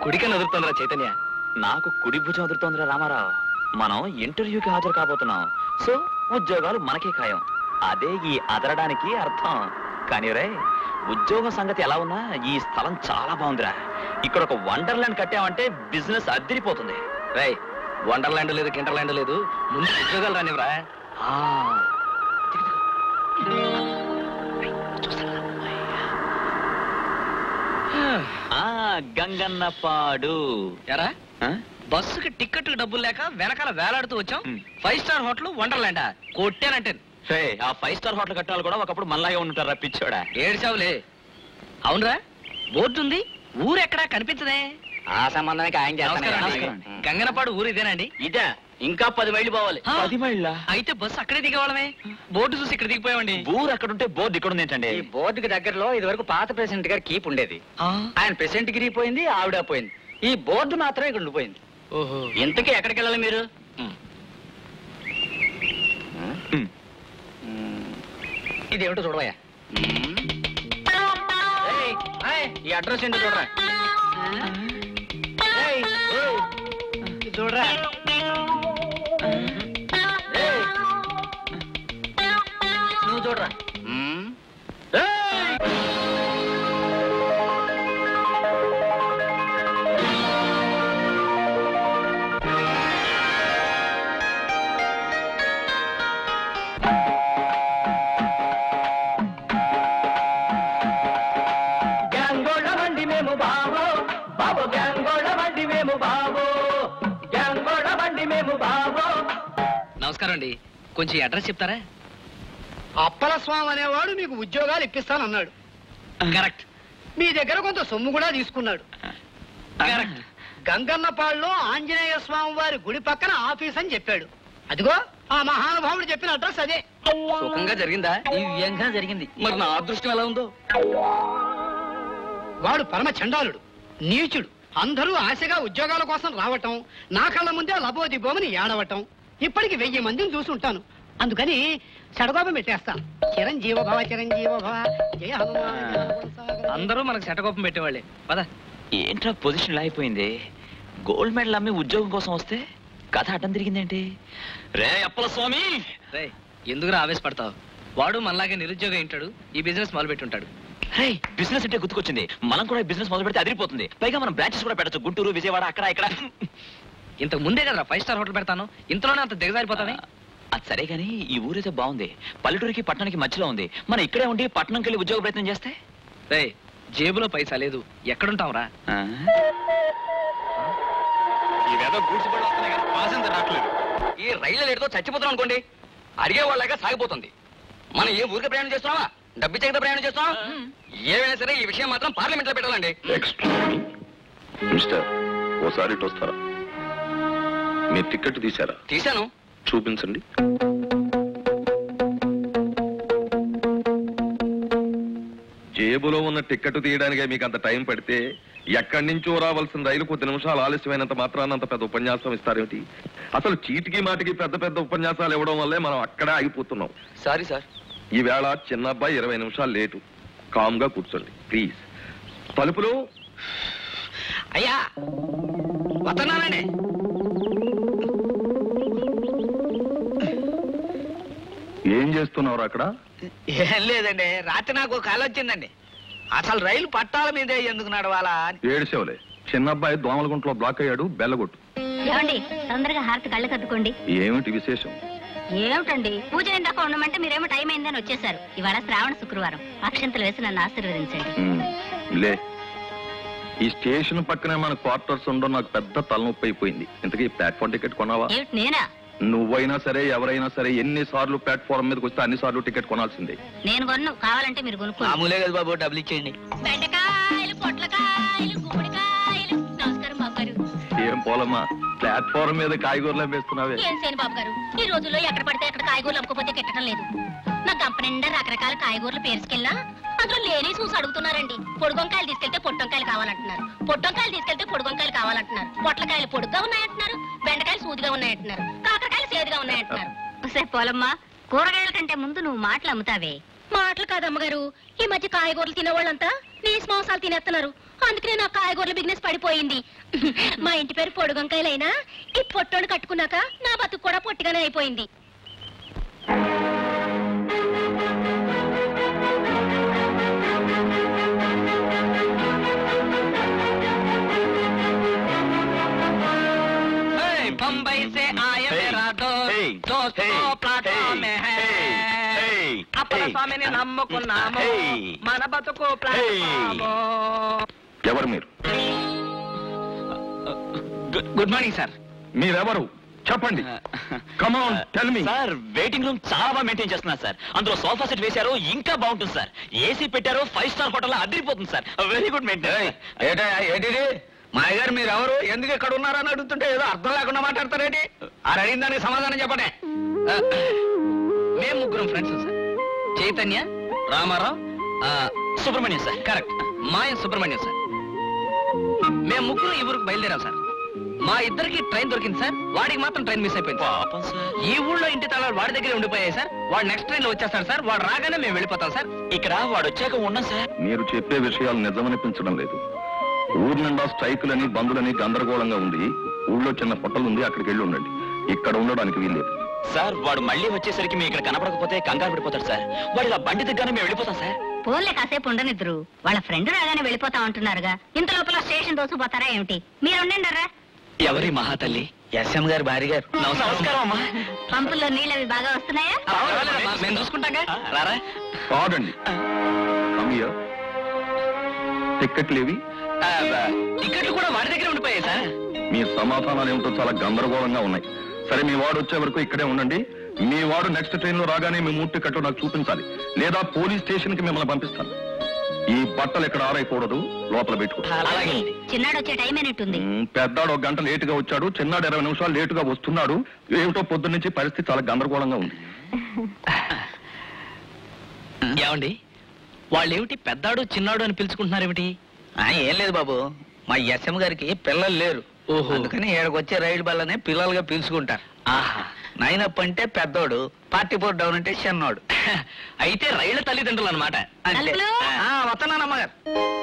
కుడికని వదులుతుందిరా చైతన్య నాకు కుడి భుజం ఎదురుతోందిరా రామారావు మనం ఇంటర్వ్యూకి హాజరు కాబోతున్నాం సో ఉద్యోగాలు మనకే ఖాయం అదే ఈ అదరడానికి అర్థం కానీ రే ఉద్యోగం సంగతి ఎలా ఉన్నా ఈ స్థలం చాలా బాగుందిరా ఇక్కడ ఒక వండర్లాండ్ కట్టామంటే బిజినెస్ అద్దరిపోతుంది రై వండర్లాండ్ లేదు కిండర్లాండ్ లేదు ముందు ఉద్యోగాలు రానివరా ఆ, ఆ, గంగన్న పాడు ఎరా ఆ? బస్సుకి టికెట్ డబ్బులు లేక వెనకాల వేలాడుతూ వచ్చాం హ్మ్. ఫైవ్ స్టార్ హోటల్ వండర్లాండా కొట్టానంటే రే, ఆ ఫైవ్ స్టార్ హోటల్ కట్టాలు కూడా ఒకప్పుడు మనలాగే ఉంటారు రప్పించోడా ఏడ్చావులే అవునరా బోర్డు ఉంది ఊరెక్కడా కనిపించదే ఆ సంబంధమే ఖాయం నమస్కారం అండి. చేస్తాను గంగనపాడు ఊరు ఇదేనండి ఇదా ఇంకా పది మైళ్ళు పోవాలి ఆ, పది మైళ్ళ అయితే బస్సు అక్కడే దిగేవాళ్ళమే బోర్డు చూసి ఇక్కడ దిగిపోయామండి ఊరు అక్కడుంటే బోర్డు ఇక్కడ ఉంది ఏంటండి ఈ బోర్డుకి దగ్గరలో ఇది వరకు పాత ప్రెసిడెంట్ గారి కీప్ ఉండేది ఆ, ఆయన ప్రెసిడెంట్ గిరిగిపోయింది ఆవిడ పోయింది ఈ బోర్డు మాత్రమే ఇక్కడ ఉండిపోయింది ఓహో ఇంతకీ ఎక్కడికి వెళ్ళాలి మీరు హ్మ్. హ్మ్. ఇదేమిటో చూడవయ్యా ఏయ్, ఏయ్, ఈ అడ్రస్ ఏంటో చూడరా ఏయ్, ఏయ్, ఇది చూడరా ఏయ్, నువ్వు చూడరా ఏయ్! గ్యాంగోళ్ళ బండి మేము బాబో బాబో గ్యాంగోళ్ళ బండి మేము బాబో గ్యాంగోళ్ళ బండి మేము బాబో నమస్కారం అండి కొంచెం అడ్రస్ చెప్తారా అప్పల స్వామి అనేవాడు మీకు ఉద్యోగాలు ఇప్పిస్తానన్నాడు కరెక్ట్ మీ దగ్గర కొంత సొమ్ము కూడా తీసుకున్నాడు కరెక్ట్ గంగన్నపాడులో ఆంజనేయ స్వామి వారి గుడి పక్కన ఆఫీస్ అని చెప్పాడు అదిగో ఆ మహానుభావుడు చెప్పిన అడ్రస్ అదే సుఖంగా జరిగిందా దివ్యంగా జరిగింది మరి నా అదృష్టం ఎలా ఉందో వాడు పరమ చండాలుడు నీచుడు అందరూ ఆశగా ఉద్యోగాల కోసం రావటం నా కళ్ళ ముందే లబోదిబోమని ఏడవటం ఇప్పటికి వెయ్యి మందిని చూసుంటాను అందుకని సడగోపం పెట్టేస్తా చిరంజీవ భవ చిరంజీవ భవ జయ హనుమాన్ జయ హనుమాన్. అందరూ మనకు శటకోపం పెట్టేవాళ్ళే పద ఏంట్రా పొజిషన్ ఇలా అయిపోయింది గోల్డ్ మెడల్ అమ్మి ఉద్యోగం కోసం వస్తే కథ అడ్డం తిరిగిందేంటి రే అప్పల స్వామి రే ఎందుకురా ఆవేశపడతావు వాడు మనలాగే నిరుద్యోగం ఉంటాడు ఈ బిజినెస్ మొదలు పెట్టుంటాడు రే బిజినెస్ అంటే గుర్తుకొచ్చింది మనం కూడా బిజినెస్ మొదలు పెడితే అదిరిపోతుంది పైగా మనం బ్రాంచెస్ కూడా పెట్టచ్చు గుంటూరు విజయవాడ అక్కడ ఇక్కడ ఇంతకు ముందే కదరా ఫైవ్ స్టార్ హోటల్ పెడతాను ఇంతలోనే అంత దిగజారిపోతానే అది సరే కానీ ఈ ఊరైతే బాగుంది పల్లెటూరికి పట్టణానికి మధ్యలో ఉంది మనం ఇక్కడే ఉండి పట్టణంకి వెళ్ళి ఉద్యోగ ప్రయత్నం చేస్తే రే జేబులో పైసా లేదు ఎక్కడుంటావురా ఆ? ఈ రైలు లేటుతో చచ్చిపోతున్నాం అనుకోండి అడిగే వాళ్ళగా సాగిపోతుంది మనం ఏ ఊరికి ప్రయాణం చేస్తున్నావా డబ్బిచ్చే కదా ప్రయాణం చేస్తున్నావా ఏమైనా సరే ఈ విషయం మాత్రం పార్లమెంట్ లో పెట్టాలండి మిస్టర్ ఓసారి ఇటు వస్తారా మీ టికెట్ తీశారా తీశాను చూపించండి జేబులో ఉన్న టికెట్ తీయడానికే మీకు అంత టైం పడితే ఎక్కడి నుంచో రావాల్సిన రైలు కొద్ది నిమిషాలు ఆలస్యమైనంత మాత్రాన అంత పెద్ద ఉపన్యాసం ఇస్తారేమిటి అసలు చీటికి మాటికి పెద్ద పెద్ద ఉపన్యాసాలు ఇవ్వడం వల్లే మనం అక్కడే ఆగిపోతున్నాం సారీ సార్ ఈవేళ చిన్న అబ్బాయి ఇరవై నిమిషాలు లేటు కామ్ గా కూర్చోండి ప్లీజ్ తలుపులు అయ్యా వస్తున్నానండి ఏం చేస్తున్నారు అక్కడ ఏం లేదండి రాత్రి నాకు ఒక కళ వచ్చిందండి అసలు రైలు పట్టాల మీదే ఎందుకు నడవాలా అని ఏడిసేవలే చిన్న అబ్బాయి దోమలగుంట్లో బ్లాక్ అయ్యాడు బెల్లగొట్టు ఏమండి తొందరగా హారతి కళ్ళు కద్దుకోండి ఏమిటి విశేషం ఏమిటండి పూజ ఇందాక ఉండమంటే మీరేమో టైం అయిందని వచ్చేసారు ఇవాళ శ్రావణ శుక్రవారం అక్షంతలు వేసి నన్ను ఆశీర్వదించండి ఉమ్, లే ఈ స్టేషన్ పక్కనే మన క్వార్టర్స్ ఉండడం నాకు పెద్ద తలనొప్పి అయిపోయింది ఇంతకీ ప్లాట్ఫామ్ టికెట్ కొనావా ఏమిటి నేనా నువ్వైనా సరే ఎవరైనా సరే ఎన్ని సార్లు ప్లాట్ఫామ్ మీదకి వస్తే అన్ని సార్లు టికెట్ కొనాల్సిందే నేను కొన్ను కావాలంటే మీరు కొనుక్కోండి మామూలే కదా బాబు డబ్బులు ఇచ్చేయండి బెండకాయలు పొట్లకాయలు గుమ్మడికాయలు నమస్కారం బాబు గారు ఏం పోలమ్మా ప్లాట్ఫామ్ మీద కాయగూరలు వేస్తున్నావే ఏం సేను బాబు గారు ఈ రోజుల్లో ఎక్కడ పడితే అక్కడ కాయగూరలు అమ్ముకోపోతే కెట్టడం లేదు నా గంప నిండా రకరకాల కాయగూరలు పేరుకెళ్ళా అందులో లేని చూసి అడుగుతున్నారండి పొడుగొంకాయలు తీసుకెళ్తే పొట్టొంకాయలు కావాలంటున్నారు పొట్టొంకాయలు తీసుకెళ్తే పొడుగొంకాయలు కావాలంటున్నారు పొట్లకాయలు పొడుగ్గా ఉన్నాయంటున్నారు బెండకాయలు సూదిగా ఉన్నాయంటున్నారు కాకరకాయలు సేదుగా ఉన్నాయంటున్నారు సరే పోలమ్మా కూరగాయల కంటే ముందు నువ్వు మాటలు అమ్ముతావే మాటలు కాదమ్మగారు ఈ మధ్య కాయగూరలు తినే వాళ్ళంతా నీస్ మాంసాలు తినేస్తున్నారు అందుకనే నా కాయగూరల బిజినెస్ పడిపోయింది మా ఇంటి పేరు పొడుగంకాయలైనా ఈ పొట్టోని కట్టుకున్నాక నా బతుకు కూడా పొట్టిగానే అయిపోయింది बम्बई से आए मेरा दोस्त दोस्त को प्लाटफామ్ में है అప్పల స్వామిని నమ్ముకున్నాము మన బతుకు ప్లాట్ఫాము ఎవరు మీరు గుడ్ మార్నింగ్ సార్ మీరెవరు చెప్పండి Come on, tell me. Sir waiting room చాలా బాగా మెయింటైన్ చేస్తున్నారు సార్ అందులో సోఫా సెట్ వేశారు ఇంకా బాగుంటుంది సార్ ఏసీ పెట్టారు ఫైవ్ స్టార్ హోటల్ అదిరిపోతుంది సార్ వెరీ గుడ్ మెయింటైన్ ఏటా ఏంటిది మా గారు మీరు ఎవరు ఎందుకు ఇక్కడ ఉన్నారని అడుగుతుంటే ఏదో అర్థం లేకుండా మాట్లాడతారేంటి ఆ అడిగిన దానికి సమాధానం చెప్పండి మేము ముగ్గురం ఫ్రెండ్స్ సార్ చైతన్య రామారావు ఆ, సుబ్రహ్మణ్యం సార్ కరెక్ట్ మాయం సుబ్రహ్మణ్యం సార్ మేము ముగ్గురు ఈ ఊరికి బయలుదేరాం సార్ మా ఇద్దరికి ట్రైన్ దొరికింది సార్ వాడికి మాత్రం ట్రైన్ మిస్ అయిపోయింది సార్. పాపం సార్ ఈ ఊళ్ళో ఇంటి తాళాలు వాడి దగ్గరే ఉండిపోయాయి సార్ వాడు నెక్స్ట్ ట్రైన్ లో వచ్చేస్తాడు సార్ వాడు రాగానే మేము వెళ్ళిపోతాం సార్ ఇక్కడ వాడు వచ్చాక ఉన్నాం సార్ మీరు చెప్పే విషయాలు నిజమనిపించడం లేదు ఊరు నిండా స్ట్రైకులని బంధులని గందరగోళంగా ఉంది ఊళ్ళో చిన్న పొట్టలు ఉంది అక్కడికి వెళ్ళి ఉండండి ఇక్కడ ఉండడానికి వీల్లేదు సార్ వాడు మళ్ళీ వచ్చేసరికి మీ ఇక్కడ కనపడకపోతే కంగారు పడిపోతాడు సార్ వాడు ఇలా బండి దిగ్గానే మేము వెళ్ళిపోతాం సార్ పోన్లే కాసేపు ఉండనిద్దరు వాళ్ళ ఫ్రెండ్ రాగానే వెళ్ళిపోతా ఉంటున్నారుగా ఇంత లోపల స్టేషన్ దోసుకుపోతారా ఏమిటి మీరు ఉండండిరా ఎవరి మహాతల్లి ఎస్ఎం గారు భార్య గారు నమస్కారం అమ్మా పంపుల్లో నీళ్ళు అవి బాగా వస్తున్నాయా పర్వాలేదమ్మా, మేము చూసుకుంటాగా రారా కాదండి కమియా టిక్కెట్లు ఏవి ఆ, టికెట్లు కూడా వాడి దగ్గరే ఉండిపోయాయి సార్ మీ సమాధానాలు ఏమిటో చాలా గందరగోళంగా ఉన్నాయి సరే మీ వాడు వచ్చే వరకు ఇక్కడే ఉండండి మీ వాడు నెక్స్ట్ ట్రైన్ లో రాగానే మీ మూడు టికెట్లు నాకు చూపించాలి లేదా పోలీస్ స్టేషన్ కి మిమ్మల్ని పంపిస్తాను ఈ బట్టలు ఇక్కడ ఆరైకూడదు లోపల పెట్టుకో అలాగే చిన్నాడు వచ్చే టైం అయినట్టుంది ఉమ్, పెద్దాడు ఒక గంట లేటుగా వచ్చాడు చిన్నాడు ఇరవై నిమిషాలు లేటుగా వస్తున్నాడు ఏమిటో పొద్దున్న నుంచి పరిస్థితి చాలా గందరగోళంగా ఉంది ఏమండి వాళ్ళు ఏమిటి పెద్దాడు చిన్నాడు అని పిలుచుకుంటున్నారేమిటి ఆ, ఏం లేదు బాబు మా ఎస్ఎం గారికి పిల్లలు లేరు ఓహో. అందుకని ఏడకు వచ్చే రైలు బల్లనే పిల్లలుగా పిలుచుకుంటారు ఆహా నైనప్ అంటే పెద్దోడు పార్టీ ఫోర్ డౌన్ అంటే చిన్నోడు అయితే రైళ్ల తల్లిదండ్రులు అనమాట తలుపులు? వస్తున్నాను అమ్మగారు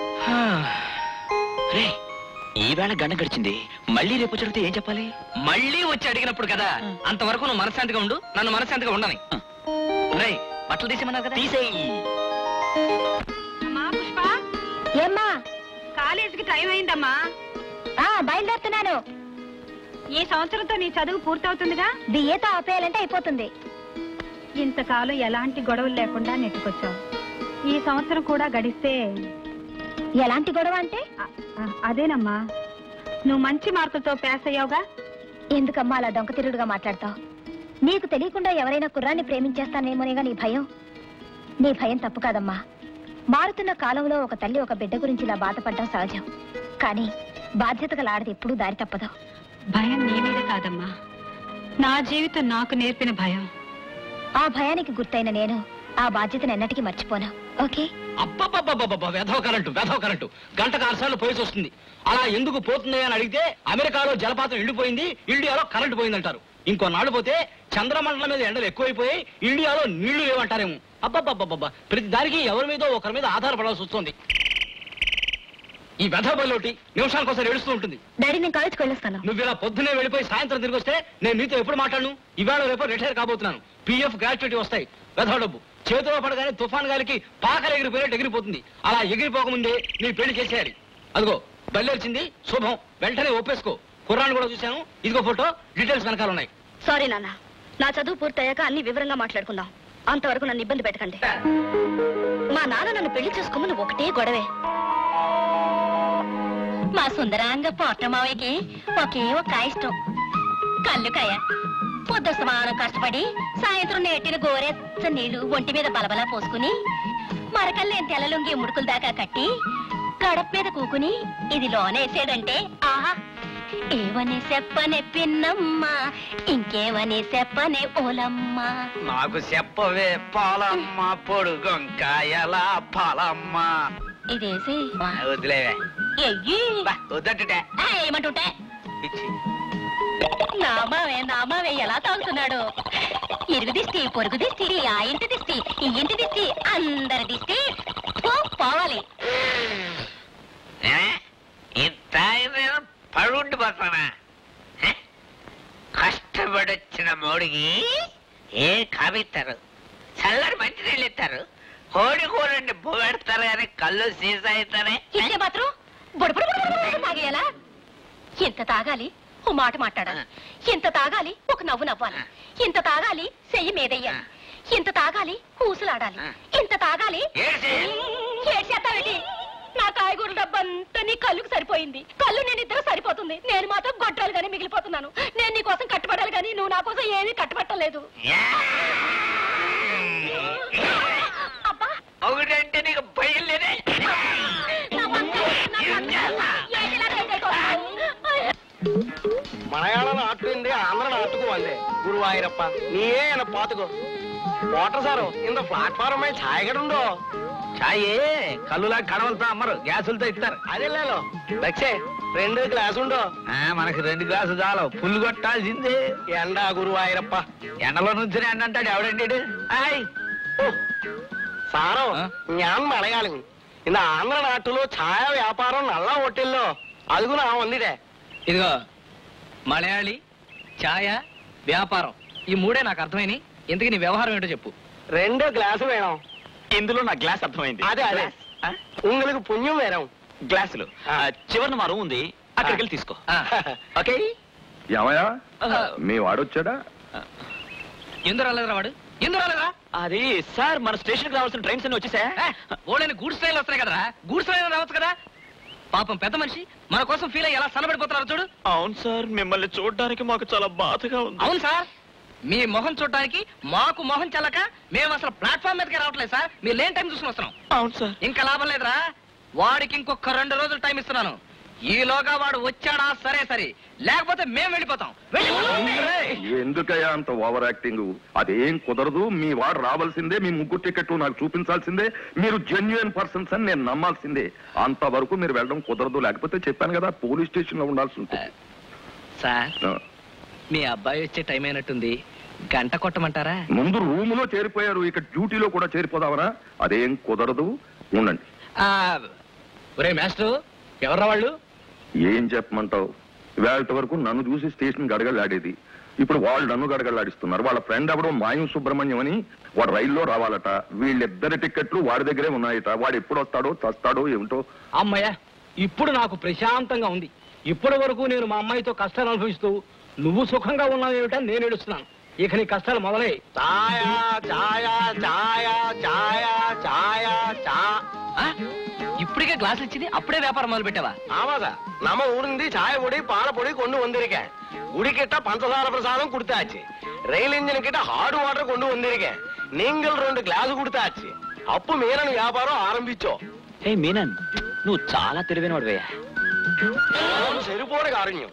రే ఈవేళ గంట గడిచింది మళ్ళీ రేపు జరిగితే ఏం చెప్పాలి మళ్ళీ వచ్చి అడిగినప్పుడు కదా అంతవరకు నువ్వు మనశ్శాంతిగా ఉండు నన్ను మనశ్శాంతిగా ఉండని రేయ్ బట్టలు తీసేమన్నారు కదా తీసేయి అమ్మా పుష్ప ఏమ్మా కాలేజీకి టైం అయిందమ్మా ఆ బయలుదేరుతున్నాను ఈ సంవత్సరంతో నీ చదువు పూర్తవుతుందిగా బిఏతో ఆపేయాలంటే అయిపోతుంది ఇంతకాలం ఎలాంటి గొడవలు లేకుండా నెట్టుకొచ్చావు ఈ సంవత్సరం కూడా గడిస్తే ఎలాంటి గొడవ అంటే అ- అ- అదేనమ్మా నువ్వు మంచి మార్కులతో పాస్ అయ్యావుగా ఎందుకమ్మా అలా దొంగ తిరుగుడుగా మాట్లాడతావు నీకు తెలియకుండా ఎవరైనా కుర్రాన్ని ప్రేమించేస్తానేమోనేగా నీ భయం నీ భయం తప్పు కాదమ్మా మారుతున్న కాలంలో ఒక తల్లి ఒక బిడ్డ గురించి ఇలా బాధపడడం సహజం కానీ బాధ్యత గల ఆడది ఎప్పుడూ దారి తప్పదు భయం నీ మీద కాదమ్మా నా జీవితం నాకు నేర్పిన భయం ఆ భయానికి గుర్తైన నేను ఆ బాధ్యతను ఎన్నటికీ మర్చిపోను ఓకే అబ్బబ్బబ్బబ్బబ్బ వెధవ కరెంటు వెధవ కరెంటు గంటకు ఆరు సార్లు పోయేసి వస్తుంది అలా ఎందుకు పోతుంది అని అడిగితే అమెరికాలో జలపాతం ఎండిపోయింది ఇండియాలో కరెంటు పోయిందంటారు ఇంకో నాడు పోతే చంద్రమండలం మీద ఎండలు ఎక్కువైపోయి ఇండియాలో నీళ్లు లేవంటారేమో అబ్బబ్బబ్బబ్బబ్బ ప్రతి దానికి ఎవరి మీదో ఒకరి మీద ఆధారపడాల్సి వస్తుంది ఈ వెధవ బలోటి నిమిషాలకోసారి ఏడుస్తూ ఉంటుంది డాడీ నేను కాలేజ్కి వెళ్ళొస్తాను నువ్వు ఇలా పొద్దునే వెళ్ళిపోయి సాయంత్రం తిరిగి వస్తే నేను నీతో ఎప్పుడు మాట్లాడను ఇవాళ రేపు రిటైర్ కాబోతున్నాను పిఎఫ్ గ్రాట్యుటీ వస్తాయి వెధవ డబ్బు చేతిలో పడగానే తుఫాన్ గాలికి పాకలు ఎగిరిపోయినట్టు ఎగిరిపోతుంది అలా ఎగిరిపోకముందే నీ పెళ్లి చేసేయాలి అదిగో బయలుదేరిచింది శుభం వెంటనే ఒప్పేసుకో కుర్రాన్ని కూడా చూశాను ఇదిగో ఫోటో డీటెయిల్స్ వెనకాల ఉన్నాయి సారీ నాన్న నా చదువు పూర్తయ్యాక అన్ని వివరంగా మాట్లాడుకుందాం అంతవరకు నన్ను ఇబ్బంది పెట్టకండి మా నాన్న నన్ను పెళ్లి చేసుకోమని ఒకటే గొడవే మా సుందరాంగ పోట్రమావయ్యకి ఒకే ఒక ఇష్టం కళ్ళు కాయ పొద్దు సమానం కష్టపడి సాయంత్రం నేటిన గోరెచ్చ నీళ్లు ఒంటి మీద బలబలా పోసుకుని మరకల్లేని తెల్లలుంగి ముడుకుల దాకా కట్టి గడప మీద కూకుని ఇది లోనేసాడంటే ఆహా ఏవని చెప్పనే పిన్నమ్మ ఇంకేవని చెప్పనే ఓలమ్మ నాకు చెప్పవే పాలమ్మ పొడుగొంకాయల పాలమ్మ ఇదేసి వదిలేవే ఎయ్యి బా, వద్దట్టుటే ఆ, ఏమంటుంటే ఇచ్చి నామావే నామావే ఎలా తాగుతున్నాడు ఇరుగు దిష్టి పొరుగు దిష్టి ఆ ఇంటి దిష్టి ఈ ఇంటి దిష్టి అందరి దిష్టి పో, పోవాలి ಹುಡುಗಿ ఏ కావిస్తారు చల్లని మంచి నీళ్ళు ఇస్తారు కోడి కూరండి పెడతారు కానీ కళ్ళు సీసా అవుతారే ఇదే మాత్రం బుడబుడ తాగేయాలా ఎంత తాగాలి ఓ మాట మాట్లాడాలి ఎంత తాగాలి ఒక నవ్వు నవ్వాలి ఎంత తాగాలి చెయ్యి మీదెయ్యాలి ఎంత తాగాలి ఊసులాడాలి ఎంత తాగాలి ఏడ్చి. ఏడ్చేస్తావేంటి నా కాయగూర డబ్బంతా నీ కళ్ళుకు సరిపోయింది కళ్ళు నేను ఇద్దరు సరిపోతుంది నేను మాత్రం గొడ్రాలు గానీ మిగిలిపోతున్నాను నేను నీ కోసం కట్టుబడాలి కానీ నువ్వు నా కోసం ఏమీ కట్టుబట్టలేదు అబ్బా ఒకటంటే నీకు భయం లేదే నా వంక, నా వంక. ఏంటిలా రేగైపోతున్నావు? മലയാളം നാട്ടിന്റെ ആന്ധ്ര നാട്ടുకు വന്നേ ഗുരുവായൂരപ്പ നീയേ എന്നെ പാത്തുക്കോ వాటర్ సారు ఇంత ప్లాట్ఫారం మీద ఛాయ్ కూడా ఉండో ఛాయ్ కళ్ళులా కడవలతో అమ్మరు గ్యాసులతో ఇస్తారు అదే లేలో దక్షే రెండు గ్లాస్ ఉండో ఆ, మనకి రెండు గ్లాసులు చాలు ఫుల్ కొట్టాల్సిందే ఎండ గురువాయూరప్ప ఎండలో నుంచి ఎండ అంటాడు ఎవడండి హాయ్ సారం ఆ? ഞാൻ മലയാളി இந்த ఆంధ్ర నాటులో ఛాయ వ్యాపారం నల్ల హోటల్లో అదుగు నా ఉందిడే ఇదిగో మలయాళి ఛాయ వ్యాపారం ఈ మూడే నాకు అర్థమైంది ఇంతకీ నీ వ్యవహారం ఏంటో చెప్పు రెండు గ్లాసు వేణం ఇందులో నా గ్లాస్ అర్థమైంది అదే అదే ఆ? உங்களுக்கு పుణ్యం వేరం గ్లాసులు ఆ, చివరన మా రూమ్ ఉంది అక్కడికి వెళ్ళి తీసుకో ఆ, ఓకే ఏమయ్యా ఆ, మీ వాడొచ్చాడా ఎందుకు రాలేదురా వాడు ఎందుకు రాలేదా అది సార్ మన స్టేషన్ కి రావాల్సిన ట్రైన్స్ అన్ని వచ్చేసా ఓళ్ళని గూడ్స్ ట్రైన్లు వస్తున్నాయి కదరా గూడ్స్ ట్రైన్ రావచ్చు కదా పాపం పెద్ద మనిషి మన కోసం ఫీల్ అయ్యి ఎలా సన్నబడిపోతున్నారు చూడు అవును సార్ మిమ్మల్ని చూడడానికి మాకు చాలా బాధగా ఉంది అవును సార్ మీ మొహం చూడడానికి మాకు మొహం చల్లక మేము అసలు ప్లాట్ఫామ్ మీదకి రావట్లేదు సార్ మీరు లేని టైం చూసుకుని వస్తున్నాం అవును సార్ ఇంకా లాభం లేదురా వాడికి ఇంకొక రెండు రోజులు టైం ఇస్తున్నాను ఈలోగా వాడు వచ్చాడా సరే సరే లేకపోతే మేము వెళ్ళిపోతాం వెళ్ళిపోతాం. ఎందుకయ్యా అంత ఓవర్ యాక్టింగ్ అదేం కుదరదు మీ వాడు రావాల్సిందే మీ ముగ్గురు టికెట్లు నాకు చూపించాల్సిందే మీరు జెన్యున్ పర్సన్స్ అని నేను నమ్మాల్సిందే అంతవరకు మీరు వెళ్ళడం కుదరదు లేకపోతే చెప్పాను కదా పోలీస్ స్టేషన్ లో ఉండాల్సి ఉంటుంది సార్ ఆ. మీ అబ్బాయి వచ్చే టైం అయినట్టుంది గంట కొట్టమంటారా ముందు రూమ్ లో చేరిపోయారు ఇక డ్యూటీలో కూడా చేరిపోదామరా అదేం కుదరదు ఉండండి ఆ, ఒరే మాస్టర్ ఎవర్రా వాళ్ళు ఏం చెప్పమంటావు వేళ వరకు నన్ను చూసి స్టేషన్ గడగలాడేది ఇప్పుడు వాళ్ళు నన్ను గడగలాడిస్తున్నారు వాళ్ళ ఫ్రెండ్ ఎవడో మాయం సుబ్రహ్మణ్యం అని వాడు రైల్లో రావాలట వీళ్ళిద్దరి టికెట్లు వాడి దగ్గరే ఉన్నాయట వాడు ఎప్పుడు వస్తాడో చస్తాడో ఏమిటో అమ్మయ్య ఇప్పుడు నాకు ప్రశాంతంగా ఉంది ఇప్పటి వరకు నేను మా అమ్మాయితో కష్టాలు అనుభవిస్తూ నువ్వు సుఖంగా ఉన్నావు ఏమిటని నేను ఏడుస్తున్నాను ఇక నీ కష్టాలు మొదలై ఛాయ ఛాయ ఛాయ ఛాయ ఛాయ చా ఆ? ఇప్పటికే గ్లాస్ ఇచ్చింది అప్పుడే వ్యాపారం మొదలు పెట్టావా ஆமாதா நம்ம ஊருந்து சாய பொடி பால பொடி கொண்டு வந்திருக்கேன் குடி கிட்ட பஞ்சசார பிரசாதம் கொடுத்தாச்சு ரயில் இன்ஜின் கிட்ட ஹார்ட் வாட்டர் கொண்டு வந்திருக்கேன் நீங்கள் ரெண்டு கிளாஸ் கொடுத்தாச்சு అప్పు మీరని వ్యాపారం ఆరంభించో ఏ మీనన్ నువ్వు చాలా తెలివైన వాడివయ్యా సరిపోని కారణ్యం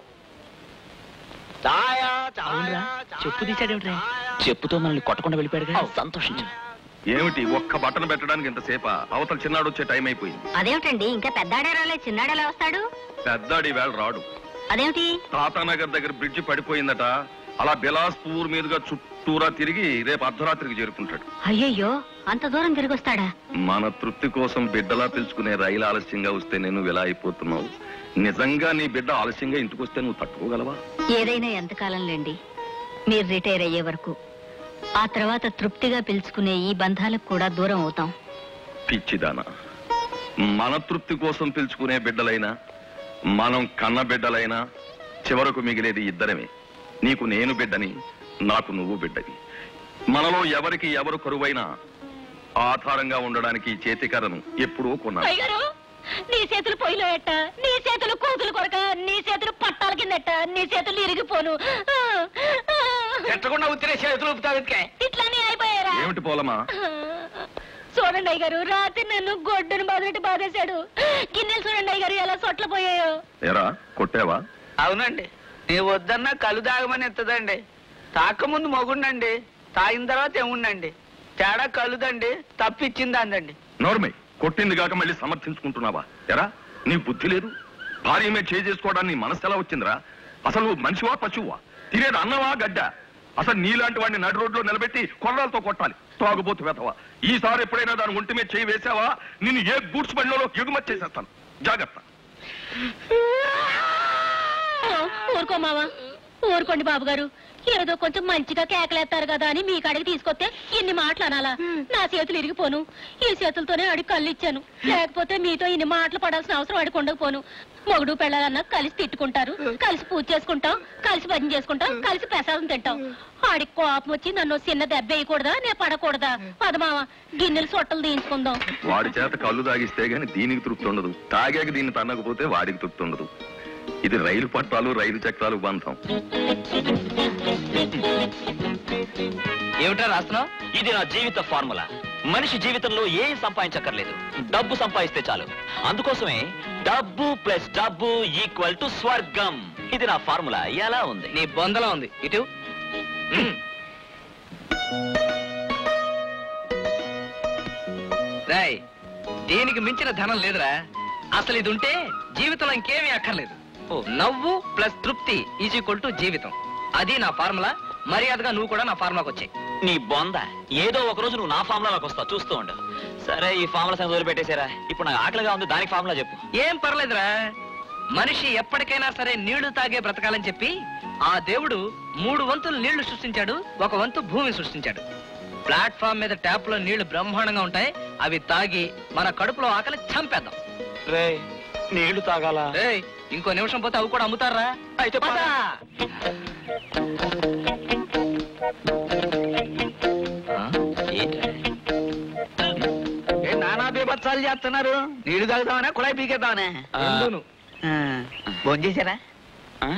ఛాయ ఛాయ అవునురా, ఛాయ, చెప్పు తీసాడేమిట్రా ఛాయ. చెప్పుతో మనల్ని కొట్టకుండా వెళ్ళిపోయాడుగా సంతోషించు ఏమిటి ఒక్క బట్టలు పెట్టడానికి ఇంతసేప అవతల చిన్నాడు వచ్చే టైం అయిపోయింది అదేమిటండి ఇంకా పెద్దాడే రాలే చిన్నాడు ఎలా వస్తాడు పెద్దాడి వేళ రాడు అదేమిటి తాతానగర్ దగ్గర బ్రిడ్జి పడిపోయిందట అలా బిలాస్పూర్ మీదుగా చుట్టూరా తిరిగి రేపు అర్ధరాత్రికి చేరుకుంటాడు అయ్యయ్యో అంత దూరం తిరిగి వస్తాడా మన తృప్తి కోసం బిడ్డలా పిలుచుకునే రైలు ఆలస్యంగా వస్తే నేను ఇలా అయిపోతున్నావు నిజంగా నీ బిడ్డ ఆలస్యంగా ఇంటికి వస్తే నువ్వు తట్టుకోగలవా ఏదైనా ఎంతకాలం లేండి మీరు రిటైర్ అయ్యే వరకు ఆ తర్వాత తృప్తిగా పిలుచుకునే ఈ బంధాలకు కూడా దూరం అవుతాం పిచ్చిదానా మన తృప్తి కోసం పిలుచుకునే బిడ్డలైనా మనం కన్న బిడ్డలైనా చివరకు మిగిలేది ఇద్దరమే నీకు నేను బిడ్డని నాకు నువ్వు బిడ్డని మనలో ఎవరికి ఎవరు కరువైనా ఆధారంగా ఉండడానికి ఈ చేతికర్రను ఎప్పుడూ కొన్నాను అయ్యారు నీ చేతులు పొయ్యిలో ఎట్ట నీ చేతులు కోతులు కొరక నీ చేతులు పట్టాల కిందట నీ చేతులు ఇరిగిపోను ఎట్టకుండా ఉత్తిరే చేతులు ఊపుతావు ఎందుకే? ఇట్లానే అయిపోయారా ఏమిటి పోలమా చూడండి అయ్య గారు రాత్రి నన్ను గొడ్డును బాధటి బాధేశాడు గిన్నెలు చూడండి అయ్య గారు ఎలా సొట్ల పోయాయో ఎరా కొట్టావా అవునండి నీ వద్దన్నా కలు తాగమని ఎత్తదండి తాకముందు మొగుండండి తాగిన తర్వాత ఏముండండి తేడా కలుదండి తప్పిచ్చింది అందండి నోర్మై కొట్టింది కాక మళ్ళీ సమర్థించుకుంటున్నావా ఎరా నీకు బుద్ధి లేదు భార్య మీద చేసుకోవడానికి నీ మనసు ఎలా వచ్చిందిరా అసలు నువ్వు మనిషివా పశువా తినేది అన్నవా గడ్డ అసలు నీలాంటి వాడిని నడి రోడ్లో నిలబెట్టి కొర్రలతో కొట్టాలి తాగుబోతు వెతవా ఈసారి ఎప్పుడైనా దాని ఒంటి మీద చేయి వేసావా నిన్ను ఏ గూడ్స్ బండిలో ఎగుమతి చేసేస్తాను జాగ్రత్త ఊరుకో మావా ఊరుకోండి బాబు గారు ఏదో కొంచెం మంచిగా కేకలేస్తారు కదా అని మీ కాడికి తీసుకొస్తే ఇన్ని మాటలు అనాలా నా చేతులు ఇరిగిపోను ఈ చేతులతోనే అడిగి కళ్ళు ఇచ్చాను లేకపోతే మీతో ఇన్ని మాటలు పడాల్సిన అవసరం అడిగి ఉండకపోను మొగుడు పెళ్ళాలన్నా కలిసి తిట్టుకుంటారు కలిసి పూజ చేసుకుంటాం కలిసి భజన చేసుకుంటాం కలిసి ప్రసాదం తింటాం ఆడికి కోపం వచ్చి నన్ను చిన్న దెబ్బ వేయకూడదా నేను పడకూడదా పదమావ గిన్నెలు సొట్టలు తీయించుకుందాం వాడి చేత కళ్ళు తాగిస్తే గాని దీనికి తృప్తి ఉండదు తాగాక దీన్ని తన్నకపోతే వాడికి తృప్తి ఉండదు ఇది రైలు పట్టాలు రైలు చక్రాలు బంధం ఏమిటా రాస్తున్నావు ఇది నా జీవిత ఫార్ములా మనిషి జీవితంలో ఏం సంపాదించక్కర్లేదు డబ్బు సంపాదిస్తే చాలు అందుకోసమే డబ్బు ప్లస్ డబ్బు ఈక్వల్ టు స్వర్గం ఇది నా ఫార్ములా ఎలా ఉంది నీ బొందలో ఉంది ఇటు మ్మ్. రాయ్ దీనికి మించిన ధనం లేదురా అసలు ఇది ఉంటే జీవితంలో ఇంకేమీ అక్కర్లేదు ఓ. నవ్వు ప్లస్ తృప్తి ఈజ్ ఈక్వల్ టు జీవితం అది నా ఫార్ములా మర్యాదగా నువ్వు కూడా నా ఫార్ములాకి వచ్చాయి నీ బొంద ఏదో ఒక రోజు నువ్వు నా ఫార్ములాలోకి వస్తావు చూస్తూ ఉండు సరే ఈ ఫార్ములా సంగతి వదిలిపెట్టేశారా ఇప్పుడు నాకు ఆకలిగా ఉంది దానికి ఫార్ములా చెప్పు ఏం పర్లేదురా మనిషి ఎప్పటికైనా సరే నీళ్లు తాగే బ్రతకాలని చెప్పి ఆ దేవుడు మూడు వంతులు నీళ్లు సృష్టించాడు ఒక వంతు భూమి సృష్టించాడు ప్లాట్ఫామ్ మీద ట్యాప్ లో నీళ్లు బ్రహ్మాండంగా ఉంటాయి అవి తాగి మన కడుపులో ఆకలి చంపేద్దాం రే నీళ్లు తాగాల ఏయ్ ఇంకో నిమిషం పోతే అవి కూడా అమ్ముతారా అయితే పద. ఏంట్రా? ఏ నానా బీభత్సాలు చేస్తున్నారు నీళ్లు తాగుదామనే కుళాయి పీకేద్దామనే ఆ, భోజనం చేశారా ఆ?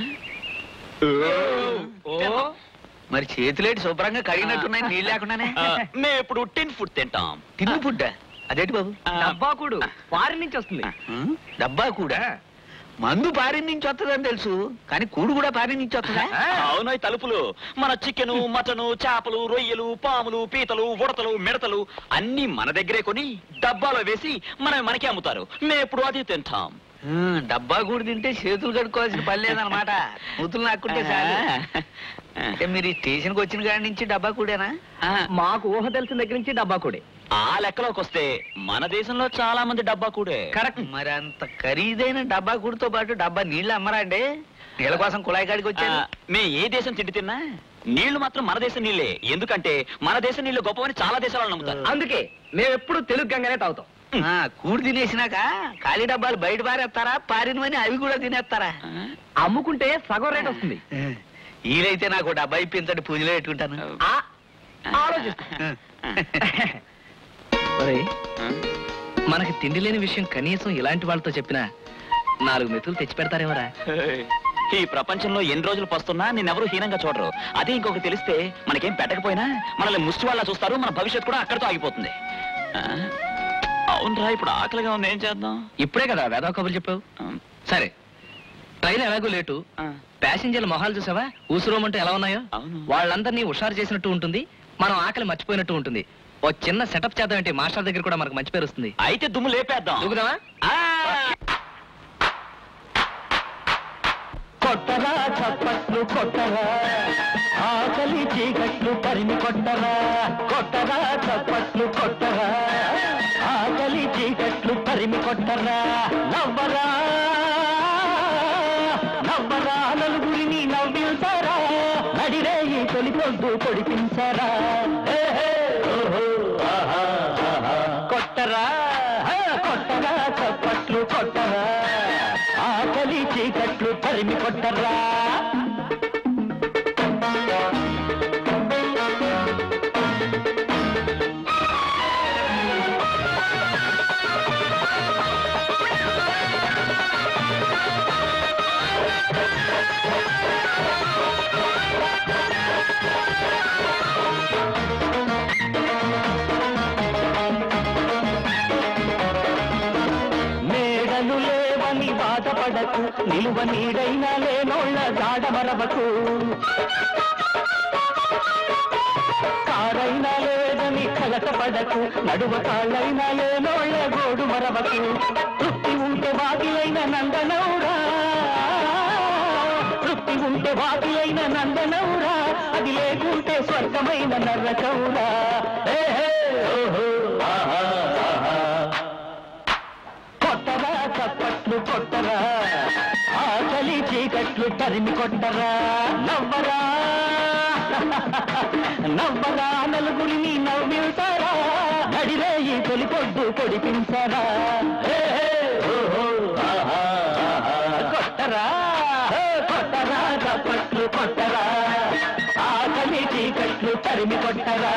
ఓ మరి చేతులేటి శుభ్రంగా కడిగినట్టున్నాయి నీళ్ళు లేకుండానే ఆ, మేము ఇప్పుడు టిన్ ఫుడ్ తింటాం తిండి ఫుడ్ అదేంటి బాబు ఆ, డబ్బాకుడు ఫారిన్ నుంచి వస్తుంది ఉం? డబ్బా కూడా మందు పారి నుంచి వస్తుందని తెలుసు కానీ కూడు కూడా పారి నుంచి వస్తుందా అవును ఈ తలుపులు మన చికెను మటను చేపలు రొయ్యలు పాములు పీతలు ఉడతలు మిడతలు అన్ని మన దగ్గరే కొని డబ్బాలో వేసి మనం మనకే అమ్ముతారు మేము ఎప్పుడు అది తింటాం ఉం, డబ్బా కూడు తింటే చేతులు కడుక్కోవాల్సిన పని లేదనమాట మూతులు నాకుంటే చాలు అంటే మీరు ఈ స్టేషన్కి వచ్చిన కాడి నుంచి డబ్బా కూడేనా ఆ, మాకు ఊహ తెలిసిన దగ్గర నుంచి డబ్బాకుడే ఆ లెక్కలోకి వస్తే మన దేశంలో చాలా మంది డబ్బా కూడే కరెక్ట్ మరి అంత ఖరీదైన డబ్బా కూడుతో పాటు డబ్బా నీళ్ళు అమ్మరా అండి నీళ్ళ కోసం కుళాయి కాడికి ఆ, వచ్చాను మే ఏ దేశం తిండి తిన్నా నీళ్లు మాత్రం మన దేశం నీళ్ళే ఎందుకంటే మన దేశం నీళ్లు గొప్పవని చాలా దేశాలు వాళ్ళు నమ్ముతారు అందుకే మేము ఎప్పుడు తెలుగు గంగానే తాగుతాం ఆ, కూడు తినేసినాక ఖాళీ డబ్బాలు బయట పారేస్తారా పారినవని అవి కూడా తినేస్తారా ఆ? అమ్ముకుంటే సగం రేట్ వస్తుంది వీలైతే నాకు డబ్బా ఇప్పించండి పూజలో పెట్టుకుంటాను ఆ, ఆలోచిస్తా ఒరేయ్, మనకి తిండి లేని విషయం కనీసం ఇలాంటి వాళ్ళతో చెప్పినా నాలుగు మెతులు తెచ్చి పెడతారేమరా ఈ ప్రపంచంలో ఎన్ని రోజులు పస్తున్నా నేనెవరూ హీనంగా చూడరు అదే ఇంకొకటి తెలిస్తే మనకేం పెట్టకపోయినా మనల్ని ముష్టి వాళ్ళ చూస్తారు మన భవిష్యత్తు కూడా అక్కడితో ఆగిపోతుంది ఆ? అవునరా ఇప్పుడు ఆకలిగా ఉంది ఏం చేద్దాం ఇప్పుడే కదా వేదవ కబుర్లు చెప్పావు ఆ, సరే ట్రైన్ ఎలాగో లేటు ఆ, ప్యాసింజర్ల మొహాలు చూసావా ఊసురోమంటే ఎలా ఉన్నాయో అవును. వాళ్ళందరినీ హుషారు చేసినట్టు ఉంటుంది మనం ఆకలి మర్చిపోయినట్టు ఉంటుంది ఓ చిన్న సెటప్ చేద్దామంటే మాస్టర్ దగ్గర కూడా మనకు మంచి పేరు వస్తుంది అయితే దుమ్ము లేపేద్దాం దూకుదామా ఆ! కొట్టరా చప్పట్లు కొట్టరా ఆకలి చీకట్లు తరిమి కొట్టరా కొట్టరా చప్పట్లు కొట్టరా ఆకలి చీకట్లు తరిమి కొట్టరా నవ్వరా నవ్వరా నలుగురిని నవ్వించరా నడిరే ఈ తొలి పొద్దు పొడిపించరా హే, హే, ఓహో, ఆహా, ఆహా. కొట్టరా హే, కొట్టరా చప్పట్లు కొట్టరా ఆకలి చీకట్లు తరిమి కొట్టరా మేడలు లేవని బాధపడకు నిలువ నీడైనా లేనోళ్ళ జాడ మరవకు కారైనా లేదని కలటపడకు నడువ కాళ్ళైనా లేనోళ్ళ గోడు మరవకు తృప్తి ఉంటే వాకిలైన నందనౌరా తృప్తి ఉంటే వాకిలైన నందనౌరా అది లేకుంటే స్వర్గమైన నరకౌరా ఏ హే, ఓహో, ఆహా, ఆహా. కొట్టరా చప్పట్లు కొట్టరా ఆకలి ఆకలి చీకట్లు తరిమి కొట్టరా నవ్వరా నవ్వరా నలుగురిని నవ్వించరా నడిరే ఈ తొలి పొద్దు పొడిపించరా హే, హే, ఓ, ఓ, ఆహా, ఆహా. కొట్టరా హే, కొట్టరా చప్పట్లు కొట్టరా ఆకలి చీకట్లు తరిమి కొట్టరా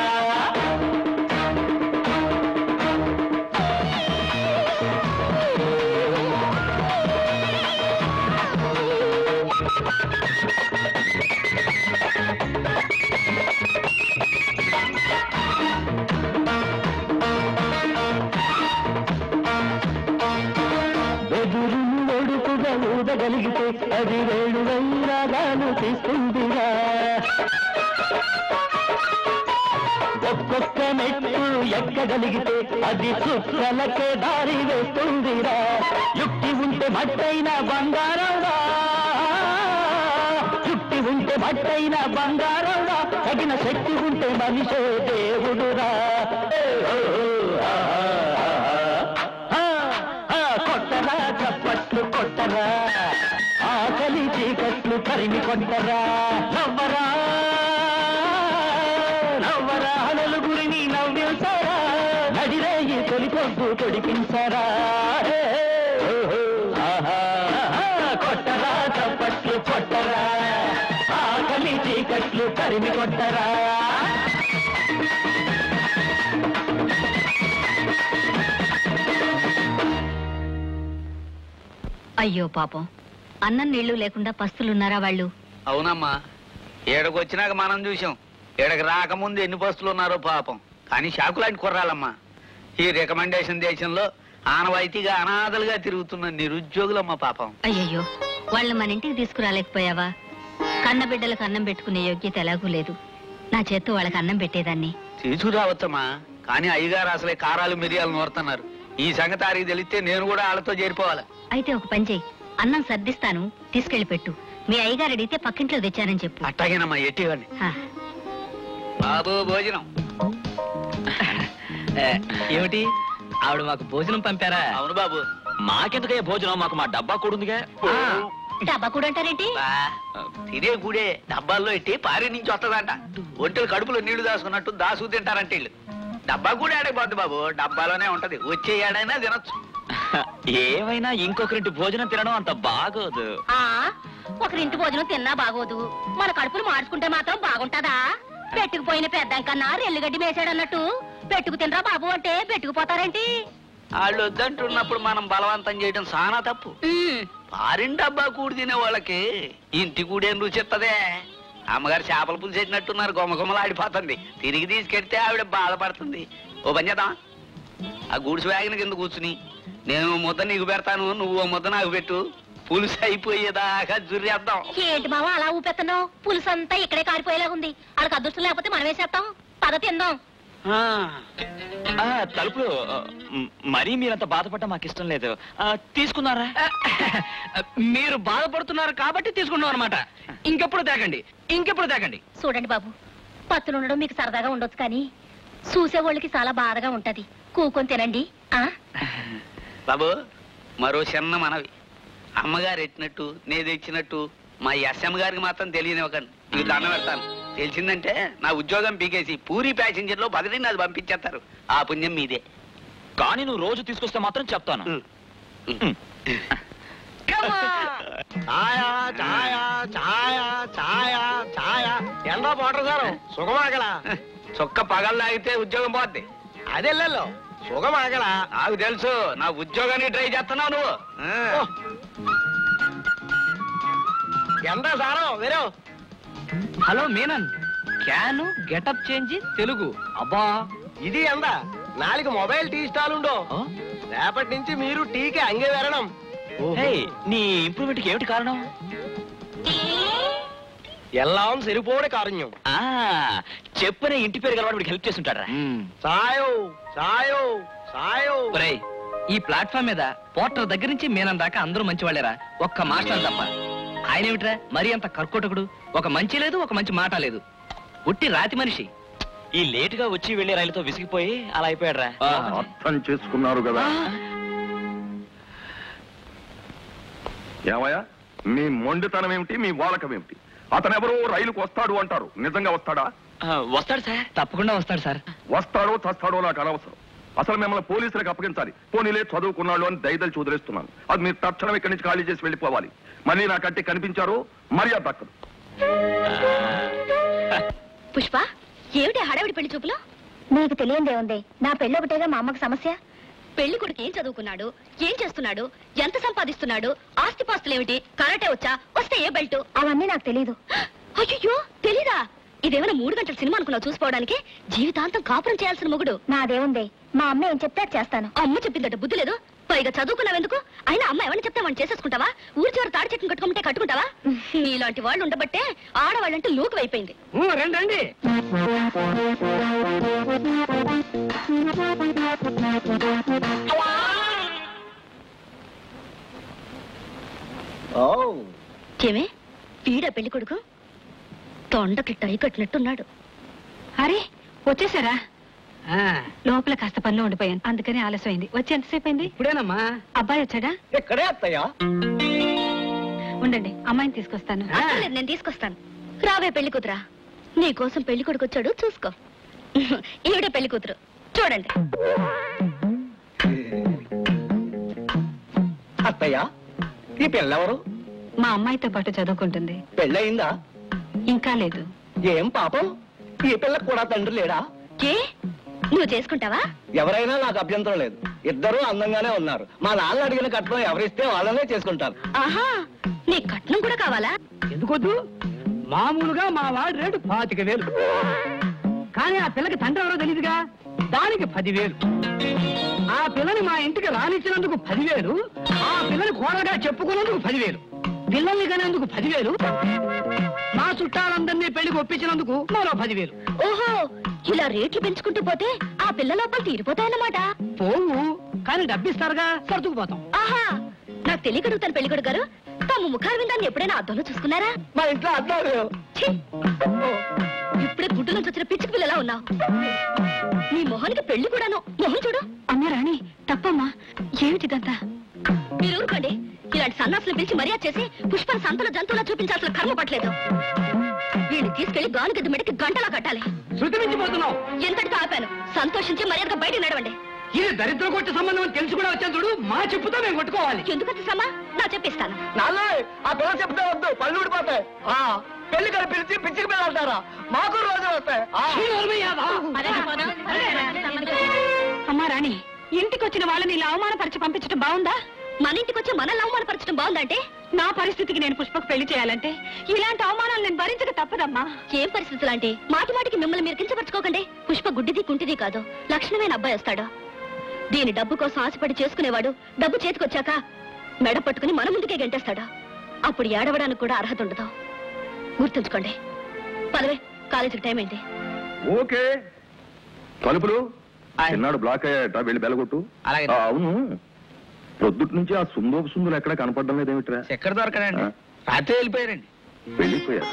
వెదురును ఒడుపుగా ఊదగలిగితే అది వేడు వైరాగాలు తీస్తుందిరా ఒక్కొక్క మెట్టు ఎక్కగలిగితే అది చుక్కలకే దారి వేస్తుందిరా యుక్తి ఉంటే మట్టైన బంగారంగా యుక్తి ఉంటే మట్టైన బంగారంగా తగిన శక్తి ఉంటే మనిషే దేవుడురా ఏ, ఓ, ఓ, ఆహా, ఆహా. ఆ, ఆ, కొట్టరా చప్పట్లు కొట్టరా ఆకలి చీకట్లు తరిమి కొట్టరా నవ్వరా నవ్వరా నలుగురిని నవ్వించరా నడిరే ఈ తొలి పొద్దు పొడిపించరా హే, హే, ఓహో, ఆహా, ఆహా. కొట్టరా చప్పట్లు కొట్టరా ఆకలి చీకట్లు తరిమి కొట్టరా అయ్యో పాపం అన్నం నీళ్లు లేకుండా పస్తులున్నారా వాళ్ళు అవునమ్మా ఏడకు వచ్చినాక మనం చూసాం ఏడకి రాకముందు ఎన్ని బస్సులు ఉన్నారో పాపం కానీ షాకులాంటి కుర్రాలమ్మా ఈ రికమెండేషన్ దేశంలో ఆనవాయితీగా అనాథలుగా తిరుగుతున్న నిరుద్యోగులమ్మ పాపం అయ్యయ్యో వాళ్ళు మన ఇంటికి తీసుకురాలేకపోయావా కన్న బిడ్డలకు అన్నం పెట్టుకునే యోగ్యత ఎలాగూ లేదు నా చేత్తో వాళ్ళకి అన్నం పెట్టేదాన్ని తీసుకురావచ్చమ్మా కానీ అయ్యగారు అసలే కారాలు మిరియాలు నోరుతున్నారు ఈ సంగతి ఆరికి తెలిస్తే నేను కూడా వాళ్ళతో చేరిపోవాలి అయితే ఒక పని చెయ్యి అన్నం సర్దిస్తాను తీసుకెళ్లి పెట్టు మీ అయ్యగారు అడిగితే పక్కింట్లో తెచ్చానని చెప్పు అట్టాగేనమ్మా ఎట్టివ్వండి హా. బాబు భోజనం ఏ, ఏమిటి ఆవిడ మాకు భోజనం పంపారా అవును బాబు మాకెందుకయ్యా భోజనం మాకు మా డబ్బా కూడుందిగా ఆ, డబ్బా కూడా అంటారేంటి బా, తినే గుడే డబ్బాల్లో ఎట్టి పారి నుంచి వస్తుందంట ఒంటెలు కడుపులో నీళ్లు దాసుకున్నట్టు దాసు తింటారంట వీళ్ళు డబ్బా కూడా ఆడైపోద్ది బాబు డబ్బాలోనే ఉంటది వచ్చే ఏడైనా తినొచ్చు ఏమైనా ఇంకొకరింటి భోజనం తినడం అంత బాగోదు ఆ ఒకరింటి భోజనం తిన్నా బాగోదు మన కడుపులు మార్చుకుంటే మాత్రం బాగుంటదా పెట్టుకుపోయిన పెద్దం కన్నా రెల్లుగడ్డి మేసాడన్నట్టు పెట్టుకు తినరా బాబు అంటే పెట్టుకుపోతారేంటి వాళ్ళు వద్దంటున్నప్పుడు మనం బలవంతం చేయడం చాలా తప్పు ఉమ్, పారిన డబ్బా కూడి తినే వాళ్ళకి ఇంటి కూడేం రుచిత్తదే అమ్మగారు చేపల పులుసు పెట్టినట్టున్నారు గుమగుమలు ఆడిపోతుంది తిరిగి తీసుకెడితే ఆవిడ బాధపడుతుంది ఓ పని చేద్దాం ఆ గూడ్స్ వ్యాగన్ కింద కూర్చుని నేను ఓ ముద్ద నీకు పెడతాను నువ్వు ఓ ముద్ద నాకు పెట్టు పులుసు అయిపోయేదాకా జుర్రేద్దాం ఏంటి మావా అలా ఊపెత్తన్నావు పులుసు అంతా ఇక్కడే కారిపోయేలాగుంది వాళ్ళకి అదృష్టం లేకపోతే మనం వేసేస్తాం పద తిందాం ఆ, ఆ, తలుపులు ఆ, మ్, మరీ మీరంత బాధపడ్డా మాకు ఇష్టం లేదు ఆ, తీసుకున్నారా మీరు బాధపడుతున్నారు కాబట్టి తీసుకున్నాం అనమాట ఇంకెప్పుడు తేకండి ఇంకెప్పుడు తేకండి చూడండి బాబు పత్తులు ఉండడం మీకు సరదాగా ఉండొచ్చు కానీ చూసేవాళ్ళకి చాలా బాధగా ఉంటది కూకొని తినండి ఆ బాబు మరో చిన్న మనవి అమ్మగారు ఎట్టినట్టు నేను తెచ్చినట్టు మా ఎస్ఎం గారికి మాత్రం తెలియనివ్వకండి మీకు దండం పెడతాను తెలిసిందంటే నా ఉద్యోగం పీకేసి పూరి ప్యాసింజర్ లో బదిలీ నాది పంపించేస్తారు ఆ పుణ్యం మీదే కానీ నువ్వు రోజు తీసుకొస్తే మాత్రం చెప్తాను ఉమ్. ఉమ్. ఛాయ ఛాయ ఛాయ ఛాయ ఛాయ ఎండా పోటర్ సారు సుఖమాగల చొక్క పగల్లాగితే ఉద్యోగం పోద్ది అదెల్లెల్లో సుఖమాగల నాకు తెలుసు నా ఉద్యోగానికి ట్రై చేస్తున్నావు నువ్వు ఆ. ఎండా సారం వేరే hello Menon can getup change Telugu అబ్బా ఇది ఎంద నాలుగు మొబైల్ టీ స్టాల్ ఉండో ఆ? రేపటి నుంచి మీరు టీకి అంగే వెరడం హే, నీ ఇంప్రూవ్మెంట్ కి ఏమిటి కారణం ఎల్లాం సరిపోడే కారణ్యం ఆ చెప్పనే ఇంటి పేరు గలవాడు వీడికి హెల్ప్ చేస్తుంటారా సాయో సాయో సాయో ఒరేయ్ ఈ ప్లాట్ఫామ్ మీద పోర్టర్ దగ్గర నుంచి మీనం దాకా అందరూ మంచి వాళ్ళేరా ఒక్క మాస్టర్ తప్ప ఆయన ఏమిట్రా మరీ అంత కర్కోటకుడు ఒక మంచి లేదు ఒక మంచి మాట లేదు ఉట్టి రాతి మనిషి ఈ లేట్ గా వచ్చి వెళ్లే రైలుతో విసిగిపోయి అలా అయిపోయాడ్రా అర్థం చేసుకున్నారు కదా ఏమయ్యా మీ మొండితనం ఏమిటి మీ వాలకం ఏమిటి అతనెవరో రైలుకు వస్తాడు అంటారు నిజంగా వస్తాడా ఆ, వస్తాడు సార్ తప్పకుండా వస్తాడు సార్ వస్తాడో చస్తాడో నాకు అనవసరం అసలు మిమ్మల్ని పోలీసులకు అప్పగించాలి పోనీలే చదువుకున్నాడు అని దయదలు చూదిలేస్తున్నాను అది మీరు తక్షణం ఇక్కడి నుంచి ఖాళీ చేసి వెళ్ళిపోవాలి మళ్ళీ నా కంటే కనిపించారు మర్యాద దక్కదు పుష్ప ఏమిటి హడావిడి పెళ్లి చూపులో నీకు తెలియందే ఉంది నా పెళ్లి ఒకటేగా మా అమ్మకు సమస్య పెళ్లి కొడుకు ఏం చదువుకున్నాడు ఏం చేస్తున్నాడు ఎంత సంపాదిస్తున్నాడు ఆస్తిపాస్తులు ఏమిటి కరాటే వచ్చా వస్తే ఏ బెల్ట్ అవన్నీ నాకు తెలియదు అయ్యో తెలీదా ఇదేమైనా మూడు గంటల సినిమా అనుకున్నావు చూసుకోవడానికి జీవితాంతం కాపురం చేయాల్సిన మొగుడు నాదేముంది మా అమ్మ ఏం చెప్తే చేస్తాను అమ్మ చెప్పిందట బుద్ధి లేదు పైగా చదువుకున్నావెందుకు అయినా అమ్మ ఎవరిని చెప్తే వాడిని చేసేసుకుంటావా ఊరి చివరి తాడి చెట్టును కట్టుకుంటే కట్టుకుంటావా నీలాంటి వాళ్ళు ఉండబట్టే ఆడవాళ్ళంటే లోకు అయిపోయింది ఊ, రండి రండి ఏమే వీడా పెళ్లి కొడుకు తొండకి టై కట్టినట్టున్నాడు అరే వచ్చేసారా ఆ, లోపల కాస్త పనిలో ఉండిపోయాను అందుకని ఆలస్యమైంది వచ్చి ఎంతసేపు అయింది ఇప్పుడేనమ్మా అబ్బాయి వచ్చాడా ఇక్కడే అత్తయ్యా ఉండండి అమ్మాయిని తీసుకొస్తాను అక్కర్లేదు, నేను తీసుకొస్తాను రావే పెళ్లి కూతురా నీ కోసం పెళ్లి కొడుకు వచ్చాడు చూసుకో ఈవిడే పెళ్లి కూతురు చూడండి అత్తయ్య ఈ పిల్లెవరు మా అమ్మాయితో పాటు చదువుకుంటుంది పెళ్ళయిందా ఇంకా లేదు ఏం పాపం ఈ పిల్లకు కూడా తండ్రి లేడా ఏ నువ్వు చేసుకుంటావా ఎవరైనా నాకు అభ్యంతరం లేదు ఇద్దరూ అందంగానే ఉన్నారు మా నాన్న అడిగిన కట్నం ఎవరిస్తే వాళ్ళనే చేసుకుంటారు ఆహా నీ కట్నం కూడా కావాలా ఎందుకొద్దు మామూలుగా మా వాడి రేటు పాతిక వేలు కానీ ఆ పిల్లకి తండ్రి ఎవరో తెలియదుగా దానికి పదివేలు ఆ పిల్లని మా ఇంటికి రానిచ్చినందుకు పదివేలు ఆ పిల్లని కోరగా చెప్పుకున్నందుకు పదివేలు పిల్లల్ని కనేందుకు పదివేలు మా చుట్టాలందరినీ పెళ్లికి ఒప్పించినందుకు మరో పదివేలు ఓహో ఇలా రేట్లు పెంచుకుంటూ పోతే ఆ పిల్ల లోపల తీరిపోతాయన్నమాట పోవు కానీ డబ్బిస్తారుగా సర్దుకుపోతాం ఆహా నాకు తెలియకడుగుతాను పెళ్లి కొడుకు గారు తమ ముఖాల విందాన్ని ఎప్పుడైనా అద్దంలో చూసుకున్నారా మా ఇంట్లో అద్దాలు ఛీ! ఇప్పుడే గుడ్డు నుంచి వచ్చిన పిచ్చి పిల్లలా ఉన్నావు నీ మొహానికి పెళ్లి కూడాను మొహం చూడు అమ్మ రాణి తప్పమ్మా ఏమిటిదంతా మీరు ఊరుకోండి ఇలాంటి సన్నాసులు పిలిచి మర్యాద చేసి పుష్పం సంతల జంతువులా చూపించాల్సిన కర్మ పట్టలేదు వీడిని తీసుకెళ్లి గానుగద్దు మెడకి గంటలా కట్టాలి శృతి మించిపోతున్నావు ఎంతటితో ఆపాను సంతోషించి మర్యాదగా బయట నడవండి ఇది దరిద్ర కొట్ట సంబంధం అని తెలిసి కూడా వచ్చాను చూడు మా చెప్పుతో మేము కొట్టుకోవాలి ఎందుకు వచ్చేసామా నా చెప్పిస్తాను నాన్న ఆ పిల్ల చెప్తే వద్దు పళ్ళు ఊడిపోతాయి ఆ పెళ్లి కలిపి పిలిచి పిచ్చికి పిల్లలు అంటారా మాకు రోజు వస్తాయి ఆ. ఈ నోర్మయ్యావా? అమ్మా రాణి ఇంటికి వచ్చిన వాళ్ళని ఇలా అవమానపరిచి పంపించడం బాగుందా మన ఇంటికి వచ్చి మనల్ని అవమానపరచడం బాగుందంటే నా పరిస్థితికి నేను పుష్పకు పెళ్లి చేయాలంటే ఇలాంటి అవమానాలు నేను భరించక తప్పదమ్మా ఏం పరిస్థితులు అంటే మాటి మాటికి మిమ్మల్ని మీరు కించపరచుకోకండి పుష్ప గుడ్డిది కుంటిది కాదు లక్షణమైన అబ్బాయి వస్తాడు దీని డబ్బు కోసం ఆశపడి చేసుకునేవాడు డబ్బు చేతికొచ్చాక మెడ పట్టుకుని మన ముందుకే గెంటేస్తాడు అప్పుడు ఏడవడానికి కూడా అర్హత ఉండదు గుర్తుంచుకోండి పదవే కాలేజీకి టైం అయింది ఓకే తలుపులు చిన్నాడు బ్లాక్ అయ్యాట వెళ్ళి బెలగొట్టు అలాగే. ఆ, అవును పొద్దుటి నుంచి ఆ సుందోపు సుందులు ఎక్కడ కనపడడం లేదేమిట్రా ఎక్కడ దొరకడండి ఆ? రాత్రి వెళ్ళిపోయారండి వెళ్ళిపోయారు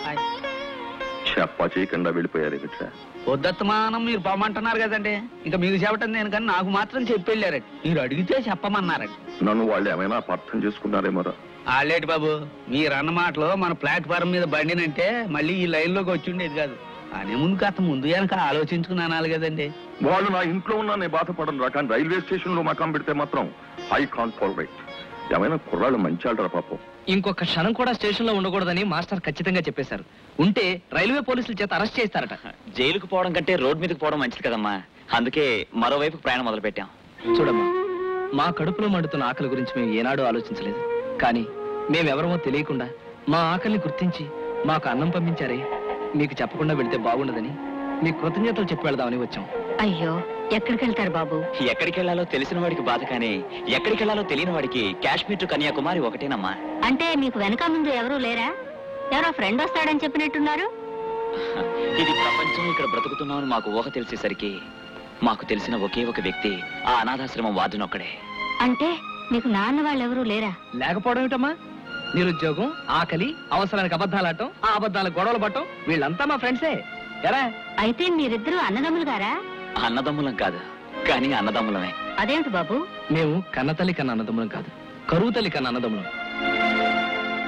చెప్ప చేయకుండా వెళ్ళిపోయారు ఏమిట్రా పొద్దుమానం మీరు పొమ్మంటున్నారు కదండి ఇంకా మీకు చెప్పటం నేను కానీ నాకు మాత్రం చెప్పి వెళ్ళారండి మీరు అడిగితే చెప్పమన్నారండి నన్ను వాళ్ళు ఏమైనా అపార్థం చేసుకున్నారేమోరా ఆలేటి బాబు మీరు అన్న మాటలో మన ప్లాట్ఫారం మీద బండినంటే మళ్ళీ ఈ లైన్ లోకి వచ్చి ఉండేది కాదు అనే ముందు కాస్త ముందు వెనక ఆలోచించుకుని అనాలి కదండి వాళ్ళు నా ఇంట్లో ఉన్నా నేను బాధపడను రా కానీ రైల్వే స్టేషన్ లో మకాం పెడితే మాత్రం ఐ కాంట్ టాలరేట్ ఏమైనా కుర్రాళ్ళు మంచి ఆడరా పాపం ఇంకొక క్షణం కూడా స్టేషన్ లో ఉండకూడదని మాస్టర్ ఖచ్చితంగా చెప్పేశారు ఉంటే రైల్వే పోలీసుల చేత అరెస్ట్ చేస్తారట జైలుకు పోవడం కంటే రోడ్ మీదకి పోవడం మంచిది కదమ్మా అందుకే మరోవైపు ప్రయాణం మొదలు పెట్టాం చూడమ్మా మా కడుపులో మండుతున్న ఆకలి గురించి మేము ఏనాడూ ఆలోచించలేదు కానీ మేమెవరమో తెలియకుండా మా ఆకలిని గుర్తించి మాకు అన్నం పంపించారే మీకు చెప్పకుండా వెళితే బాగుండదని మీ కృతజ్ఞతలు చెప్పి వెళదామని వచ్చాం అయ్యో ఎక్కడికి వెళ్తారు బాబు ఎక్కడికి వెళ్ళాలో తెలిసిన వాడికి బాధ కానీ ఎక్కడికి వెళ్ళాలో తెలియని వాడికి కాశ్మీర్ టు కన్యాకుమారి ఒకటేనమ్మా అంటే మీకు వెనక ముందు ఎవరూ లేరా ఎవరో ఫ్రెండ్ వస్తాడని చెప్పినట్టున్నారు ఇది ప్రపంచం ఇక్కడ బ్రతుకుతున్నామని మాకు ఊహ తెలిసేసరికి మాకు తెలిసిన ఒకే ఒక వ్యక్తి ఆ అనాథాశ్రమం వార్డునొక్కడే అంటే మీకు నాన్న వాళ్ళు ఎవరూ లేరా లేకపోవడం ఏమిటమ్మా నిరుద్యోగం ఆకలి అవసరానికి అబద్ధాలాడటం ఆ అబద్ధాలకు గొడవలు పట్టడం వీళ్ళంతా మా ఫ్రెండ్సే ఎరా అయితే మీరిద్దరూ అన్నదమ్ములు గారా అన్నదమ్ములం కాదు కానీ అన్నదమ్ములమే అదేమిటి బాబు మేము కన్నతల్లి కన్న అన్నదమ్ములం కాదు కరువు తల్లి కన్న అన్నదమ్ములం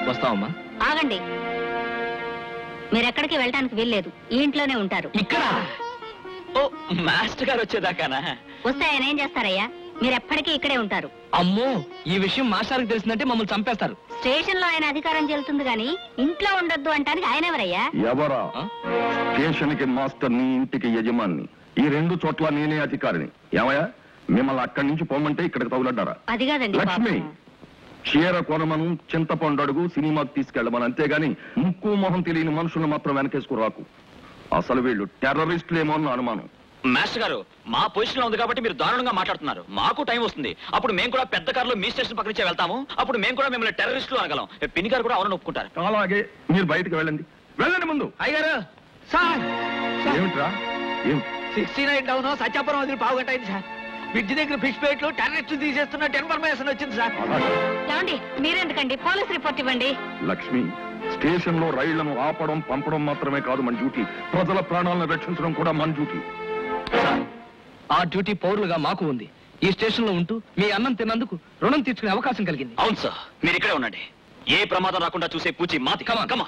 వస్తావమ్మా ఆగండి మీరెక్కడికి వెళ్ళటానికి వీల్లేదు ఈ ఇంట్లోనే ఉంటారు ఇక్కడ ఓ మాస్టర్ గారు వచ్చేదాకానా వస్తే ఆయన ఏం చేస్తారయ్యా మీరెప్పటికీ ఇక్కడే ఉంటారు అమ్మో ఈ విషయం మాస్టర్కి తెలిసిందంటే మమ్మల్ని చంపేస్తారు స్టేషన్ లో ఆయన అధికారం చెల్లుతుంది గాని ఇంట్లో ఉండొద్దు అంటానికి ఆయన ఎవరయ్యా ఎవరా ఆ? స్టేషన్ కి మాస్టర్ నీ ఇంటికి యజమాని ఈ రెండు చోట్ల నేనే అధికారిని ఏమయ్యా మిమ్మల్ని అక్కడి నుంచి పోమంటే ఇక్కడికి తగులడ్డారా అది కాదండి లక్ష్మి పాపం. చీర కొనమను చింతపండు అడుగు సినిమాకి తీసుకెళ్ళమని అంతేగాని ముక్కు మొహం తెలియని మనుషులను మాత్రం వెనకేసుకు రాకు అసలు వీళ్ళు టెర్రరిస్టులేమో అన్న అనుమానం మాస్టర్ గారు మా పొజిషన్ లో ఉంది కాబట్టి మీరు దారుణంగా మాట్లాడుతున్నారు మాకు టైం వస్తుంది అప్పుడు మేము కూడా పెద్ద కారులో మీ స్టేషన్ పక్క నుంచే వెళ్తాము అప్పుడు మేము కూడా మిమ్మల్ని టెర్రరిస్టులు అనగలం పిన్ని గారు కూడా అవునని ఒప్పుకుంటారు అలాగే మీరు బయటికి వెళ్ళండి వెళ్ళండి ముందు అయ్యారు సార్ ఏమిట్రా ఏం సిక్స్టీ నైన్ టౌన్ సత్యాపురం వదిలి పావు గంట అయింది సార్ బ్రిడ్జ్ దగ్గర ఫిష్ ప్లేట్లు టెర్రరిస్ట్ తీసేస్తున్న ఇన్ఫర్మేషన్ వచ్చింది సార్ ఏమండి మీరెందుకండి పోలీస్ రిపోర్ట్ ఇవ్వండి లక్ష్మి స్టేషన్ లో రైళ్లను ఆపడం పంపడం మాత్రమే కాదు మన డ్యూటీ ప్రజల ప్రాణాలను రక్షించడం కూడా మన డ్యూటీ ఆ డ్యూటీ పౌరులుగా మాకు ఉంది ఈ స్టేషన్ లో ఉంటూ మీ అన్నం తిన్నందుకు రుణం తీర్చుకునే అవకాశం కలిగింది అవును సార్ మీరు ఇక్కడే ఉండండి ఏ ప్రమాదం రాకుండా చూసే పూచి మాతి కమా కమా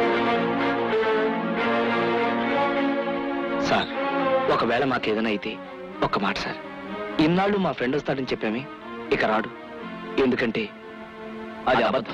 సార్ ఒకవేళ మాకేదైనా అయితే ఒక్క మాట సార్ ఇన్నాళ్ళు మా ఫ్రెండ్ వస్తాడని చెప్పామే ఇక రాడు ఎందుకంటే అది అబద్ధం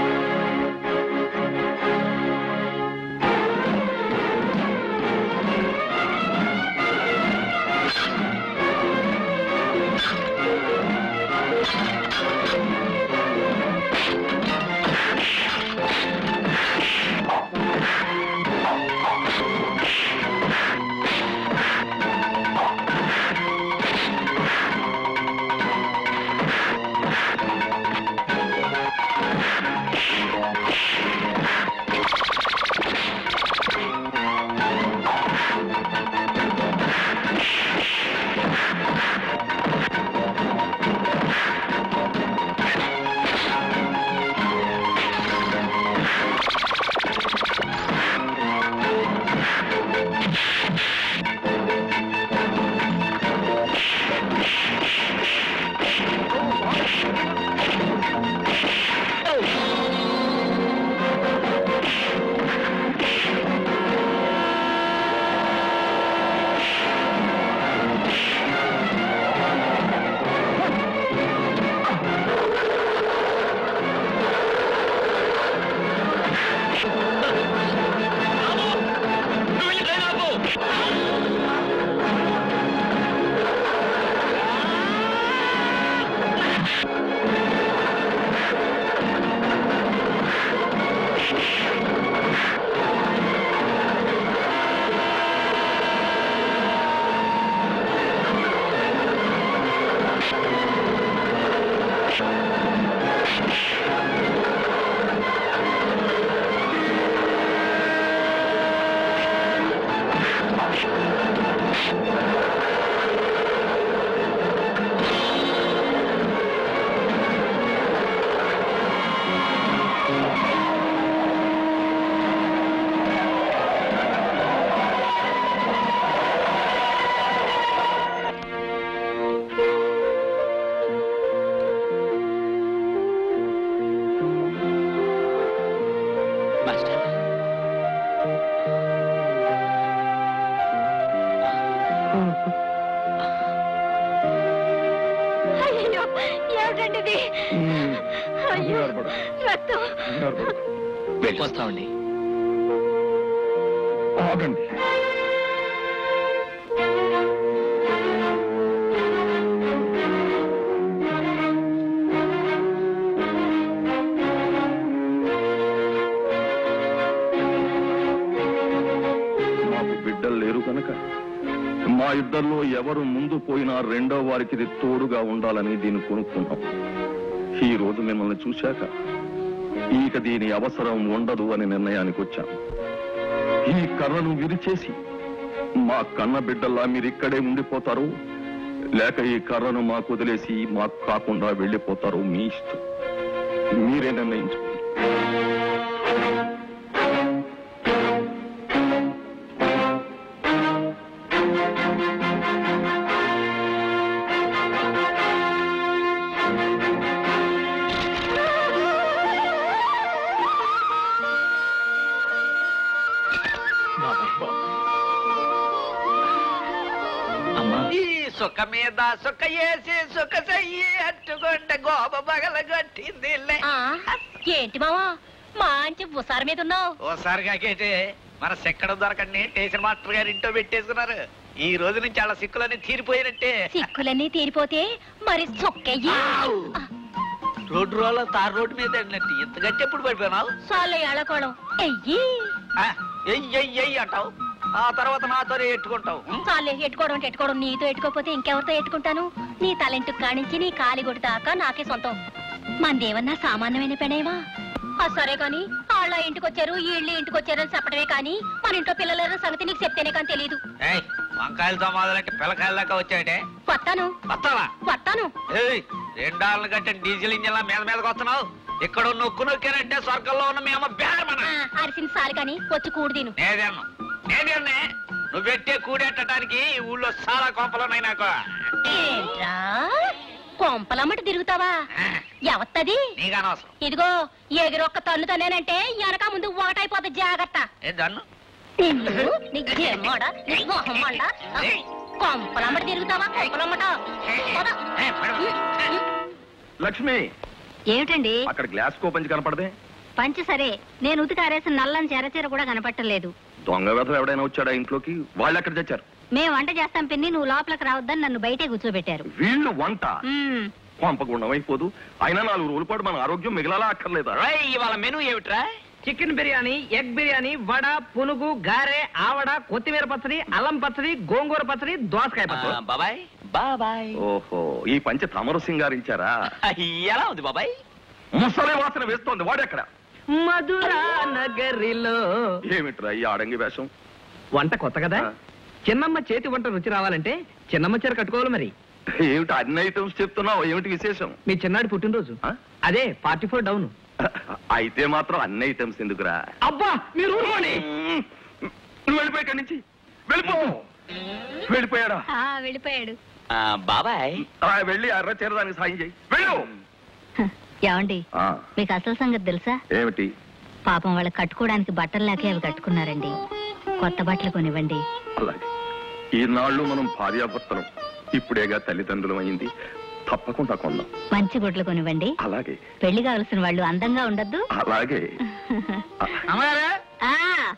మాస్టర్ అయ్యో ఏమిటండి ఇది అయ్యో రక్తం వస్తామండి ఆగండి మాకు బిడ్డలు లేరు కనుక మా ఇద్దరిలో ఎవరు ముందు పోయినా రెండో వారికి ఇది తోడుగా ఉండాలని దీన్ని కొనుక్కున్నాం ఈ రోజు మిమ్మల్ని చూశాక ఇక దీని అవసరం ఉండదు అని నిర్ణయానికి వచ్చాం ఈ కర్రను విరిచేసి మా కన్న బిడ్డల్లా మీరు ఇక్కడే ఉండిపోతారు లేక ఈ కర్రను మాకు వదిలేసి మాకు కాకుండా వెళ్ళిపోతారు మీ ఇష్టం మీరే నిర్ణయించుకోండి సుఖ మీద సుఖ వేసి సుఖ చెయ్యి అట్టుకుంటే గోప పగల కొట్టింది ఆ, ఏంటి మావా మంచి బుసార మీద ఉన్నావు ఓసారి కాకేటి మన సెక్కడ దొరకండి స్టేషన్ మాస్టర్ గారు ఇంట్లో పెట్టేసుకున్నారు ఈ రోజు నుంచి అలా సిక్కులన్నీ తీరిపోయినట్టే సిక్కులన్నీ తీరిపోతే మరి చొక్కయ్యి రోడ్డు రోల తార్ రోడ్డు మీద వెళ్ళినట్టు ఇంత గట్టి ఎప్పుడు పడిపోయినావు చాలు ఏళ్ళకోవడం ఎయ్యి ఆ, ఎయ్ ఎయ్ ఎయ్ అంటావు ఆ తర్వాత నాతో ఎట్టుకుంటావు ఉం? చాలే ఎట్టుకోవడం అంటే ఎట్టుకోవడం నీతో ఎట్టుకోకపోతే ఇంకెవరితో ఎట్టుకుంటాను నీ తలెంటు కానించి నీ కాలి గుడి దాకా నాకే సొంతం మందేమన్నా సామాన్యమైన పెనేవా ఆ సరే కాని వాళ్ళ ఇంటికి వచ్చారు వీళ్ళు ఇంటికి వచ్చారు అని చెప్పడమే కానీ మన ఇంట్లో పిల్లల సంగతి నీకు చెప్తేనే కానీ తెలియదు ఏయ్ వంకాయలతో మొదలంటే పిల్లకాయల దాకా వచ్చాయంటే వస్తాను వస్తావా వస్తాను ఏయ్ రెండాళ్ళ కంటే డీజిల్ ఇంజిన్ మీద మీదకి వస్తున్నావు ఇక్కడ నొక్కు నొక్కానంటే స్వర్గంలో ఉన్న మీ అమ్మ బేరమన ఆ, అరిసిన సాలు కాని వచ్చి కూడు తిను నేదేను నేదేనే నువ్వు పెట్టే కూడెట్టడానికి ఈ ఊళ్ళో చాలా కొంపలున్నాయి నాకు ఏంట్రా కొంపలమ్మట తిరుగుతావా ఎవత్తది నీకు అనవసరం ఇదిగో ఎగిరొక్క తన్ను తనేనంటే వెనక ముందు ఒకటైపోతుంది జాగ్రత్త ఏ దన్ను నిన్ను నీ జేమ్మోడ, నీ మొహమ్మోడ. కొంపలమ్మట తిరుగుతావా కొంపలమ్మట పద. ఏ, పడు. లక్ష్మి ఏమిటండి అక్కడ గ్లాస్ కోపంచి కనపడదే పంచి సరే నేను ఉతికారేసిన నల్లని చెరచీర కూడా కనపట్టలేదు దొంగ వ్యధ ఎవడైనా వచ్చాడా ఇంట్లోకి వాళ్ళు ఎక్కడ తెచ్చారు మేము వంట చేస్తాం పిన్ని నువ్వు లోపలికి రావద్దని నన్ను బయటే కూర్చోబెట్టారు వీళ్ళు వంట మ్మ్. పంపకుండా అయిపోదు అయినా నాలుగు రోజుల పాటు మన ఆరోగ్యం మిగలాలా అక్కర్లేదా రై ఇవాళ మెనూ ఏమిట్రా చికెన్ బిర్యానీ ఎగ్ బిర్యానీ వడ పునుగు గారె ఆవడ కొత్తిమీర పచ్చడి అల్లం పచ్చడి గోంగూర పచ్చడి దోసకాయ పచ్చడి బాబాయ్ బాబాయ్ ఓహో ఈ పంచ తమరు సింగారించారా ఎలా ఉంది బాబాయ్ ముసలి వాసన వేస్తోంది వాడెక్కడ మధురా నగరిలో ఏమిట్రా ఈ ఆడంగి వేషం వంట కొత్త కదా ఆ. చిన్నమ్మ చేతి వంట రుచి రావాలంటే చిన్నమ్మ చీర కట్టుకోవాలి మరి ఏమిటి అన్ని ఐటమ్స్ చెప్తున్నావు ఏమిటి విశేషం మీ చిన్నాడి పుట్టినరోజు ఆ? అదే ఫార్టీ ఫోర్ డౌన్ అయితే మాత్రం అన్ని ఐటమ్స్ ఎందుకురా అబ్బా మీరు ఊరుకోండి నువ్వు వెళ్ళిపోయి ఇక్కడి నుంచి వెళ్ళిపో వెళ్ళిపోయాడా ఆ, వెళ్ళిపోయాడు ఆ, బాబాయ్ ఆ, వెళ్ళి అర్ర చేరడానికి సాయం చేయి వెళ్ళు హ, ఏమండి ఆ, మీకు అసలు సంగతి తెలుసా ఏమిటి పాపం వాళ్ళకి కట్టుకోవడానికి బట్టలు లేకే అవి కట్టుకున్నారండి కొత్త బట్టలు కొనివ్వండి అలాగే ఈనాళ్ళు మనం భార్యాభర్తలం ఇప్పుడేగా తల్లిదండ్రులం అయింది తప్పకుండా కొందాం మంచి గుడ్లు కొనివ్వండి అలాగే పెళ్లి కావలసిన వాళ్ళు అందంగా ఉండద్దు అలాగే అమ్మగారు ఆ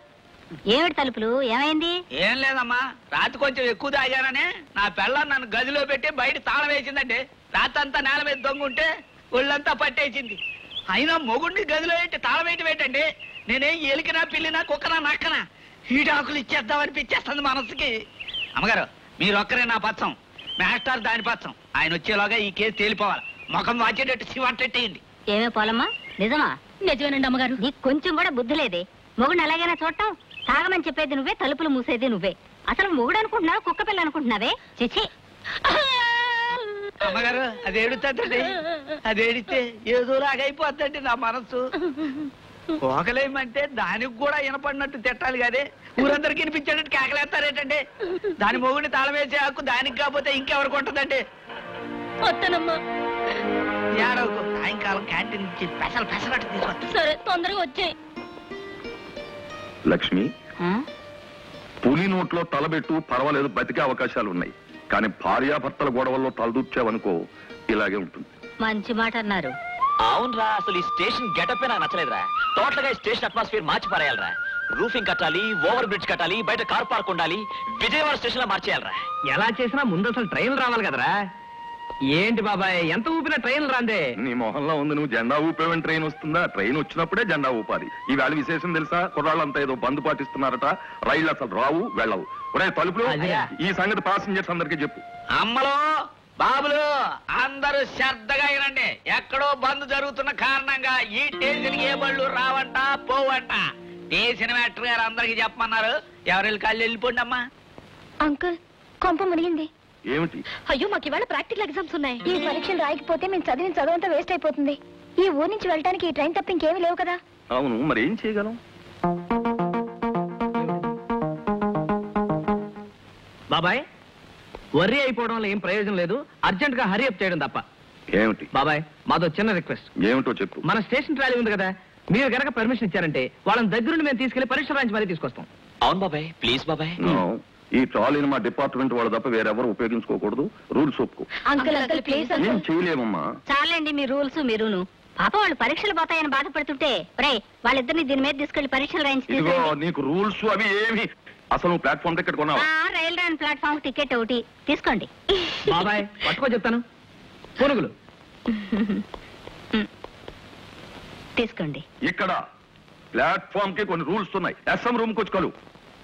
ఏమిటి తలుపులు ఏమైంది ఏం లేదమ్మా రాత్రి కొంచెం ఎక్కువ తాగాననే నా పిల్ల నన్ను గదిలో పెట్టి బయట తాళం వేసిందండి రాత్రి అంతా నేల మీద దొంగ ఉంటే ఒళ్ళంతా పట్టేసింది అయినా మొగుడిని గదిలో పెట్టి తాళం వేయటం ఏంటండి నేనేం ఎలికినా పిల్లినా కుక్కనా నక్కనా హీటాకులు ఇచ్చేద్దామని పిచ్చేస్తుంది మనసుకి అమ్మగారు మీరు ఒక్కరే నా పచ్చం మాస్టర్ దాని పచ్చం ఆయన వచ్చేలోగా ఈ కేసు తేలిపోవాలి ముఖం వాచేటట్టు శివంటెట్టేయండి ఏమే పోలమ్మా నిజమా నిజమేనండి అమ్మగారు నీకు కొంచెం కూడా బుద్ధి లేదే మొగుడు ఎలాగైనా చూడటం తాగమని చెప్పేది నువ్వే తలుపులు మూసేది నువ్వే అసలు మొగుడు అనుకుంటున్నావు కుక్క పిల్ల అనుకుంటున్నావే చిచి అమ్మగారు అది ఏడుతుందండి అది ఏడితే ఏదోలాగా అయిపోద్దండి నా మనసు కోకలేమంటే దానికి కూడా వినపడినట్టు తిట్టాలి కదే ఊరందరికి వినిపించేటట్టు కేకలేస్తారేటండి దాని మొగుడిని తాళవేసే హక్కు దానికి కాకపోతే ఇంకెవరికి ఉంటుందండి వస్తానమ్మా ఏడవకు సాయంకాలం క్యాంటీన్ నుంచి పెసలు పెసరట్టు తీసుకొస్తా సరే తొందరగా వచ్చాయి లక్ష్మి ఆ? పులి నోట్లో తలబెట్టు పర్వాలేదు బతికే అవకాశాలు ఉన్నాయి కానీ భార్యాభర్తల గొడవల్లో తలదూర్చావనుకో ఇలాగే ఉంటుంది మంచి మాట అన్నారు అవునరా అసలు ఈ స్టేషన్ గెటప్ నాకు నచ్చలేదురా టోటల్ గా ఈ స్టేషన్ అట్మాస్ఫియర్ మార్చి పారేయాలరా రూఫింగ్ కట్టాలి ఓవర్ బ్రిడ్జ్ కట్టాలి బయట కార్ పార్క్ ఉండాలి విజయవాడ స్టేషన్ లో మార్చేయాలరా ఎలా చేసినా ముందు అసలు ట్రైన్ రావాలి కదరా ఏంటి బాబాయ్ ఎంత ఊపినా ట్రైన్ రాందే నీ మొహంలో ఉంది నువ్వు జెండా ఊపేవని ట్రైన్ వస్తుందా ట్రైన్ వచ్చినప్పుడే జెండా ఊపాలి ఈ వేళ విశేషం తెలుసా కుర్రాళ్ళంతా ఏదో బంద్ పాటిస్తున్నారట రైళ్ళు అసలు రావు వెళ్ళవు ఒరే తలుపులు అదిరా. ఈ సంగతి ప్యాసింజర్స్ అందరికీ చెప్పు అమ్మలో బాబులు అందరూ శ్రద్ధగా వినండి ఎక్కడో బంద్ జరుగుతున్న కారణంగా ఈ స్టేషన్ ఏ బళ్ళు రావంట పోవంట స్టేషన్ మేటర్ గారు అందరికి చెప్పమన్నారు ఎవరి కాళ్ళు వెళ్ళిపోండి అమ్మా అంకుల్ కొంప మునిగింది ఏమిటి అయ్యో మాకు ఇవాళ ప్రాక్టికల్ ఎగ్జామ్స్ ఉన్నాయి ఈ పరీక్షలు రాయకపోతే మేము చదివిన చదువంతా వేస్ట్ అయిపోతుంది ఈ ఊరు నుంచి వెళ్ళడానికి ఈ ట్రైన్ తప్ప ఇంకేమీ లేవు కదా అవును మరి ఏం చేయగలం బాబాయ్ వర్రీ అయిపోవడం వల్ల ఏం ప్రయోజనం లేదు అర్జెంట్ గా హరి అప్ చేయడం తప్ప ఏమిటి బాబాయ్ మాదో చిన్న రిక్వెస్ట్ ఏమిటో చెప్పు మన స్టేషన్ ట్రాలీ ఉంది కదా మీరు గనక పర్మిషన్ ఇచ్చారంటే వాళ్ళని దగ్గరుండి మేము తీసుకెళ్లి పరీక్ష రాయించి మరీ తీసుకొస్తాం అవును బాబాయ్ ప్లీజ్ బాబాయ్ నో. ఈ ట్రాలీని మా డిపార్ట్మెంట్ వాళ్ళు తప్ప వేరెవరు ఉపయోగించుకోకూడదు రూల్స్ ఒప్పుకో అంకుల్ అంకుల్ ప్లీజ్ ఏం చేయలేమమ్మా చాలండి మీ రూల్స్ మీరును పాప వాళ్ళు పరీక్షలు పోతాయని బాధపడుతుంటే రే వాళ్ళిద్దరిని దీని మీద తీసుకెళ్లి పరీక్షలు రాయించి ఇదిగో తీసుకురండి. నీకు రూల్స్ అవి ఏమి అసలు నువ్వు ప్లాట్ఫామ్ టికెట్ కొన్నావా ఆ, రైల్ రాని ప్లాట్ఫామ్ టికెట్ ఒకటి తీసుకోండి బాబాయ్ పట్టుకో చెప్తాను పురుగులు తీసుకోండి ఇక్కడ ప్లాట్ఫామ్ కి కొన్ని రూల్స్ ఉన్నాయి ఎస్ఎం రూమ్ వచ్చి కలు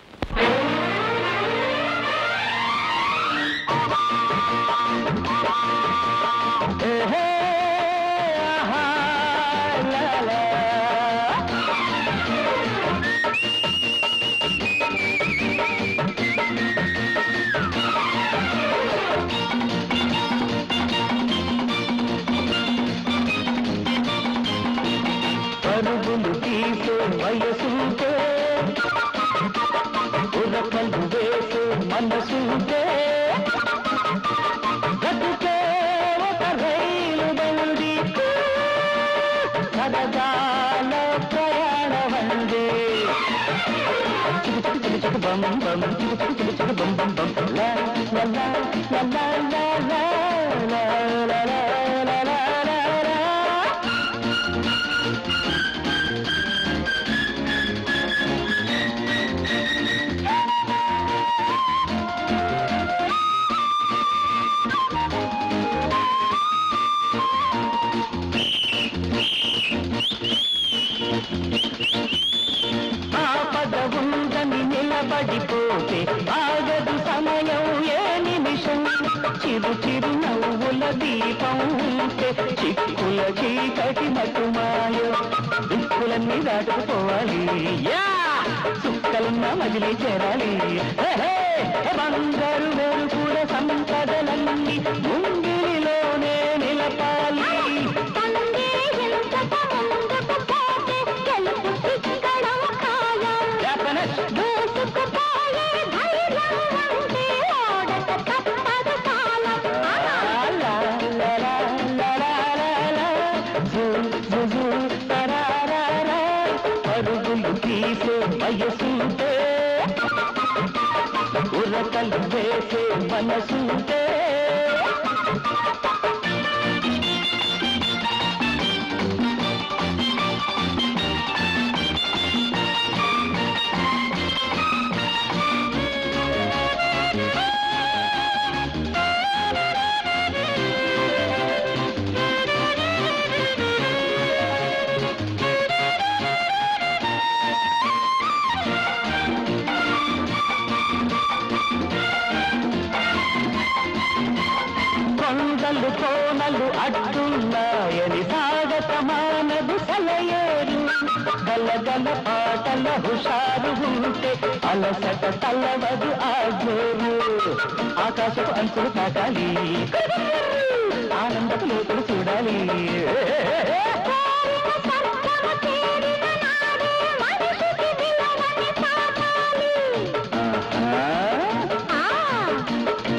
పరుగులు తీసే వయసుంటే ఉరకలు వేసే మనసుంటే బ్రతుకే ఒక రైలు బండి సరదాల ప్రయాణమండి చికు చికు చికు చికు బం బం చికు చికు చికు చికు బం బం బం లా లా లా లా లా లా లా లా లా లా లా లా లా లా ఆపద ఉందని నిలబడిపోతే ఆగదు సమయం ఏ నిమిషం చిరు చిరు నవ్వుల దీపం ఉంటే చిక్కుల చీకటి మటుమాయ దిక్కులన్నీ దాటుకుపోవాలి యా సుక్కలున్న మజిలీ చేరాలి హే, హే, బంగారు వెరుకుల సంపదలన్నీ ముంగిలిలోనే నిలపాలి Definite. పరుగులు తీసే వయసుంటే ఉరకలు వేసే మనసుంటే కొండలు కోనలు అడ్డున్నాయని సాగతమానదు సలయేరు గలగల పాటల హుషారు ఉంటే అలసట తల్లవదు ఆగోరు ఆకాశపు అంచులు తాకాలి ఆనందపు లోతులు చూడాలి ఆహా.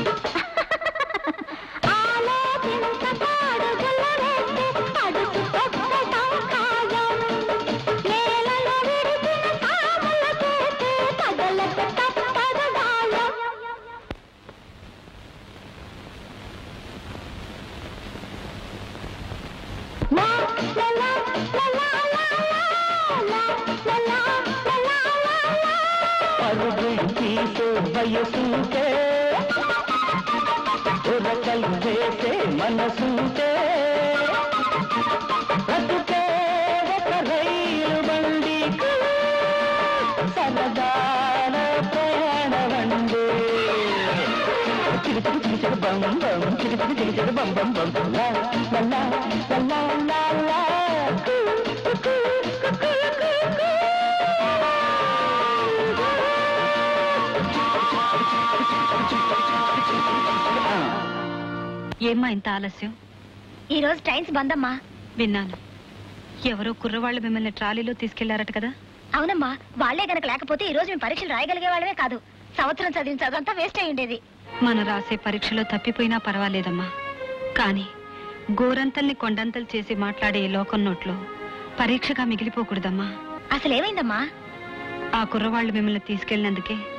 పరుగులు తీసే వయసుంటే ఉరకలు వేసే మనసుంటే బ్రతుకే ఒక రైలు బండి సరదాల ప్రయాణమండి చిరు చిరు చిరు చిరు బం బం చిరు చిరు చిరు చిరు బం బం బం లా లా లా లా లా లా లా ఏమ్మా ఇంత ఆలస్యం ఈ రోజు ట్రైన్స్ బందమ్మా విన్నాను ఎవరో కుర్రవాళ్ళు మిమ్మల్ని ట్రాలీలో తీసుకెళ్లారట కదా అవునమ్మా వాళ్లే గనక లేకపోతే ఈ రోజు మేము పరీక్షలు రాయగలిగే వాళ్ళమే కాదు సంవత్సరం చదివిన చదువంతా వేస్ట్ అయి ఉండేది మనం రాసే పరీక్షలో తప్పిపోయినా పర్వాలేదమ్మా కానీ గోరంతల్ని కొండంతలు చేసి మాట్లాడే ఈ లోకం నోట్లో పరీక్షగా మిగిలిపోకూడదమ్మా అసలు ఏమైందమ్మా ఆ కుర్రవాళ్ళు మిమ్మల్ని తీసుకెళ్ళినందుకే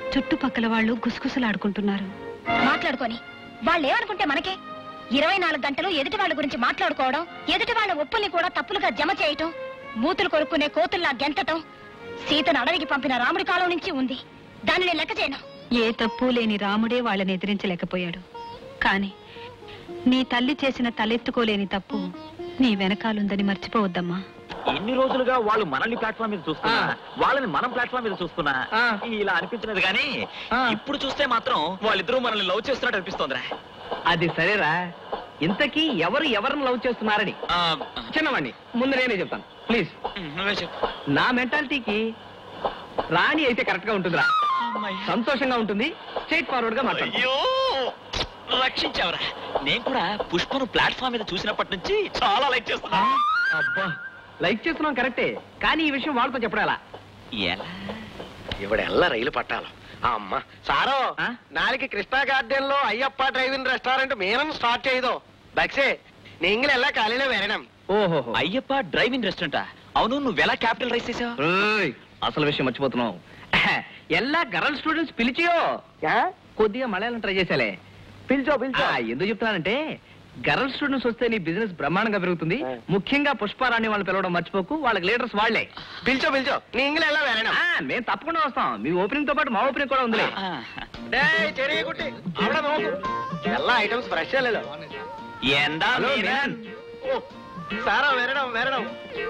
చుట్టుపక్కల వాళ్ళు గుసగుసలాడుకుంటున్నారు మాట్లాడుకొని వాళ్ళు ఏమనుకుంటే మనకే ఇరవై నాలుగు గంటలు ఎదుటి వాళ్ళ గురించి మాట్లాడుకోవడం ఎదుటి వాళ్ళ ఒప్పుల్ని కూడా తప్పులుగా జమ చేయటం మూతులు కొరుక్కునే కోతుల్లా గెంతటం సీతను అడవికి పంపిన రాముడి కాలం నుంచి ఉంది దానిని లెక్క చేయను ఏ తప్పు లేని రాముడే వాళ్ళని ఎదిరించలేకపోయాడు కాని నీ తల్లి చేసిన తలెత్తుకోలేని తప్పు నీ వెనకాలుందని మర్చిపోవద్దమ్మా ఎన్ని రోజులుగా వాళ్ళు మనల్ని ప్లాట్ఫామ్ మీద చూస్తున్నా వాళ్ళని మనం ప్లాట్ఫామ్ మీద చూస్తున్నా ఆ. ఇలా అనిపించినది కానీ ఆ. ఇప్పుడు చూస్తే మాత్రం వాళ్ళిద్దరూ మనల్ని లవ్ చేస్తున్నట్టు అనిపిస్తోందిరా అది సరేరా ఇంతకీ ఎవరు ఎవరిని లవ్ చేస్తున్నారని ఆ, చిన్నవాణ్ణి ముందు నేనే చెప్తాను ప్లీజ్ నువ్వే చెప్పు నా మెంటాలిటీకి రాణి అయితే కరెక్ట్ గా ఉంటుందిరా సంతోషంగా ఉంటుంది స్ట్రైట్ ఫార్వర్డ్ గా మాట్లాడు అయ్యో రక్షించావురా నేను కూడా పుష్పను ప్లాట్ఫామ్ మీద చూసినప్పటి నుంచి చాలా లైక్ చేస్తున్నా అబ్బా లైక్ చేస్తున్నాం కరెక్టే కానీ ఈ విషయం వాళ్ళతో చెప్పడాలా ఎలా ఇవిడెల్ల రైలు పట్టాలి ఆ అమ్మ సారో ఆ? నాளைக்கு కృష్ణా గార్డెన్ లో అయ్యప్ప డ్రైవింగ్ రెస్టారెంట్ మేనం స్టార్ట్ చేయదో బక్సే నీంగిల్ ఎల్లా కాలీలో వెరణం ఓహోహో అయ్యప్ప డ్రైవింగ్ రెస్టారెంటా అవును నువ్వు ఎలా క్యాపిటల్ రైస్ చేసావు ఓయ్, అసలు విషయం మర్చిపోతున్నావు ఎల్లా గర్ల్ స్టూడెంట్స్ పిలిచియో కొద్దిగా మలయాళం ట్రై చేసేలే పిలిచో పిలిచో ఆ, ఎందుకు చెప్తున్నానంటే గర్ల్ స్టూడెంట్స్ వస్తే నీ బిజినెస్ బ్రహ్మాండంగా పెరుగుతుంది ఆ. ముఖ్యంగా పుష్పారాణి వాళ్ళని పిలవడం మర్చిపోకు వాళ్ళకి లీడర్స్ వాళ్ళే పిలిచో పిలిచో నీంగిల్ ఎల్లా వెరణం ఆ, మేము తప్పకుండా వస్తాం మీ ఓపెనింగ్ తో పాటు మా ఓపెనింగ్ కూడా ఉందిలే டேய் ചെറിയ കുട്ടി അവിടെ നോക്കൂ എല്ലാ ഐറ്റംസ് ഫ്രഷ് അല്ലല്ലോ ఎందా హలో మీరన్ ഓ സാറാ വരണം വരണം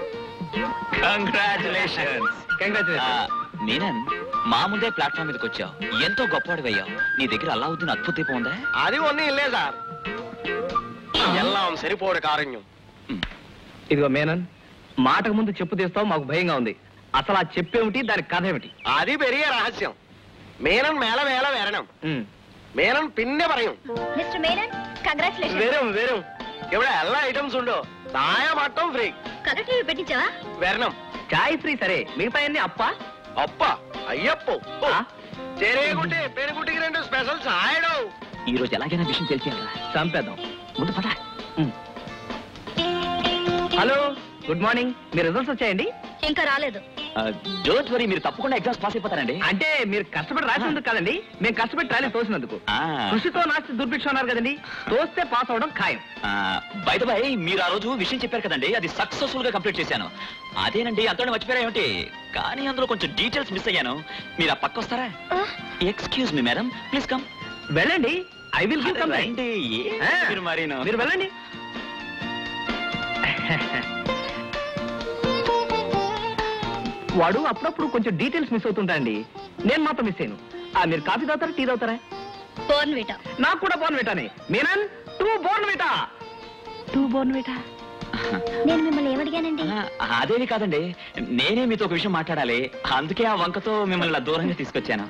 కంగ్రాచులేషన్స్ కంగ్రాచులేషన్ మీనన్ మా ముందే ప్లాట్ఫామ్ మీదకి వచ్చావు ఎంతో గొప్పవాడు అయ్యావు నీ దగ్గర అల్లావుద్దీన్ అద్భుత దీపం ఉందా అది ഒന്നും ഇല്ലേ സാർ എല്ലാം സരിപ്പോട് കാറിഞ്ഞു ఇదిగో మేనన్ మాటకు ముందు చెప్పు తీస్తావు మాకు భయంగా ఉంది అసలు ఆ చెప్పేమిటి దాని కథ ఏమిటి అది పెరిగే రహస్యం మేనన్ మేళ వేళ വരണം ఉమ్. മേനൻ പിന്നെ പറയും మిస్టర్ మేనన్ కంగ్రాచులేషన్ വരും വരും ഇവിടെ എല്ലാ ഐറ്റംസ് ഉണ്ടോ ചായ മട്ടം ഫ്രീ కలర్ టీవీ పెట్టించావా വരണം చాయ్ ఫ్రీ సరే మిగతా అన్ని అప్ప അപ്പ അയ്യപ്പോ ഓ, ആ? ചെറിയ കുട്ടി പെൺകുട്ടിക്ക് രണ്ട് സ്പെഷ്യൽ ചായടോ ఈ రోజు ఎలాగైనా విషయం తెలిసేయాలి చంపేద్దాం ముందు పద హలో గుడ్ మార్నింగ్ మీ రిజల్ట్స్ వచ్చాయండి ఇంకా రాలేదు డోంట్ వరీ మీరు తప్పకుండా ఎగ్జామ్స్ పాస్ అయిపోతారండి అంటే మీరు కష్టపడి రాసినందుకు కాదండి మేము కష్టపడి ట్రాలీ తోసినందుకు ఆ. కృషితో నాస్తి దుర్భిక్ష అన్నారు కదండి తోస్తే పాస్ అవడం ఖాయం బై బై మీరు ఆ రోజు విషయం చెప్పారు కదండి అది సక్సెస్ఫుల్ గా కంప్లీట్ చేశాను అదేనండి అంతలో మర్చిపోయారా ఏమిటి కానీ అందులో కొంచెం డీటెయిల్స్ మిస్ అయ్యాను మీరు ఆ పక్క వస్తారా excuse me madam please come వెళ్ళండి ఐ విల్ గివ్ కమ్ రండి ఆ, మీరు మరి మీరు వెళ్ళండి వాడు అప్పుడప్పుడు కొంచెం డీటెయిల్స్ మిస్ అవుతుంటాయండి నేను మాత్రం మిస్ అయ్యాను ఆ, మీరు కాఫీ తాగుతారా టీ తాగుతారా బోర్న్ విటా నాకు కూడా బోర్న్ విటానే Menon too Bournvita too Bournvita నేను మిమ్మల్ని ఏమడిగానండి అదేమి కాదండి నేనే మీతో ఒక విషయం మాట్లాడాలి అందుకే ఆ వంకతో మిమ్మల్ని ఇలా దూరంగా తీసుకొచ్చాను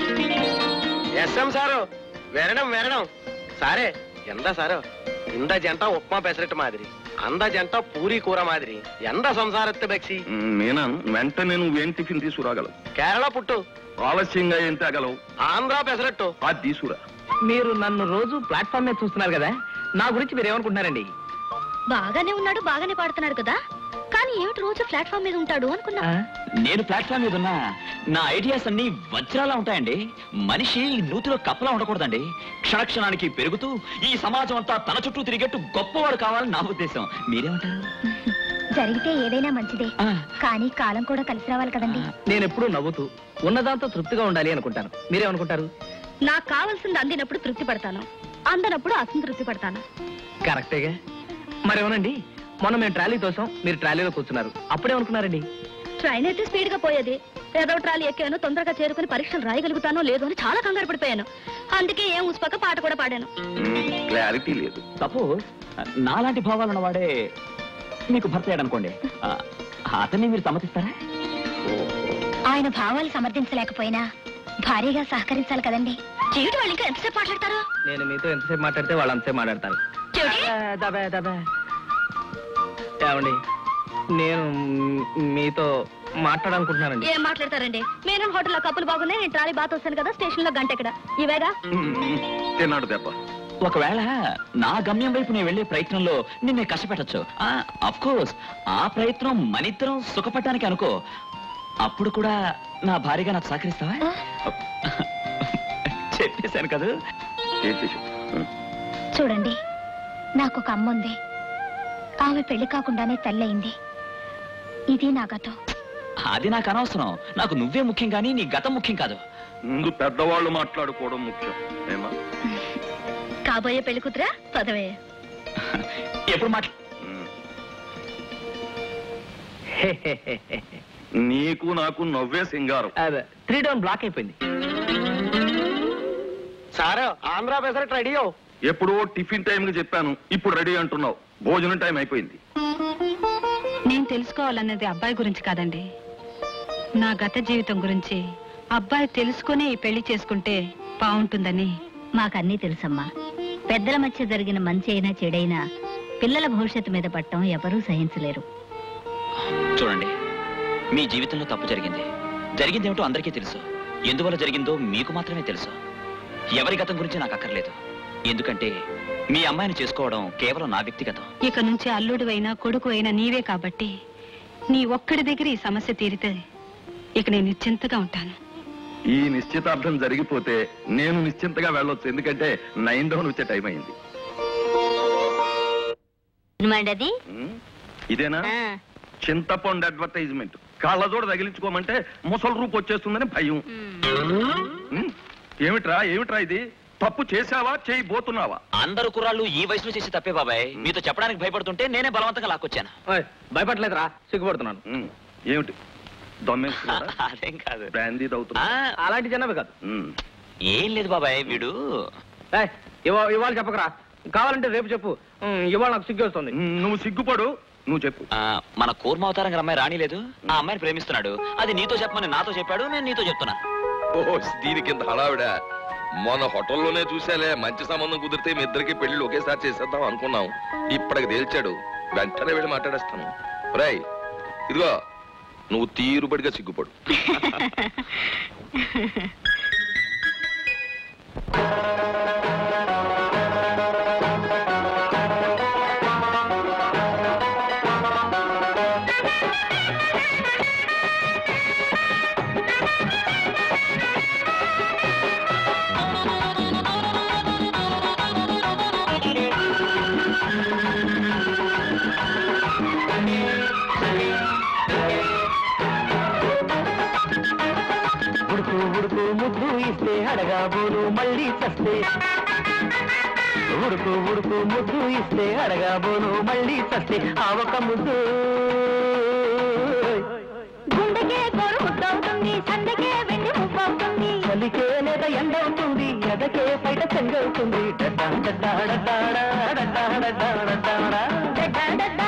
ఎస్ ఎం సారు వരണം వരണം సారే ಎಂದ ಸಾರು ಇಂದ ಜಂಟ ಉಪ್ಮಾ పెసరట్టు మాదిరి అంద జంట పూరి కూర మాదిరి ఎంద సంసారత్తు బెక్సి మీనా వెంటనే నువ్వేం టిఫిన్ తీసుకురాగలవు కేరళ పుట్టు ఆలస్యంగా ఏం తేగలవు ఆంధ్ర పెసరట్టు అది తీసుకురా మీరు నన్ను రోజు ప్లాట్ఫామ్ మీద చూస్తున్నారు కదా నా గురించి మీరు ఏమనుకుంటున్నారండి బాగానే ఉన్నాడు బాగానే పాడుతున్నాడు కదా కానీ ఏమిటి రోజు ప్లాట్ఫామ్ మీద ఉంటాడు అనుకున్నా ఆ? నేను ప్లాట్ఫామ్ మీద ఉన్నా నా ఐడియాస్ అన్ని వజ్రాలా ఉంటాయండి మనిషి నూతిలో కప్పలా ఉండకూడదండి క్షణక్షణానికి పెరుగుతూ ఈ సమాజం అంతా తన చుట్టూ తిరిగేట్టు గొప్పవాడు కావాలని నా ఉద్దేశం మీరేమంటారు జరిగితే ఏదైనా మంచిదే ఆ, కానీ కాలం కూడా కలిసి రావాలి కదండి నేను ఎప్పుడూ నవ్వుతూ ఉన్నదాంతో తృప్తిగా ఉండాలి అనుకుంటాను మీరేమనుకుంటారు నాకు కావాల్సింది అందినప్పుడు తృప్తి పడతాను అందనప్పుడు అసంతృప్తి పడతాను కరెక్టేగా మరేమోనండి మొన్న మేము ట్రాలీ తోసాం మీరు ట్రాలీలో కూర్చున్నారు అప్పుడేమనుకున్నారండి ట్రైన్ అయితే స్పీడ్ గా పోయేది ఏదో ట్రాలీ ఎక్కాను తొందరగా చేరుకుని పరీక్షలు రాయగలుగుతానో లేదో అని చాలా కంగారు పడిపోయాను అందుకే ఏం ఉసుపక్క పాట కూడా పాడాను క్లారిటీ లేదు సపోజ్ నాలాంటి భావాలు ఉన్నవాడే మీకు భర్త అయ్యాడు అనుకోండి ఆ, అతన్ని మీరు సమ్మతిస్తారా ఆయన భావాలు సమర్థించలేకపోయినా భారీగా సహకరించాలి కదండి చెవిటి వాళ్ళు ఇంకా ఎంతసేపు మాట్లాడతారు నేను మీతో ఎంతసేపు మాట్లాడితే వాళ్ళు అంతసేపు మాట్లాడతారు చెవిటి దబే దబే ఏమండి నేను మ్- మీతో మాట్లాడాలనుకుంటున్నానండి ఏం మాట్లాడతారండి నేను హోటల్లో కప్పులు బాగున్నాయి నేను ట్రాలీ బాత్ వస్తాను కదా స్టేషన్ లో గంట ఇక్కడ ఇవేగా తిన్నాడు దెబ్బ ఒకవేళ నా గమ్యం వైపు నేను వెళ్లే ప్రయత్నంలో నిన్నే కష్టపెట్టచ్చు అఫ్ కోర్స్ ఆ ప్రయత్నం మనిద్దరం సుఖపడటానికి అనుకో అప్పుడు కూడా నా భార్యగా నాకు సహకరిస్తావా చెప్పేశాను కదా ఏంటి చెప్పు. ఉం. చూడండి నాకు ఒక అమ్మ ఉంది ఆమె పెళ్లి కాకుండానే తల్లయింది ఇది నా గతం అది నాకు అనవసరం నాకు నువ్వే ముఖ్యం కానీ నీ గతం ముఖ్యం కాదు ముందు పెద్దవాళ్ళు మాట్లాడుకోవడం ముఖ్యం ఏమా కాబోయే పెళ్లి కూతురా పదవే ఎప్పుడు మాట్లా ఉం. నీకు నాకు నవ్వే సింగారం త్రీ డౌన్ బ్లాక్ అయిపోయింది సార్ ఆంధ్ర పెసరట్ రెడీ ఎప్పుడో టిఫిన్ టైంకి చెప్పాను ఇప్పుడు రెడీ అంటున్నావు భోజనం టైం అయిపోయింది నేను తెలుసుకోవాలన్నది అబ్బాయి గురించి కాదండి నా గత జీవితం గురించి అబ్బాయి తెలుసుకుని ఈ పెళ్లి చేసుకుంటే బాగుంటుందని మాకన్నీ తెలుసమ్మా పెద్దల మధ్య జరిగిన మంచి అయినా చెడైనా పిల్లల భవిష్యత్తు మీద పట్టడం ఎవరూ సహించలేరు చూడండి మీ జీవితంలో తప్పు జరిగింది జరిగిందేమిటో అందరికీ తెలుసు ఎందువల్ల జరిగిందో మీకు మాత్రమే తెలుసు ఎవరి గతం గురించి నాకు అక్కర్లేదు ఎందుకంటే మీ అమ్మాయిని చేసుకోవడం కేవలం నా వ్యక్తిగతం ఇక నుంచి అల్లుడు అయినా కొడుకు అయినా నీవే కాబట్టి నీ ఒక్కడి దగ్గర ఈ సమస్య తీరితే ఇక నేను నిశ్చింతగా ఉంటాను ఈ నిశ్చితార్థం జరిగిపోతే నేను నిశ్చింతగా వెళ్ళొచ్చు ఎందుకంటే నైన్ డౌన్ వచ్చే టైం అయింది అది ఉం? ఇదేనా చింతపండు అడ్వర్టైజ్మెంట్ కళ్ళజోడ తగిలించుకోమంటే ముసలి రూపు వచ్చేస్తుందని భయం ఉం? ఏమిట్రా ఏమిట్రా ఇది తప్పు చేశావా చేయబోతున్నావా అందరు కుర్రాళ్ళు ఈ వయసులో చేసి తప్పే బాబాయ్ మీతో చెప్పడానికి భయపడుతుంటే నేనే బలవంతంగా లాక్కొచ్చాను భయపడలేదురా సిగ్గుపడుతున్నాను ఉం. ఏమిటి దొమ్మేస్తున్నాడా అదేం కాదు బ్రాందీ ఆ, తవ్వుతున్నా అలాంటి జనమే కాదు ఉం. ఏం లేదు బాబాయ్ వీడు ఏయ్, ఇవా- ఇవాళ చెప్పకరా కావాలంటే రేపు చెప్పు ఉమ్, ఇవాళ నాకు సిగ్గు వస్తుంది ఉం, నువ్వు సిగ్గుపడు నువ్వు చెప్పు ఆ, మన కూర్మావతారం అమ్మాయి రాణి లేదు ఆ అమ్మాయిని ప్రేమిస్తున్నాడు అది నీతో చెప్పమని నాతో చెప్పాడు నేను నీతో చెప్తున్నా ఓహో దీనికి ఇంత హడావిడ మొన్న హోటల్లోనే చూసాలే మంచి సంబంధం కుదిరితే మీ ఇద్దరికి పెళ్లి ఒకేసారి చేసేద్దాం అనుకున్నాం ఇప్పటికి తేల్చాడు వెంటనే వెళ్ళి మాట్లాడేస్తాను రై ఇదిగో నువ్వు తీరుబడిగా సిగ్గుపడు ఉడుకు ఉడుకు ముద్దు ఇస్తే అడగాబోను మళ్ళీ చస్తే ఉడుకు ఉడుకు ముద్దు ఇస్తే అడగాబోను మళ్ళీ చస్తే ఆ ఒక ముద్దు గుండెకే గోరు ముద్దవుతుంది సందకే వెండి ముప్పవుతుంది చలికే నేత ఎండవుతుంది ఎదకే బయట చెంగవుతుంది డడ్డా డడ్డా డడ్డాడా డడ్డా డడ్డా డడ్డాడా.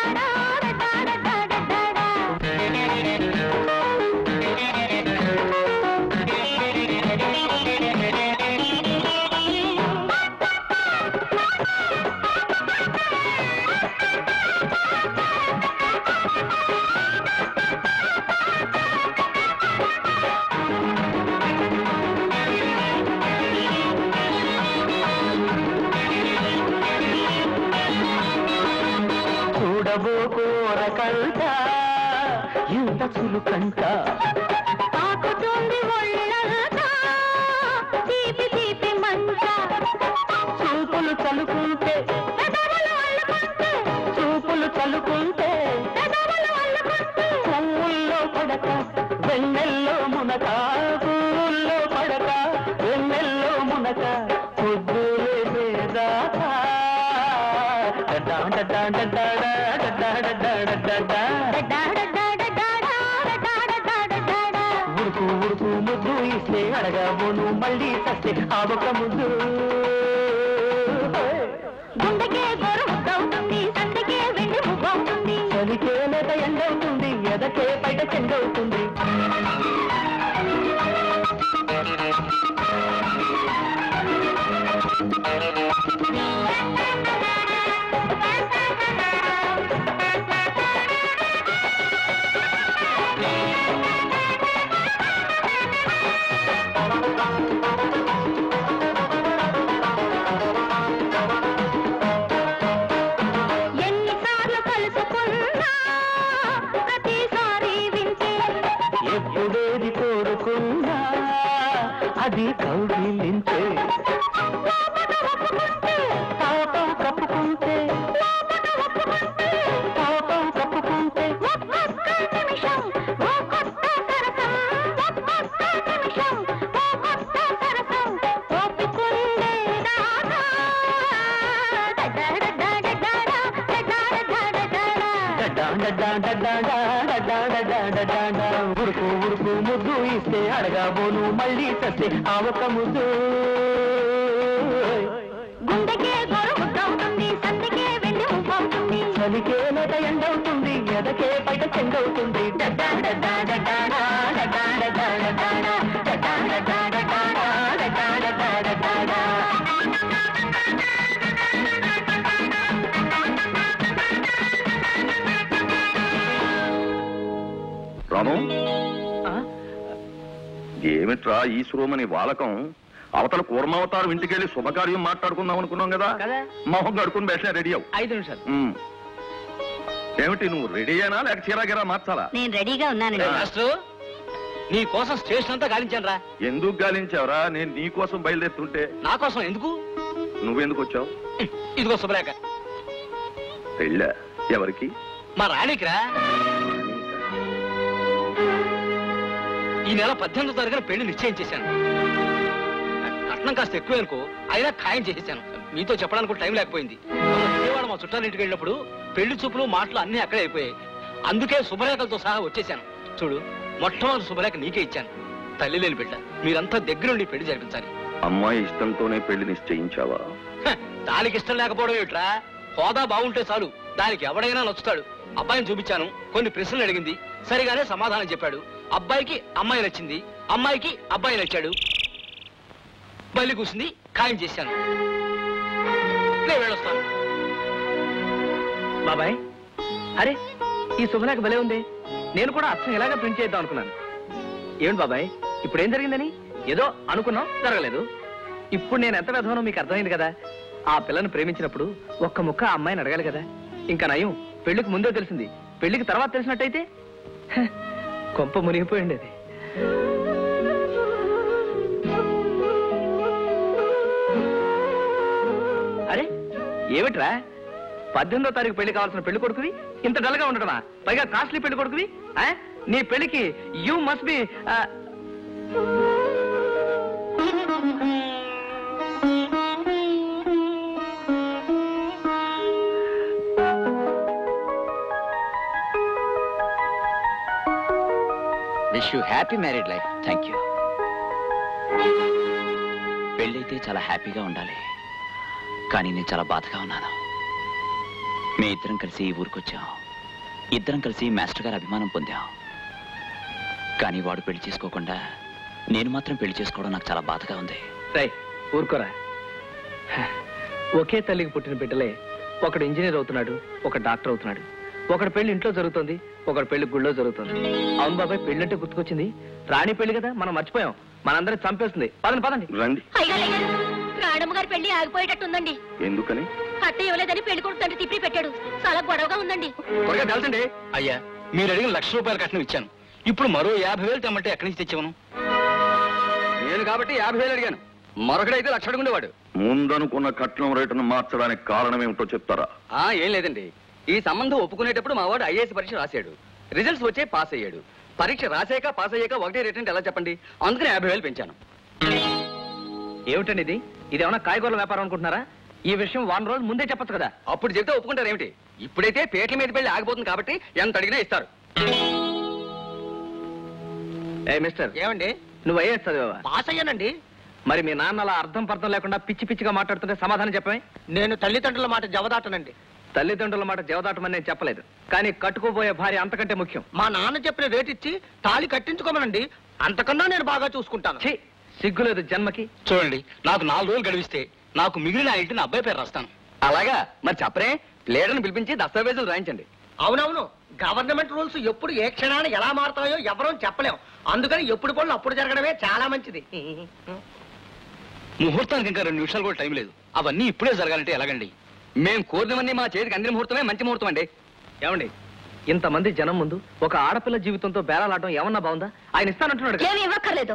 చూడబో కోరకంట ఇంత చులుకంట తాకుతుంది ఒళ్ళంతా తీపి తీపి మంట చూపులు చలుకుంటే పెదవులు అల్లుకుంటే చూపులు చలుకుంటే పెదవులు అల్లుకుంటే పువ్వుల్లో పడక వెన్నెల్లో మునక పువ్వుల్లో పడక వెన్నెల్లో మునక పొద్దు వేసేదాకా డడ్డా డడ్డా డడ్డాడా, డడ్డా డడ్డా డడ్డాడా. ఉడుకు ఉడుకు ముద్దు ఇస్తే అడగబోను మళ్ళీ చస్తే ఆ ఒక ముద్దు గుండెకే గోరు ముద్దవుతుంది సందకే వెండి ముగ్గవుతుంది చలికే లేక ఎండవుతుంది ఎదకే బయట చెండవుతుంది ఎన్నిసార్లు కలుసుకున్నా ప్రతిసారి వింటే ఎప్పుడేది కోరుకున్నా అది కౌగిలించే పాపం కప్పుకుంటే పాపం కప్పుకుంటే ఉడుకు ఉడుకు ముద్దు ఇస్తే అడగాబోను మళ్ళీ చస్తే ఆ ఒక్క ముద్దు గుండెకే గొరముద్దవుతుంది సందికే వెండి ఉప్పవుతుంది చలికే నెట ఎండవుతుంది ఎదకే బయట చెండవుతుంది డడ్డా డడ్డా డడ్డాడా, డడ్డా డడ్డా డడ్డాడా, డడ్డా డడ్డా డడ్డాడా, డడ్డా డడ్డా డడ్డాడా. రాము ఏమిట్రా ఈశ్వరోమని వాలకం అవతల కూర్మావతారం ఇంటికెళ్ళి శుభకార్యం మాట్లాడుకుందాం అనుకున్నాం కదా కదా. మొహం కడుకుని బెట్లే రెడీ అవు ఐదు నిమిషాలు ఉమ్. ఏమిటి నువ్వు రెడీ అయినా లేక చీరాగిరా మార్చాలా నేను రెడీగా ఉన్నానండి మాస్టర్ నీ కోసం స్టేషన్ అంతా గాలించాను రా ఎందుకు గాలించావురా నేను నీ కోసం బయలుదేరుతుంటే నా కోసం ఎందుకు నువ్వెందుకు వచ్చావు ఇదిగో శుభలేఖ పెళ్ళా ఎవరికి మా రాణికిరా ఈ నెల పద్దెనిమిదో తారీఖున పెళ్లి నిశ్చయించేశాను కట్నం కాస్త ఎక్కువ అనుకో అయినా ఖాయం చేసేసాను మీతో చెప్పడానికి కూడా టైం లేకపోయింది మొన్న విజయవాడ మా చుట్టాల ఇంటికి వెళ్ళినప్పుడు పెళ్లి చూపులు మాటలు అన్ని అక్కడే అయిపోయాయి అందుకే శుభలేఖలతో సహా వచ్చేసాను చూడు మొట్టమొదటి శుభలేఖ నీకే ఇచ్చాను తల్లి లేని బిడ్డ మీరంతా దగ్గరుండి పెళ్లి జరిపించాలి అమ్మాయి ఇష్టంతోనే పెళ్లి నిశ్చయించావా హ, దానికి ఇష్టం లేకపోవడం ఏమిట్రా హోదా బాగుంటే చాలు దానికి ఎవడైనా నచ్చుతాడు అబ్బాయిని చూపించాను కొన్ని ప్రశ్నలు అడిగింది సరిగానే సమాధానం చెప్పాడు అబ్బాయికి అమ్మాయి నచ్చింది అమ్మాయికి అబ్బాయి నచ్చాడు బల్లి కూసింది ఖాయం చేశాను నేను వెళ్ళొస్తాను బాబాయ్ అరే ఈ శుభలేఖ భలే ఉంది నేను కూడా అచ్చం ఇలాగా ప్రింట్ చేద్దాం అనుకున్నాను ఏమిటి బాబాయ్ ఇప్పుడు ఏం జరిగిందని ఏదో అనుకున్నాం జరగలేదు ఇప్పుడు నేను ఎంత విధవనో మీకు అర్థమైంది కదా ఆ పిల్లను ప్రేమించినప్పుడు ఒక్క ముక్క ఆ అమ్మాయిని అడగాలి కదా ఇంకా నయం పెళ్లికి ముందే తెలిసింది పెళ్లికి తర్వాత తెలిసినట్టయితే హ, కొంప మునిగిపోయి ఉండేది అరే ఏమిట్రా పద్దెనిమిదో తారీఖు పెళ్లి కావాల్సిన పెళ్లి కొడుకువి ఇంత డల్గా ఉండడమా పైగా కాస్ట్లీ పెళ్లి కొడుకువి ఆ? నీ పెళ్లికి you must be wish you happy married life thank you పెళ్ళైతే చాలా హ్యాపీగా ఉండాలి కానీ నేను చాలా బాధగా ఉన్నాను మీ ఇద్దరం కలిసి ఈ ఊరికొచ్చాం ఇద్దరం కలిసి మాస్టర్ గారి అభిమానం పొందాం కానీ వాడు పెళ్లి చేసుకోకుండా నేను మాత్రం పెళ్లి చేసుకోవడం నాకు చాలా బాధగా ఉంది రై ఊరుకోరా హ, ఒకే తల్లికి పుట్టిన బిడ్డలే ఒకడు ఇంజనీర్ అవుతున్నాడు ఒక డాక్టర్ అవుతున్నాడు ఒకడు పెళ్లి ఇంట్లో జరుగుతుంది ఒకడు పెళ్లి గుళ్ళో జరుగుతుంది అవును బాబాయ్ పెళ్ళంటే గుర్తుకొచ్చింది రాణి పెళ్లి కదా మనం మర్చిపోయాం మనందరం చంపేస్తుంది పదండి పదండి రండి అయ్యగారు రాణమ్మ గారి పెళ్లి ఆగిపోయేటట్టుందండి ఎందుకని కట్ట ఇవ్వలేదని పెళ్లి కొడుకు తండ్రి తిప్పి పెట్టాడు చాలా గొడవగా ఉందండి త్వరగా తెలుసండి అయ్యా మీరు అడిగిన లక్ష రూపాయల కట్నం ఇచ్చాను ఇప్పుడు మరో యాభై వేలు తెమ్మంటే ఎక్కడి నుంచి తెచ్చాను నేను కాబట్టి యాభై వేలు అడిగాను మరొకడైతే లక్ష అడుగుండేవాడు ముందనుకున్న కట్నం రేటును మార్చడానికి కారణం ఏమిటో చెప్తారా ఆ ఏం లేదండి ఈ సంబంధం ఒప్పుకునేటప్పుడు మా వాడు ఐఏఎస్ పరీక్ష రాశాడు రిజల్ట్స్ వచ్చే పాస్ అయ్యాడు పరీక్ష రాసాక పాస్ అయ్యాక ఒకటే రేట్ అంటే ఎలా చెప్పండి అందుకని యాభై వేలు పెంచాను ఏమిటండి ఇది ఇది ఏమైనా కాయగూరల వ్యాపారం అనుకుంటున్నారా ఈ విషయం వారం రోజులు ముందే చెప్పొచ్చు కదా అప్పుడు చెప్తే ఒప్పుకుంటారు ఏమిటి ఇప్పుడైతే పేట్ల మీద పెళ్లి ఆగిపోతుంది కాబట్టి ఎంత అడిగినా ఇస్తారు ఏ మిస్టర్ ఏమండి నువ్వు ఐఏఎస్ చదివావా పాస్ అయ్యానండి మరి మీ నాన్న అలా అర్థం పర్థం లేకుండా పిచ్చి పిచ్చిగా మాట్లాడుతుంటే సమాధానం చెప్పమే నేను తల్లిదండ్రుల మాట జవదాటనండి తల్లిదండ్రుల మాట జవదాటమని నేను చెప్పలేదు కానీ కట్టుకోబోయే భార్య అంతకంటే ముఖ్యం మా నాన్న చెప్పిన రేట్ ఇచ్చి తాళి కట్టించుకోమనండి అంతకన్నా నేను బాగా చూసుకుంటాను ఛీ సిగ్గులేదు జన్మకి చూడండి నాకు నాలుగు రోజులు గడివిస్తే నాకు మిగిలిన ఆ ఇంటిని అబ్బాయి పేరు రాస్తాను అలాగా మరి చెప్పరే ప్లేడర్ని పిలిపించి దస్తావేజులు రాయించండి అవునవును గవర్నమెంట్ రూల్స్ ఎప్పుడు ఏ క్షణాన ఎలా మారుతాయో ఎవరూ చెప్పలేం అందుకని ఎప్పుడు పనులు అప్పుడు జరగడమే చాలా మంచిది ముహూర్తానికి ఇంకా రెండు నిమిషాలు కూడా టైం లేదు అవన్నీ ఇప్పుడే జరగాలంటే ఎలాగండి మేం కోరినవన్నీ మా చేతికి అందిన ముహూర్తమే మంచి ముహూర్తం అండి ఏమండి ఇంతమంది జనం ముందు ఒక ఆడపిల్ల జీవితంతో బేరాలాడడం ఏమన్నా బాగుందా ఆయన ఇస్తానంటున్నాడు కదా. ఏమి ఇవ్వక్కర్లేదు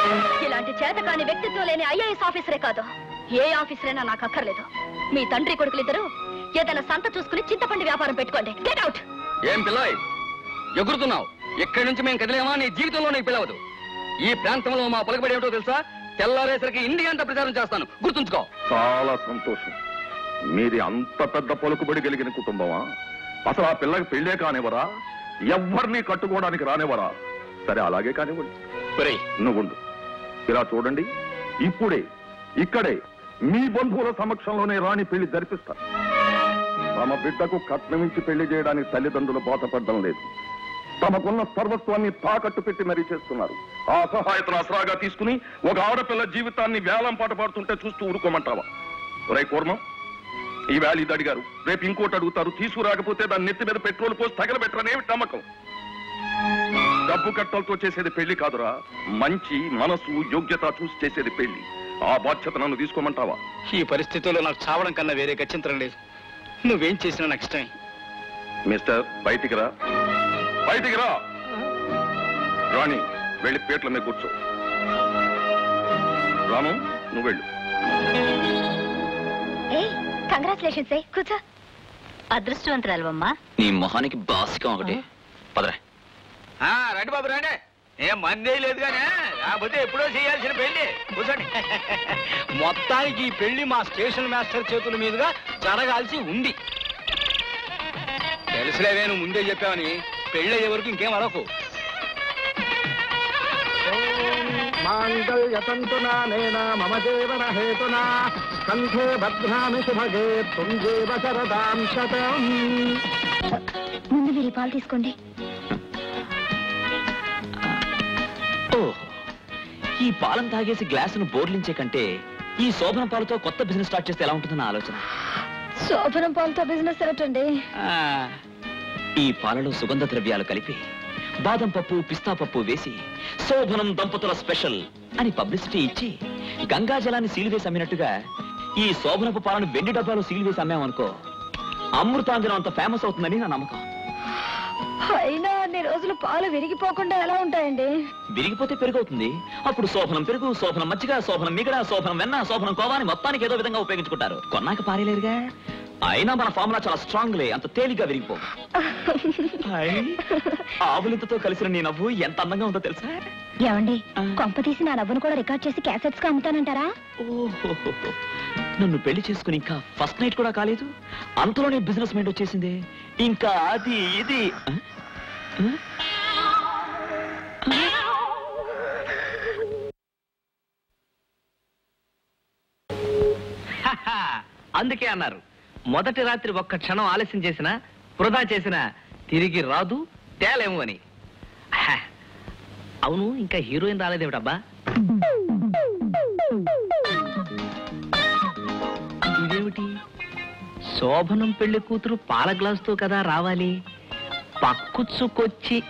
ఇలాంటి చేతకాని వ్యక్తిత్వం లేని ఐఏఎస్ ఆఫీసరే కాదు ఏ ఆఫీసరైనా నాకు అక్కర్లేదు మీ తండ్రి కొడుకులిద్దరూ ఏదైనా సంత చూసుకుని చింతపండు వ్యాపారం పెట్టుకోండి గెట్ అవుట్ ఏం పిల్లయ్ ఎగురుతున్నావు ఎక్కడి నుంచి మేము కదిలేమా నీ జీవితంలో నీకు పిలవదు ఈ ప్రాంతంలో మా పలుకుబడి ఏమిటో తెలుసా తెల్లారేసరికి ఇండియా అంతా ప్రచారం చేస్తాను గుర్తుంచుకో చాలా సంతోషం మీది అంత పెద్ద పలుకుబడి కలిగిన కుటుంబమా అసలు ఆ పిల్లకి పెళ్ళే కానివ్వరా ఎవరిని కట్టుకోవడానికి రానివ్వరా సరే అలాగే కానివ్వండి ఒరేయ్ నువ్వుండు ఇలా చూడండి ఇప్పుడే ఇక్కడే మీ బంధువుల సమక్షంలోనే రాణి పెళ్లి జరిపిస్తా తమ బిడ్డకు కట్నం ఇచ్చి పెళ్లి చేయడానికి తల్లిదండ్రులు బాధపడడం లేదు తమకున్న సర్వస్వాన్ని తాకట్టు పెట్టి మరీ చేస్తున్నారు ఆ సహాయతను అసరాగా తీసుకుని ఒక ఆడపిల్ల జీవితాన్ని వేలం పాట పాడుతుంటే చూస్తూ ఊరుకోమంటావా ఒరే కూర్మం ఈ వేళ ఇది అడిగారు రేపు ఇంకోటి అడుగుతారు తీసుకురాకపోతే దాన్ని నెత్తి మీద పెట్రోల్ పోసి తగలబెట్టరనేమి నమ్మకం డబ్బు కట్టలతో చేసేది పెళ్లి కాదురా మంచి మనసు యోగ్యత చూసి చేసేది పెళ్లి ఆ బాధ్యత నన్ను తీసుకోమంటావా ఈ పరిస్థితుల్లో నాకు చావడం కన్నా వేరే గచ్చింతరం లేదు నువ్వేం చేసినా నాకు ఇష్టమే మిస్టర్ బయటికి రా బయటికి రా రాణి వెళ్ళి పేట్ల మీద కూర్చో రాము నువ్వు వెళ్ళు ఏ కంగ్రాచులేషన్స్ ఏ కూర్చో అదృష్టవంతురాలవమ్మా నీ మొహానికి బాసికం ఒకటి పదరా రండి బాబు రండి ఏం మందే లేదు కానీ కాకపోతే ఎప్పుడో చేయాల్సిన పెళ్లి కూర్చోండి మొత్తానికి ఈ పెళ్లి మా స్టేషన్ మాస్టర్ చేతుల మీదుగా జరగాల్సి ఉంది తెలుసులేవే నువ్వు ముందే చెప్పావని పెళ్లి అయ్యే వరకు ఇంకేం అడకు మాంగళ్యతంతునా నేన మమ జీవన హేతునా కంఠే భద్రామి శుభగే తుంజేవ శరదాం శతం ముందు మీరు ఈ పాలు తీసుకోండి ఓ ఈ పాలం తాగేసి గ్లాసును బోర్లించే కంటే ఈ శోభన పాలతో కొత్త బిజినెస్ స్టార్ట్ చేస్తే ఎలా ఉంటుందన్న ఆలోచన శోభనం పాలతో బిజినెస్ ఏమిటండి ఆ, ఈ పాలలో సుగంధ ద్రవ్యాలు కలిపి బాదం పప్పు పిస్తా పప్పు వేసి శోభనం దంపతుల స్పెషల్ అని పబ్లిసిటీ ఇచ్చి గంగా జలాన్ని సీల్ వేసి అమ్మినట్టుగా ఈ శోభనపు పాలను వెండి డబ్బాలో సీల్ వేసి అమ్మామనుకో అమృతాంజనం అంత ఫేమస్ అవుతుందని నా నమ్మకం అయినా అన్ని రోజులు పాలు విరిగిపోకుండా ఎలా ఉంటాయండి విరిగిపోతే పెరుగవుతుంది అప్పుడు శోభనం పెరుగు శోభనం మజ్జిగ శోభనం మిగడ శోభనం వెన్న శోభనం కోవాని మొత్తానికి ఏదో విధంగా ఉపయోగించుకుంటారు కొన్నాక పారేలేరుగా అయినా మన ఫార్ములా చాలా స్ట్రాంగ్ లే అంత తేలిగ్గా విరిగిపో హాయ్. ఆవులింతతో కలిసిన నీ నవ్వు ఎంత అందంగా ఉందో తెలుసా ఏమండి కొంప తీసి నా నవ్వును కూడా రికార్డ్ చేసి క్యాసెట్స్ గా అమ్ముతానంటారా ఓహోహోహో. నన్ను పెళ్లి చేసుకుని ఇంకా ఫస్ట్ నైట్ కూడా కాలేదు అంతలోనే బిజినెస్ మైండ్ వచ్చేసింది ఇంకా అది ఇది ఆ? ఆ? హహా, అందుకే అన్నారు మొదటి రాత్రి ఒక్క క్షణం ఆలస్యం చేసినా వృధా చేసినా తిరిగి రాదు తేలేము అని హ, అవును ఇంకా హీరోయిన్ రాలేదేమిటబ్బా ఇదేమిటి శోభనం పెళ్లి కూతురు పాల గ్లాసుతో కదా రావాలి పక్కుచ్చుకొచ్చి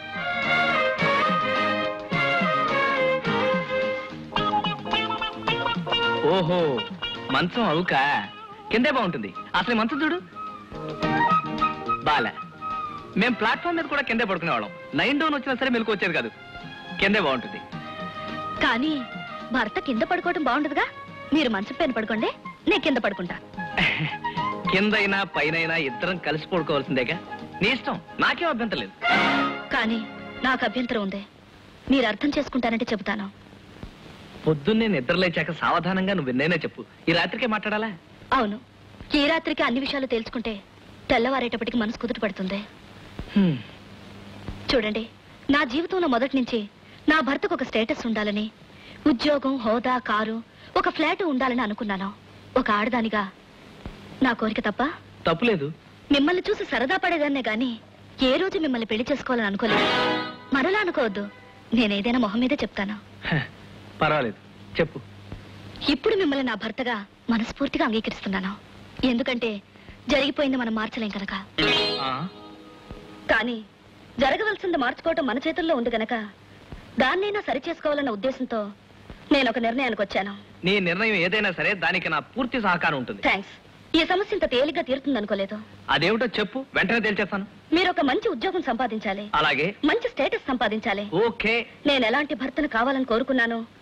ఓహో మంచం అవుక కిందే బాగుంటుంది అసలు ఈ మంచం చూడు బాల మేం ప్లాట్ఫామ్ మీద కూడా కిందే పడుకునేవాళ్ళం నైన్ డౌన్ వచ్చినా సరే మెలకు వచ్చేది కాదు కిందే బాగుంటుంది కానీ భర్త కింద పడుకోవడం బాగుండదుగా మీరు మంచం పైన పడుకోండి నేను కింద పడుకుంటా కిందైనా పైనైనా ఇద్దరం కలిసి పడుకోవాల్సిందేగా నీ ఇష్టం నాకేం అభ్యంతరం లేదు కానీ నాకు అభ్యంతరం ఉంది మీరు అర్థం చేసుకుంటానంటే చెబుతాను పొద్దున్నే నిద్రలేచాక సావధానంగా నువ్వు విన్నైనా చెప్పు ఈ రాత్రికే మాట్లాడాలా అవును ఈ రాత్రికి అన్ని విషయాలు తేల్చుకుంటే తెల్లవారేటప్పటికి మనసు కుదుట పడుతుంది హ్మ్. చూడండి నా జీవితంలో మొదటి నుంచి నా భర్తకు ఒక స్టేటస్ ఉండాలని ఉద్యోగం హోదా కారు ఒక ఫ్లాట్ ఉండాలని అనుకున్నాను ఒక ఆడదానిగా నా కోరిక తప్ప తప్పులేదు మిమ్మల్ని చూసి సరదా పడేదాన్నే గాని ఏ రోజు మిమ్మల్ని పెళ్లి చేసుకోవాలని అనుకోలేదు మరోలా అనుకోవద్దు నేనేదైనా మొహం మీదే చెప్తాను హ, పర్వాలేదు చెప్పు ఇప్పుడు మిమ్మల్ని నా భర్తగా మనస్ఫూర్తిగా అంగీకరిస్తున్నాను ఎందుకంటే జరిగిపోయింది మనం మార్చలేం కనుక ఆ, కానీ జరగవలసింది మార్చుకోవటం మన చేతుల్లో ఉంది గనక దాన్నైనా సరి చేసుకోవాలన్న ఉద్దేశంతో నేను ఒక నిర్ణయానికి వచ్చాను నీ నిర్ణయం ఏదైనా సరే దానికి నా పూర్తి సహకారం ఉంటుంది థ్యాంక్స్ ఈ సమస్య ఇంత తేలిగ్గా తీరుతుంది అనుకోలేదు అదేమిటో చెప్పు వెంటనే తేల్చేస్తాను మీరు ఒక మంచి ఉద్యోగం సంపాదించాలి అలాగే మంచి స్టేటస్ సంపాదించాలి ఓకే నేను ఎలాంటి భర్తను కావాలని కోరుకున్నాను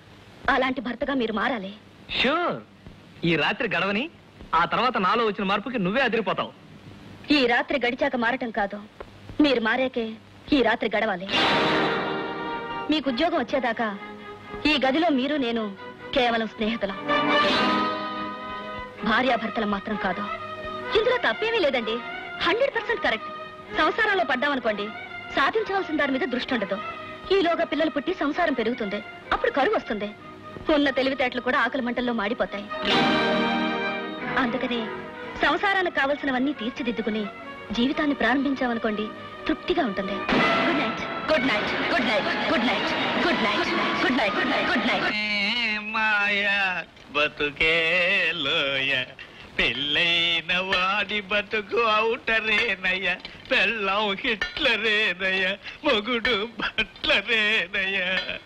అలాంటి భర్తగా మీరు మారాలి షూర్ ఈ రాత్రి గడవని ఆ తర్వాత నాలో వచ్చిన మార్పుకి నువ్వే అదిరిపోతావు ఈ రాత్రి గడిచాక మారటం కాదు మీరు మారాకే ఈ రాత్రి గడవాలి మీకు ఉద్యోగం వచ్చేదాకా ఈ గదిలో మీరు నేను కేవలం స్నేహితులం భార్యాభర్తలు మాత్రం కాదు ఇందులో తప్పేమీ లేదండి హండ్రెడ్ పర్సెంట్ కరెక్ట్ సంసారంలో పడ్డామనుకోండి సాధించవలసిన దాని మీద దృష్టి ఉండదు ఈలోగా పిల్లలు పుట్టి సంసారం పెరుగుతుంది అప్పుడు కరువు వస్తుంది ఉన్న తెలివితేటలు కూడా ఆకలి మంటల్లో మాడిపోతాయి అందుకనే సంసారానికి కావలసినవన్నీ తీర్చిదిద్దుకుని జీవితాన్ని ప్రారంభించామనుకోండి తృప్తిగా ఉంటుంది good night good night good night good night good night good night good night మాయ బతుకే లోయ పెళ్ళైన వాడి బతుకు అవుటరేనయ్య పెళ్ళం హిట్లరేనయ్య మొగుడు బట్లరేనయ్య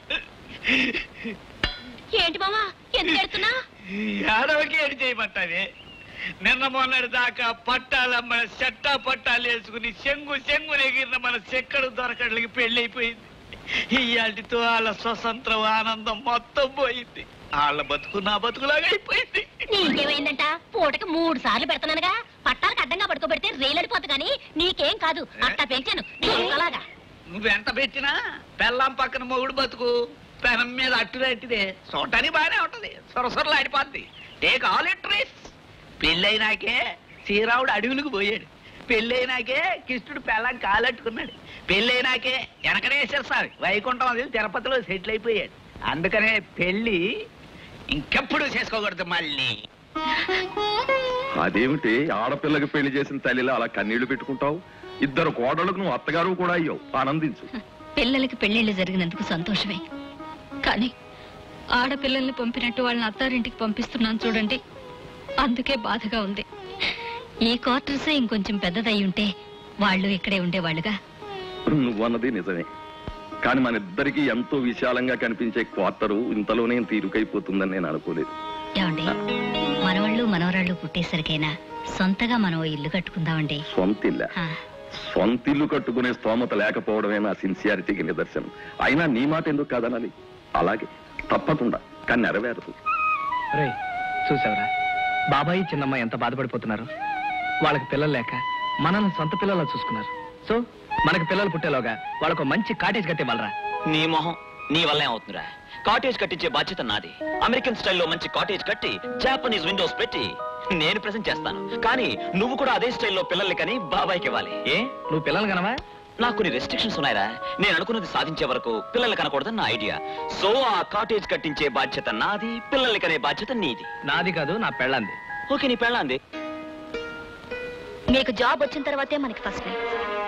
ఏంటి మామా ఎందుకు ఎడుతున్నా ఏడవకి ఏడు చేయమంటావే నిన్న మొన్నటి దాకా పట్టాలమ్మ చెట్టా పట్టాలు వేసుకుని చెంగు చెంగు ఎగిరిన మన చెక్కడు దొరకడానికి పెళ్ళైపోయింది ఇయాటితో వాళ్ళ స్వతంత్రం ఆనందం మొత్తం పోయింది వాళ్ళ బతుకు నా బతుకులాగా అయిపోయింది నీకేమైందంట పూటకి మూడు సార్లు పెడతానగా పట్టాలకు అడ్డంగా పడుకోబెడితే రైలడిపోతు కానీ నీకేం కాదు అట్టా పెంచాను అలాగా నువ్వెంత పెట్టినా పెళ్ళాం పక్కన మొగుడు బతుకు పెనం మీద అట్టుదంటిదే చూడటానికి బాగానే ఉంటది సొరసొరలు ఆడిపోద్ది టేక్ ఆల్ ఇట్ రిస్ పెళ్ళైనాకే శ్రీరాముడు అడవులకు పోయాడు పెళ్ళైనాకే కృష్ణుడు పెళ్ళం కాలట్టుకున్నాడు పెళ్ళైనాకే వెనకనేసేస్తారు వైకుంఠం అది తిరుపతిలో సెటిల్ అయిపోయాడు అందుకనే పెళ్ళి ఇంకెప్పుడు చేసుకోకూడదు మళ్ళీ అదేమిటి ఆడపిల్లకి పెళ్లి చేసిన తల్లిలా అలా కన్నీళ్లు పెట్టుకుంటావు ఇద్దరు కోడలకు నువ్వు అత్తగారు కూడా అయ్యావు ఆనందించు పిల్లలకి పెళ్లిళ్ళు జరిగినందుకు సంతోషమే కానీ ఆడపిల్లల్ని పంపినట్టు వాళ్ళని అత్తారింటికి పంపిస్తున్నాను చూడండి అందుకే బాధగా ఉంది ఈ క్వార్టర్సే ఇంకొంచెం పెద్దదయ్యి ఉంటే వాళ్ళు ఇక్కడే ఉండేవాళ్ళుగా నువ్వన్నది నిజమే కానీ మన ఇద్దరికి ఎంతో విశాలంగా కనిపించే క్వార్టరు ఇంతలోనే తీరుకైపోతుందని నేను అనుకోలేదు ఏమండి మనవాళ్ళు మనవరాళ్ళు పుట్టేసరికైనా సొంతగా మనం ఓ ఇల్లు కట్టుకుందామండి సొంతిల్ల ఆ, సొంతిల్లు కట్టుకునే స్తోమత లేకపోవడమే నా సిన్సియారిటీకి నిదర్శనం అయినా నీ మాట ఎందుకు కాదనాలి అలాగే తప్పకుండా కానీ నెరవేరదు రే చూసావరా బాబాయి చిన్నమ్మ ఎంత బాధపడిపోతున్నారు వాళ్ళకి పిల్లలు లేక మనల్ని సొంత పిల్లలా చూసుకున్నారు సో మనకి పిల్లలు పుట్టేలోగా వాళ్ళకు మంచి కాటేజ్ కట్టే వాళ్ళరా నీ మొహం నీ వల్ల ఏమవుతుందిరా కాటేజ్ కట్టించే బాధ్యత నాది అమెరికన్ స్టైల్లో మంచి కాటేజ్ కట్టి జాపనీస్ విండోస్ పెట్టి నేను ప్రెజెంట్ చేస్తాను కానీ నువ్వు కూడా అదే స్టైల్లో పిల్లల్ని కని బాబాయ్కి ఇవ్వాలి ఏ నువ్వు పిల్లలు కనవా నాకు కొన్ని రెస్ట్రిక్షన్స్ ఉన్నాయిరా నేను అనుకున్నది సాధించే వరకు పిల్లల్ని కనకూడదని నా ఐడియా సో ఆ కాటేజ్ కట్టించే బాధ్యత నాది పిల్లల్ని కనే బాధ్యత నీది నాది కాదు నా పెళ్ళంది ఓకే నీ పెళ్ళంది మీకు జాబ్ వచ్చిన తర్వాతే మనకి first night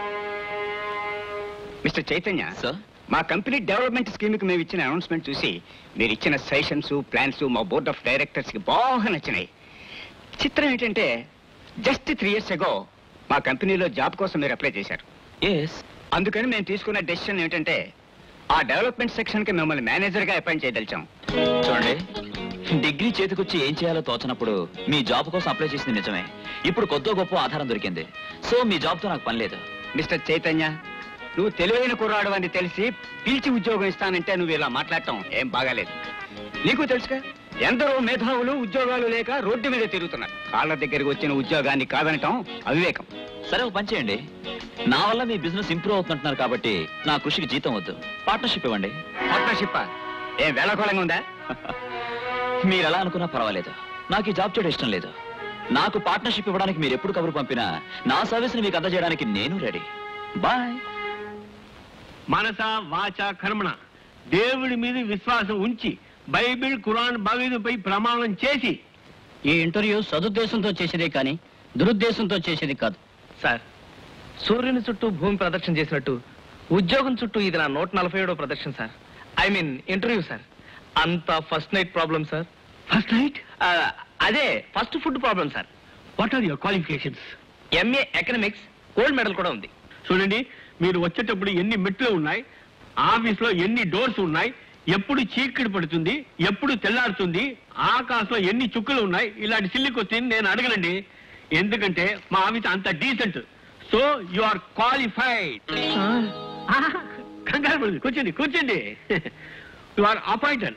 mister Chaitanya sir మా కంపెనీ డెవలప్మెంట్ స్కీమ్ కి మేము ఇచ్చిన అనౌన్స్మెంట్ చూసి మీరు ఇచ్చిన సజెషన్స్ ప్లాన్స్ మా బోర్డ్ ఆఫ్ డైరెక్టర్స్ కి బాగా నచ్చినాయి చిత్రం ఏంటంటే జస్ట్ త్రీ ఇయర్స్ ఎగో మా కంపెనీలో జాబ్ కోసం మీరు అప్లై చేశారు ఎస్ అందుకని మేము తీసుకున్న డెసిషన్ ఏంటంటే ఆ డెవలప్మెంట్ సెక్షన్ కి మిమ్మల్ని మేనేజర్ గా అపాయింట్ చేయదలిచాం చూడండి డిగ్రీ చేతికొచ్చి ఏం చేయాలో తోచనప్పుడు మీ జాబ్ కోసం అప్లై చేసింది నిజమే ఇప్పుడు కొద్దో గొప్ప ఆధారం దొరికింది సో మీ జాబ్తో నాకు పని లేదు మిస్టర్ చైతన్య నువ్వు తెలివైన కుర్రాడు అని తెలిసి పిలిచి ఉద్యోగం ఇస్తానంటే నువ్వు ఇలా మాట్లాడటం ఏం బాగాలేదు నీకు తెలుసుగా ఎందరో మేధావులు ఉద్యోగాలు లేక రోడ్డు మీద తిరుగుతున్నారు కాళ్ళ దగ్గరికి వచ్చిన ఉద్యోగాన్ని కాదనటం అవివేకం సరే ఒక పని చేయండి నా వల్ల మీ బిజినెస్ ఇంప్రూవ్ అవుతుంటున్నారు కాబట్టి నా కృషికి జీతం వద్దు పార్ట్నర్షిప్ ఇవ్వండి పార్ట్నర్షిప్ ఏం వేళకోళంగా ఉందా మీరు ఎలా అనుకున్నా పర్వాలేదు నాకు ఈ జాబ్ చేయడం ఇష్టం లేదు నాకు పార్ట్నర్షిప్ ఇవ్వడానికి మీరు ఎప్పుడు కబురు పంపినా నా సర్వీస్ ని మీకు అందజేయడానికి నేను రెడీ బాయ్ మనస వాచ కర్మణ దేవుడి మీద విశ్వాసం ఉంచి బైబిల్ ఖురాన్ భగవద్పై ప్రమాణం చేసి ఈ ఇంటర్వ్యూ సదుద్దేశంతో చేసేదే కానీ దురుద్దేశంతో చేసేది కాదు సార్ సూర్యుని చుట్టూ భూమి ప్రదక్షిణ చేసినట్టు ఉద్యోగం చుట్టూ ఇది నా నూట నలభై ఏడో ప్రదక్షిణ sir I mean interview sir అంత first night problem sir first night అదే first food problem sir what are your qualifications MA economics gold medal కూడా ఉంది చూడండి మీరు వచ్చేటప్పుడు ఎన్ని మెట్లు ఉన్నాయి ఆఫీస్ లో ఎన్ని డోర్స్ ఉన్నాయి ఎప్పుడు చీకటి పడుతుంది ఎప్పుడు తెల్లారుతుంది ఆకాశంలో ఎన్ని చుక్కలు ఉన్నాయి ఇలాంటి సిల్లి క్వశ్చన్ నేను అడగనండి ఎందుకంటే మా ఆఫీస్ అంత decent so you are qualified కంగారు పడదు కూర్చోండి కూర్చోండి యు ఆర్ అపాయింటెడ్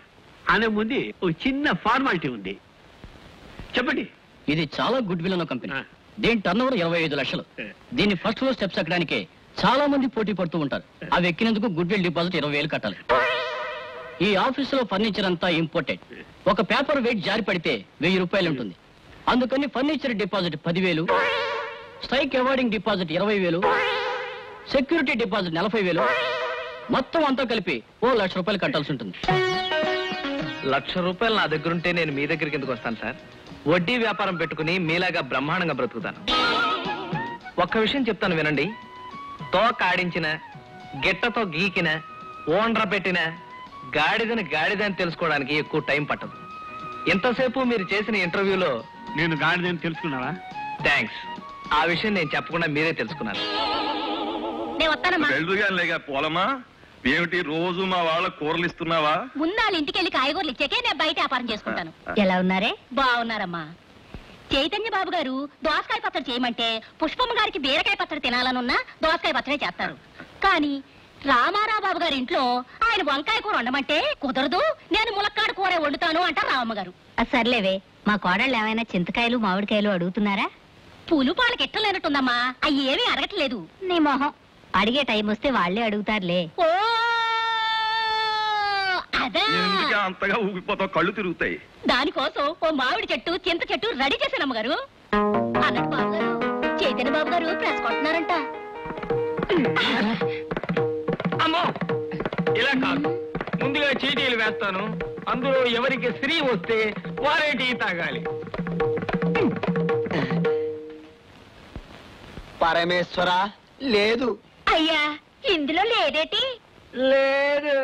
అనే ముందు ఒక చిన్న ఫార్మాలిటీ ఉంది చెప్పండి ఇది చాలా గుడ్ విల్ ఉన్న కంపెనీ దీని టర్న్ ఓవర్ ఇరవై ఐదు లక్షలు దీన్ని ఫస్ట్ ఫ్లోర్ స్టెప్స్ ఎక్కడానికి చాలా మంది పోటీ పడుతూ ఉంటారు అవి ఎక్కినందుకు గుడ్ విల్ డిపాజిట్ ఇరవై వేలు కట్టాలి ఈ ఆఫీసులో ఫర్నిచర్ అంతా ఇంపోర్టెడ్ ఒక పేపర్ వెయిట్ జారి పడితే వెయ్యి రూపాయలు ఉంటుంది అందుకని ఫర్నిచర్ డిపాజిట్ పదివేలు స్ట్రైక్ అవార్డింగ్ డిపాజిట్ ఇరవై వేలు సెక్యూరిటీ డిపాజిట్ నలభై వేలు మొత్తం అంతా కలిపి ఓ లక్ష రూపాయలు కట్టాల్సి ఉంటుంది లక్ష రూపాయలు నా దగ్గర ఉంటే నేను మీ దగ్గరికి ఎందుకు వస్తాను సార్ వడ్డీ వ్యాపారం పెట్టుకుని మీలాగా బ్రహ్మాండంగా బ్రతుకుతాను ఒక్క విషయం చెప్తాను వినండి తోక ఆడించిన గిట్టతో గీకిన ఓండ్ర పెట్టిన గాడిదని గాడిదని తెలుసుకోవడానికి ఎక్కువ టైం పట్టదు ఎంతసేపు మీరు చేసిన ఇంటర్వ్యూలో నేను గాడిదని తెలుసుకున్నావా థ్యాంక్స్ ఆ విషయం నేను చెప్పకుండా మీరే తెలుసుకున్నారు నేను వస్తానమ్మా వెళ్ళుగానిలేగా పోలమా ఏమిటి రోజు మా వాళ్ళ కూరలు ఇస్తున్నావా ముందాళ్ళ ఇంటికి వెళ్ళి కాయగూరలు ఇచ్చాకే నేను బయట వ్యాపారం చేసుకుంటాను ఎలా ఉన్నారే బాగున్నారమ్మా చైతన్య బాబు గారు దోసకాయ పచ్చడి చేయమంటే పుష్పమ్మ గారికి బీరకాయ పచ్చడి తినాలనున్నా దోసకాయ పచ్చడి చేస్తారు కానీ రామారావు బాబు గారి ఇంట్లో ఆయన వంకాయ కూర వండమంటే కుదరదు నేను ములక్కాడ కూర వండుతాను అంటారు రామమ్మ గారు సర్లేవే మా కోడళ్ళు ఏమైనా చింతకాయలు మామిడికాయలు అడుగుతున్నారా పులు పాలకి ఎట్టలేనట్టుందమ్మా అవి ఏమీ అడగట్లేదు నీ మొహం అడిగే టైం వస్తే వాళ్ళే అడుగుతారులే ఓ అదా ఎందుకే అంతగా ఊగిపోతావు కళ్ళు తిరుగుతాయి దానికోసం ఓ మామిడి చెట్టు చింత చెట్టు రెడీ చేశాను అమ్మగారు అన్నట్టు బాబు గారు చైతన్య బాబు గారు ప్రెస్ కొట్టున్నారంట అమ్మో ఇలా కాదు ముందుగా చీటీలు వేస్తాను అందులో ఎవరికి స్త్రీ వస్తే వారే టీ తాగాలి పరమేశ్వర లేదు అయ్యా ఇందులో లేదేటి లేదు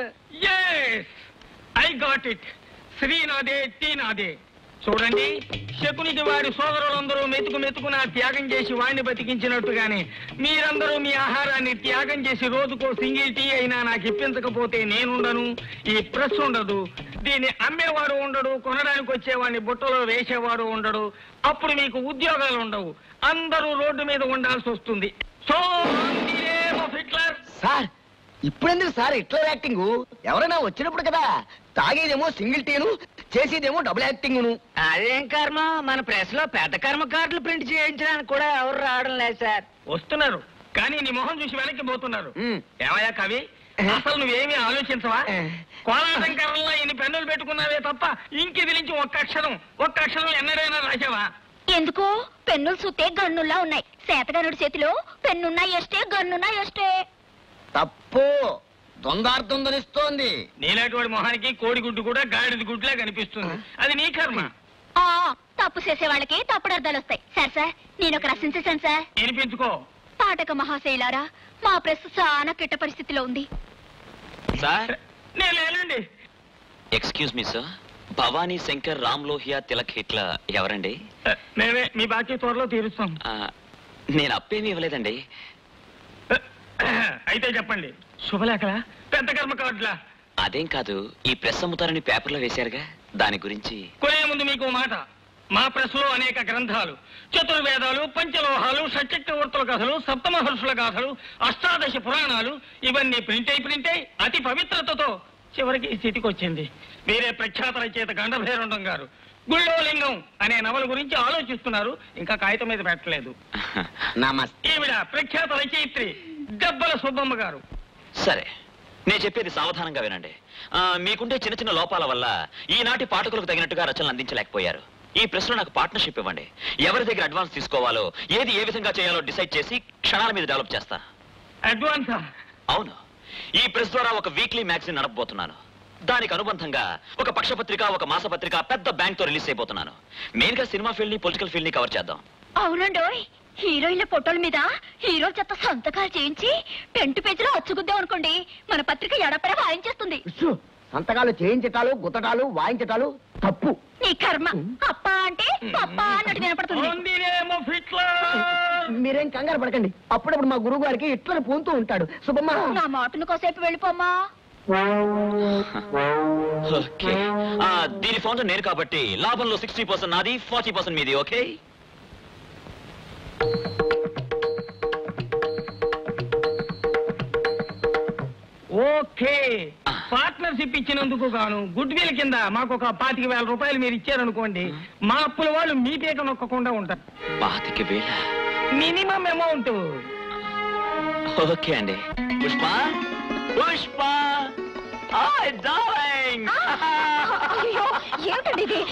ఐ గాట్ ఇట్ శ్రీ నాదే టీ నాదే చూడండి శకునికి వారి సోదరులందరూ మెతుకు మెతుకున త్యాగం చేసి వాడిని బతికించినట్టుగానే మీరందరూ మీ ఆహారాన్ని త్యాగం చేసి రోజుకో సింగిల్ టీ అయినా నాకు ఇప్పించకపోతే నేనుండను ఈ ప్రెస్ ఉండదు దీన్ని అమ్మేవాడు ఉండడు కొనడానికి వచ్చేవాడిని బుట్టలో వేసేవాడు ఉండడు అప్పుడు మీకు ఉద్యోగాలు ఉండవు అందరూ రోడ్డు మీద ఉండాల్సి వస్తుంది సో హిట్లర్ సార్ ఇప్పుడెందుకు సార్ ఇట్లా యాక్టింగ్ ఎవరైనా వచ్చినప్పుడు కదా తాగేదేమో సింగిల్ టీను చేసేదేమో డబుల్ యాక్టింగ్ అదేం కర్మ మన ప్రెస్ లో పెద్ద కర్మ కార్డులు ప్రింట్ చేయించడానికి కూడా ఎవరు రావడం లేదు సార్ వస్తున్నారు కానీ నీ మొహం చూసి వెనక్కి పోతున్నారు ఏమయ్యా కవి అసలు నువ్వేమీ ఆలోచించవా కోలాటం కర్రల్లో ఇన్ని పెన్నులు పెట్టుకున్నావే తప్ప ఇంకిదిలించి ఒక్క అక్షరం ఒక్క అక్షరం ఎన్నడైనా రాసావా ఎందుకు పెన్నులు సుత్తే గన్నుల్లా ఉన్నాయి సేతగనుడి చేతిలో పెన్నున్నా ఎస్టే గన్నున్నా ఎస్టే తప్పు దొంగార్థం ధనిస్తోంది నీలాంటి మొహానికి కోడి గుడ్డు కూడా గాడిద గుడ్లా కనిపిస్తుంది అది నీ కర్మ ఆ తప్పు చేసే వాళ్ళకి తప్పుడు అర్థాలు వస్తాయి సార్ సార్ నేను ఒక రచించేశాను సార్ వినిపించుకో పాఠక మహాశైలారా మా ప్రెస్ చాలా కిట్ట పరిస్థితిలో ఉంది సార్ నేను లేనండి excuse me sir Bhavani Shankar Ram Lohia Tilak Hitler ఎవరండి మేమే మీ బాకీ త్వరలో తీరుస్తాం ఆ, నేను అప్పేమీ ఇవ్వలేదండి అయితే చెప్పండి శుభలేఖలా పెద్ద కర్మ కార్డులా అదేం కాదు ఈ ప్రెస్ అమ్ముతారని పేపర్లో వేశారుగా దాని గురించి కొనే ముందు మీకు ఓ మాట మా ప్రెస్ లో అనేక గ్రంథాలు చతుర్వేదాలు పంచలోహాలు షట్చక్రవర్తుల కథలు సప్తమహర్షుల గాథలు అష్టాదశ పురాణాలు ఇవన్నీ ప్రింట్ అయి ప్రింట్ అయి అతి పవిత్రతతో చివరికి ఈ స్థితికి వచ్చింది వేరే ప్రఖ్యాత రచయిత గండభైరండం గారు గుళ్ళో లింగం అనే నవల గురించి ఆలోచిస్తున్నారు ఇంకా కాగితం మీద పెట్టలేదు నమస్తే ఈవిడ ప్రఖ్యాత రచయిత్రి దెబ్బల సుబ్బమ్మ గారు సరే నేను చెప్పేది సావధానంగా వినండి ఆ, మీకుండే చిన్న చిన్న లోపాల వల్ల ఈనాటి పాఠకులకు తగినట్టుగా రచనలు అందించలేకపోయారు ఈ ప్రశ్న నాకు పార్ట్నర్షిప్ ఇవ్వండి ఎవరి దగ్గర అడ్వాన్స్ తీసుకోవాలో ఏది ఏ విధంగా చేయాలో డిసైడ్ చేసి క్షణాల మీద డెవలప్ చేస్తా అడ్వాన్సా అవును ఈ ప్రెస్ ద్వారా ఒక వీక్లీ మ్యాగజైన్ నడపబోతున్నాను దానికి అనుబంధంగా ఒక పక్షపత్రిక ఒక మాసపత్రిక పెద్ద బ్యాంక్ తో రిలీజ్ అయిపోతున్నాను మెయిన్ గా సినిమా ఫీల్డ్ ని పొలిటికల్ ఫీల్డ్ ని కవర్ చేద్దాం అవునండోయ్ హీరోయిన్ల ఫోటోల మీద హీరో చెత్త సంతకాలు చేయించి టెంట్ పేజీలో అచ్చుకుద్దాం అనుకోండి మన పత్రిక ఎడపడ వాయించేస్తుంది సంతకాలు చేయించటాలు గుత్తటాలు వాయించటాలు తప్పు నీ కర్మ అప్ప అంటే పప్ప అన్నట్టు వినపడుతుంది మీరేం కంగారు పడకండి అప్పుడప్పుడు మా గురువు గారికి ఇట్లా పూంతూ ఉంటాడు శుభమ్మా నా మాటను కోసేపు వెళ్ళిపోమ్మా ఓకే ఆ, దీని ఫౌండర్ నేను కాబట్టి లాభంలో సిక్స్టీ పర్సెంట్ నాది ఫార్టీ పర్సెంట్ మీది ఓకే ఓకే పార్ట్నర్షిప్ ఇచ్చినందుకు గాను గుడ్ విల్ కింద మాకు ఒక పాతిక వేల రూపాయలు మీరు ఇచ్చారనుకోండి మా అప్పుల వాళ్ళు మీ పీక నొక్కకుండా ఉంటారు పాతిక వేల మినిమం అమౌంట్ ఓకే అండి పుష్ప పుష్ప హాయ్ డార్లింగ్ అయ్యో ఏమిటండి ఇది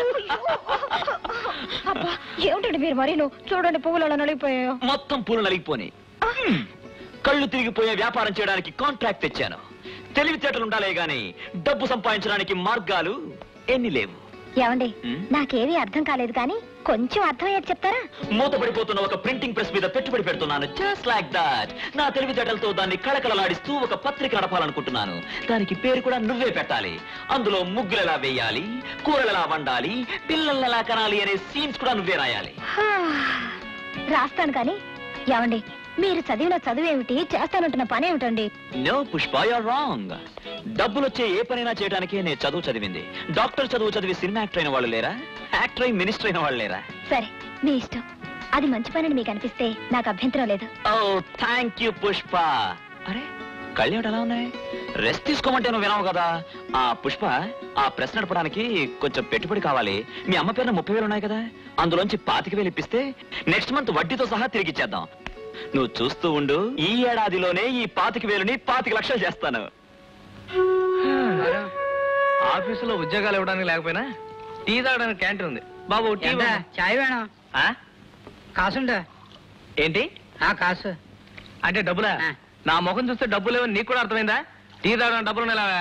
అబ్బా ఏమిటండి మీరు మరి నువ్వు చూడండి పువ్వులు అలా నలిగిపోయాయో మొత్తం పూలు నలిగిపోని కళ్ళు తిరిగిపోయే వ్యాపారం చేయడానికి కాంట్రాక్ట్ తెచ్చాను తెలివితేటలు ఉండాలే గాని డబ్బు సంపాదించడానికి మార్గాలు ఎన్ని లేవు ఏమండి హ్మ్? నాకేమీ అర్థం కాలేదు కానీ కొంచెం అర్థమయ్యేది చెప్తారా మూతపడిపోతున్న ఒక ప్రింటింగ్ ప్రెస్ మీద పెట్టుబడి పెడుతున్నాను జస్ట్ లైక్ దాట్ నా తెలివితేటలతో దాన్ని కళకళలాడిస్తూ ఒక పత్రిక నడపాలనుకుంటున్నాను దానికి పేరు కూడా నువ్వే పెట్టాలి అందులో ముగ్గులు ఎలా వేయాలి కూరలు ఎలా వండాలి పిల్లల్ని ఎలా కనాలి అనే సీన్స్ కూడా నువ్వే రాయాలి హా, రాస్తాను కానీ ఏమండి మీరు చదివిన చదువేమిటి చేస్తానంటున్న పని ఏమిటండి నో పుష్ప యూర్ రాంగ్ డబ్బులు వచ్చే ఏ పనైనా చేయడానికే నేను చదువు చదివింది డాక్టర్ చదువు చదివి సినిమా యాక్టర్ అయిన వాళ్ళు లేరా యాక్టర్ అయి మినిస్టర్ అయిన వాళ్ళు లేరా సరే మీ ఇష్టం అది మంచి పని మీకు అనిపిస్తే నాకు అభ్యంతరం లేదు ఓ థ్యాంక్ యూ పుష్ప అరే కళ్ళేమిటి ఎలా ఉన్నాయి రెస్ట్ తీసుకోమంటే నువ్వు వినవు కదా ఆ పుష్ప ఆ ప్రెస్ నడపడానికి కొంచెం పెట్టుబడి కావాలి మీ అమ్మ పేరున ముప్పై వేలు ఉన్నాయి కదా అందులోంచి పాతిక వేలు ఇప్పిస్తే నెక్స్ట్ మంత్ వడ్డీతో సహా తిరిగి ఇచ్చేద్దాం నువ్వు చూస్తూ ఉండు ఈ ఏడాదిలోనే ఈ పాతిక వేలుని పాతిక లక్షలు చేస్తాను ఆఫీసులో ఉద్యోగాలు ఇవ్వడానికి లేకపోయినా టీ తాగడానికి క్యాంటీన్ ఉంది బాబు టీ ఏంటా, చాయ్ వేణం ఆ? కాసుండా ఏంటి ఆ కాసు అంటే డబ్బులా ఆ. నా ముఖం చూస్తే డబ్బులు లేవని నీకు కూడా అర్థమైందా టీ తాగడానికి డబ్బులు ఉన్నాయి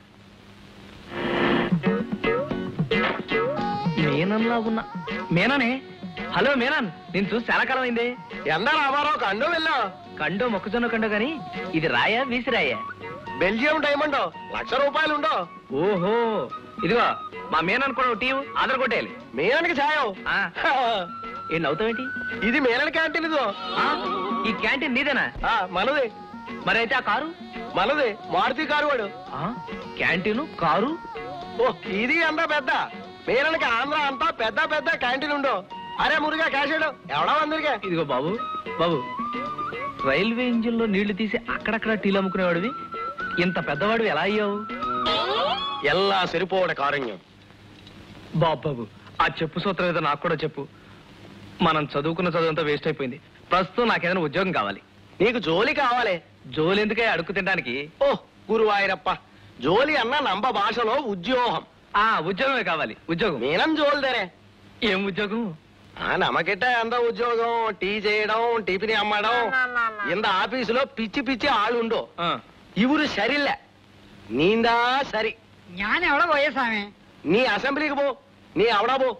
మేనన్లా ఉన్నా మేననే హలో మేనన్ నేను చూసి చాలా కాలం అయింది ఎందా రామారావు కండు వెళ్ళాం కండో మొక్కజొన్న కండో గాని ఇది రాయా వీసిరాయా బెల్జియం డైమండ్ లక్ష రూపాయలు ఉండో ఓహో ఇదిగో మా మేనన్ కూడా టీ ఆధార్ కొట్టేయాలి మేననికి సాయం ఆ. ఏం నవ్వుతావేంటి ఇది మేనని క్యాంటీన్ ఇదో ఆ, ఈ క్యాంటీన్ నీదేనా ఆ, మనది మరి అయితే ఆ కారు మనది మారుతి కారు వాడు ఆ, క్యాంటీను కారు ఓ ఇది అంతా పెద్ద మేననికి ఆంధ్ర అంతా పెద్ద పెద్ద క్యాంటీన్ ఉండో అరే మురుగా క్యాషేడు ఎవడా వందరికే ఇదిగో బాబు బాబు రైల్వే ఇంజిన్ లో నీళ్లు తీసి అక్కడక్కడ టీలు అమ్ముకునేవాడివి ఇంత పెద్దవాడు ఎలా అయ్యావు ఎల్లా సరిపోవడ కారుణ్యం బాబు బాబు ఆ చెప్పు సూత్రం ఏదో నాకు కూడా చెప్పు మనం చదువుకున్న చదువు అంతా వేస్ట్ అయిపోయింది ప్రస్తుతం నాకేదైనా ఉద్యోగం కావాలి నీకు జోలి కావాలి జోలు ఎందుకే అడుక్కు తినడానికి ఓ గురువాయిరప్ప జోలి అన్న నంబ భాషలో ఉద్యోగం ఆ ఉద్యోగమే కావాలి ఉద్యోగం నేనం జోలిదేరే ఏం ఉద్యోగం ఆ నమకిట్ట ఎంత ఉద్యోగం టీ చేయడం టిఫిన్ అమ్మడం ఇంత ఆఫీసులో పిచ్చి పిచ్చి ఆളുండో ఆ, ఇవురు సరిలే నీందా సరి జ్ఞానం ఎవడో పోయే స్వామి నీ అసెంబ్లీకి పో నీ అవడా పో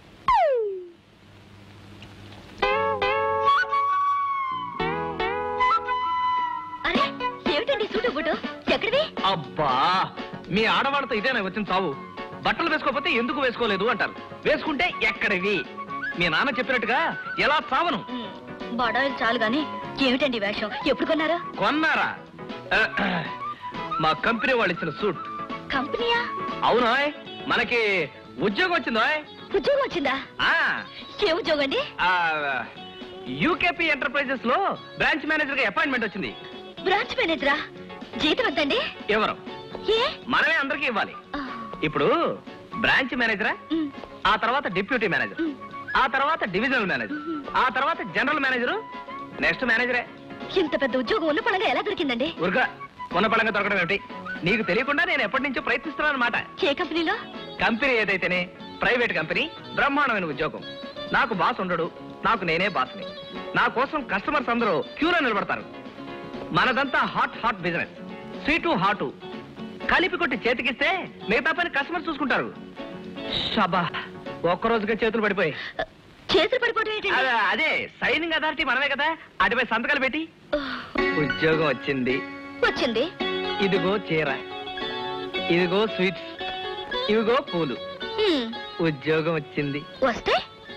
అరే ఏమిటండి సూటు బుటు ఎక్కడిది అబ్బా మీ ఆడవాళ్ళతో ఇదేనా వచ్చిన చావు బట్టలు వేసుకోకపోతే ఎందుకు వేసుకోలేదు అంటారు వేసుకుంటే ఎక్కడివి మీ నాన్న చెప్పినట్టుగా ఎలా చావను బడాయిలు చాలు గాని ఏమిటండి ఈ వేషం ఎప్పుడు కొన్నారా కొన్నారా ఆ, మా కంపెనీ వాళ్ళు ఇచ్చిన సూట్ కంపెనీయా అవునా మనకి ఉద్యోగం వచ్చిందో ఉద్యోగం వచ్చిందా ఏ ఉద్యోగం అండి యూకేపీ ఎంటర్ప్రైజెస్ లో బ్రాంచ్ మేనేజర్ గా అపాయింట్మెంట్ వచ్చింది బ్రాంచ్ మేనేజరా జీతం ఎంతండి ఎవరు ఏ మనమే అందరికీ ఇవ్వాలి ఆ, ఇప్పుడు బ్రాంచ్ మేనేజరా ఉమ్, ఆ తర్వాత డిప్యూటీ మేనేజర్ ఉమ్. ఆ తర్వాత డివిజనల్ మేనేజర్ ఆ తర్వాత జనరల్ మేనేజర్ నెక్స్ట్ మేనేజరే ఇంత పెద్ద ఉద్యోగం ఉన్న పడంగా ఎలా దొరికిందండి ఊరుగా ఉన్న పడంగా దొరకడం ఏమిటి నీకు తెలియకుండా నేను ఎప్పటి నుంచో ప్రయత్నిస్తున్నాను అనమాట ఏ కంపెనీలో కంపెనీ ఏదైతేనే ప్రైవేట్ కంపెనీ బ్రహ్మాండమైన ఉద్యోగం నాకు బాస్ ఉండడు నాకు నేనే బాస్ని నా కోసం కస్టమర్స్ అందరూ క్యూలో నిలబడతారు మనదంతా hot hot business sweet hot కలిపి కొట్టి చేతికిస్తే మిగతా పని కస్టమర్ చూసుకుంటారు షబా ఒక్క రోజుగా చేతులు పడిపోయి చేతులు పడిపోవడం ఏంటండి అదే- అదే సైనింగ్ అథారిటీ మనమే కదా అటుపై సంతకాలు పెట్టి ఉద్యోగం వచ్చింది వచ్చింది ఇదిగో చీర ఇదిగో స్వీట్స్ ఇవిగో పూలు హ్మ్, ఉద్యోగం వచ్చింది వస్తే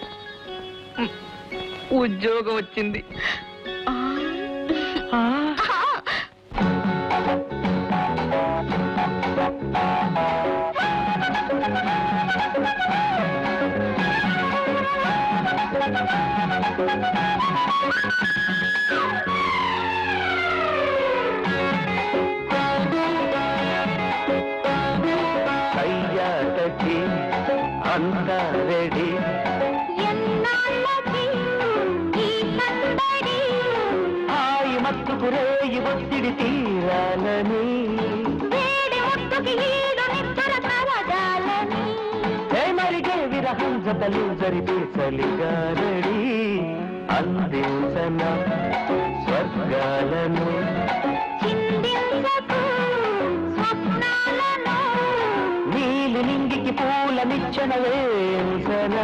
ఉద్యోగం వచ్చింది ఆ, ఆ, ఆహా, అంతా రెడీ హాయి మత్తుకు రేయి ఒత్తిడి తీరాలని ఏ మరిగే విరహం జతలు జరిపే చలిగారడి అందించన స్వర్గాలను నీలి నింగికి పూల నిచ్చెన వేసనా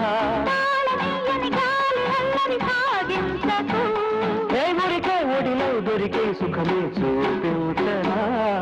ఏ మురికే ఒడిలో దొరికే సుఖమే చూపించనా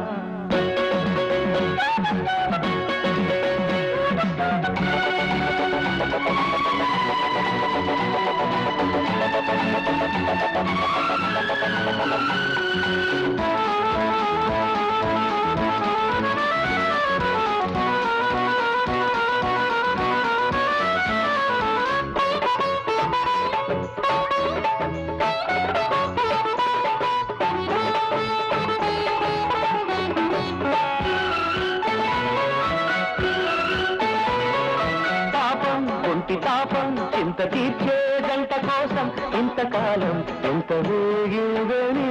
పాపం ఒంటి తాపం చింత తీర్చే జంట కోసం ఇంతకాలం ఎంత వేగిందని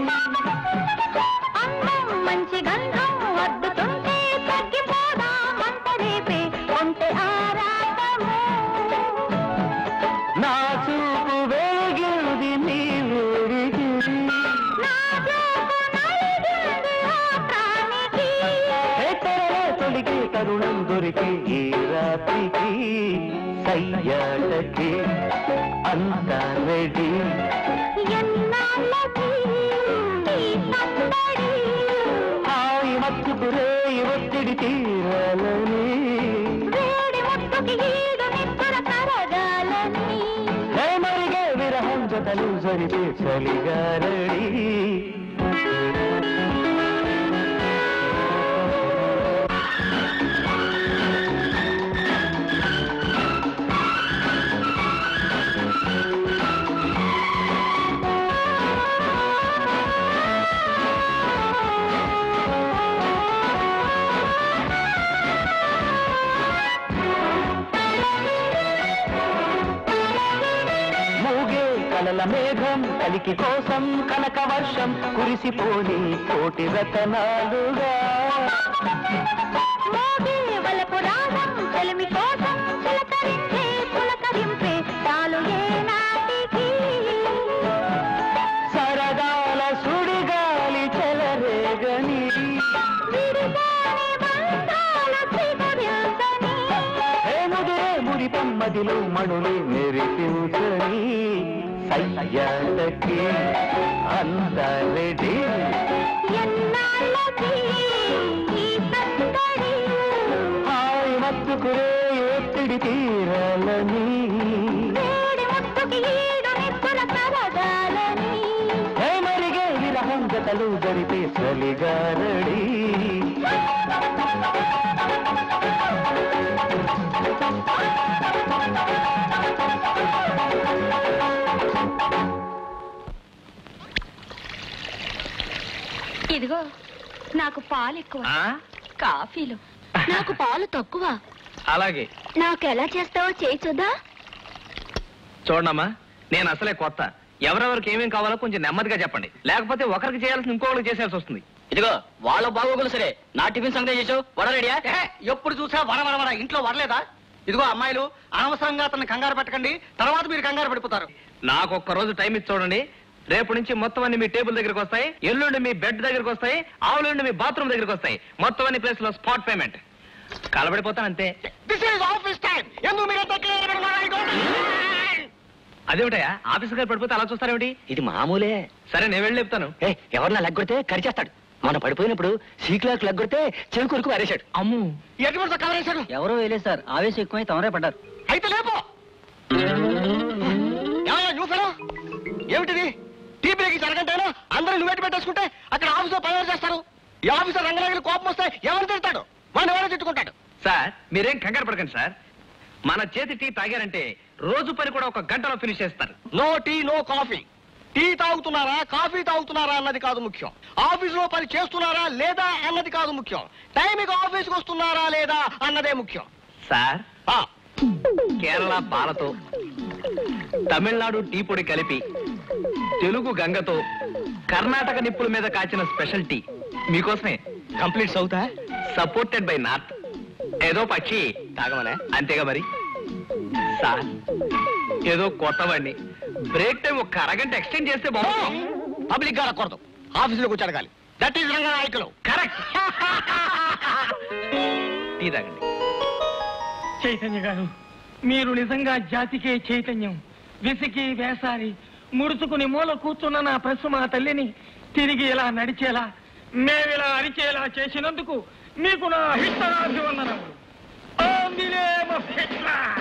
మంచి గంధం వద్దుతుంటే తగ్గిపోదా మంట రేపే కొంటే ఆరాటము నా చూపు వేగింది నీ ఊరికి హేతరలే తొలికి తరుణం దొరికి ఈ రాత్రికి సయ్యాటకి అంతా రెడీ హాయి మత్తుకు రేయి ఒత్తిడి తీరాలని హే మరిగే విరహం జతలు జరిపే చలిగారడి మూగే కలల మేఘం కలికి కోసం కనక వర్షం కురిసిపోని కోటి రతనాలుగా వలపు రాగం చెలిమి కోసం చిలకరించే పులకరింపే చాలు ఏ నాటికి సరదాల సుడిగాలి చెలరేగని విడిగాని బంధాల చిగురించని హే ముదిరే మురిపం మదిలో మణులు మెరిపించని సయ్యాటకి అందరెడి ఎన్నాళ్ళకి ఈ సందడి హాయి మత్తుకురే ఒత్తిడి తీరాలని వేడి ముట్టుకి ఈడు నిప్పుల కరగాలని హే మరిగే విరహం జతలు జరిపే చలిగారడి ఇదిగో నాకు పాలు ఎక్కువ కాఫీలు నాకు పాలు తక్కువ అలాగే నాకు ఎలా చేస్తావో చేయి చూద్దా చూడమ్మా నేను అసలే కొత్త ఎవరెవరికి ఏమేం కావాలో కొంచెం నెమ్మదిగా చెప్పండి లేకపోతే ఒకరికి చేయాల్సిన ఇంకొకరికి చేసేయాల్సి వస్తుంది ఇదిగో వాళ్ళ బాగోగులు సరే నా టిఫిన్ సంగతి చేసావు వడ రెడీయా ఎప్పుడు చూసా వర వర వర ఇంట్లో వరలేదా ఇదిగో అమ్మాయిలు అనవసరంగా అతన్ని కంగారు పెట్టకండి తర్వాత మీరు కంగారు పడిపోతారు నాకు ఒక్క రోజు టైం ఇచ్చి చూడండి రేపు నుంచి మొత్తం అన్ని మీ టేబుల్ దగ్గరికి వస్తాయి ఎల్లుండి మీ బెడ్ దగ్గరికి వస్తాయి ఆవులుండి మీ బాత్రూమ్ దగ్గరికి వస్తాయి మొత్తం అన్ని ప్లేస్ లో స్పాట్ పేమెంట్ కలబడిపోతాను అంతే దిస్ ఇస్ ఆఫీస్ టైం ఎందుకు మీరు అదేమిటయా ఆఫీస్ గారు పడిపోతే అలా చూస్తారేమిటి ఇది మామూలే సరే నేను వెళ్ళి చెప్తాను ఏ ఎవరన్నా లెగ్గొడితే కరిచేస్తాడు మనం పడిపోయినప్పుడు సీక్లాక్ లెగ్గొడితే చెవి కొరకు అరేశాడు అమ్ము ఎటువంటి కవర్ వేశారు ఎవరో వేలేదు సార్ ఆవేశం ఎక్కువై తమరే పడ్డారు అయితే లేపో ఏమయ్యా, నువ్వు ఫెలో? ఏమిటిది టీ బ్రేక్ జరగంటేనా అందరూ నువ్వేటి పెట్టేసుకుంటే అక్కడ ఆఫీసులో పని ఎవరు చేస్తారు ఈ ఆఫీసర్ రంగనాయకులు కోపం వస్తే ఎవరు తిడతాడు వాడిని ఎవరో తిట్టుకుంటాడు సార్ మీరేం కంగారు పడకండి సార్ మన చేతి టీ తాగారంటే రోజు పని కూడా ఒక గంటలో ఫినిష్ చేస్తారు no tea no coffee tea తాగుతున్నారా కాఫీ తాగుతున్నారా అన్నది కాదు ముఖ్యం ఆఫీసులో పని చేస్తున్నారా లేదా అన్నది కాదు ముఖ్యం టైంకి ఆఫీస్కి వస్తున్నారా లేదా అన్నదే ముఖ్యం సార్ కేరళ పాలతో తమిళనాడు టీ పొడి కలిపి తెలుగు గంగతో కర్ణాటక నిప్పుల మీద కాచిన స్పెషల్ టీ మీకోసమే కంప్లీట్ సౌతా సపోర్టెడ్ బై నార్త్ ఏదో పక్షి తాగమనే అంతేగా మరి సార్ ఏదో కొత్తవాడిని బ్రేక్ టైం ఒక అరగంట ఎక్స్టెండ్ చేస్తే బాగుంది పబ్లిక్ గా అడగకూడదు ఆఫీసులో కూర్చో అడగాలి that is Ranganayakulu correct tea తాగండి చైతన్య గారు మీరు నిజంగా జాతికే చైతన్యం విసికి వేసారి ముడుచుకుని మూల కూర్చున్న నా ప్రశ్న మా తల్లిని తిరిగి ఇలా నడిచేలా మేమిలా అరిచేలా చేసినందుకు మీకు నా హితనాభివందనములు ఓం దిలేమ హిట్లర్!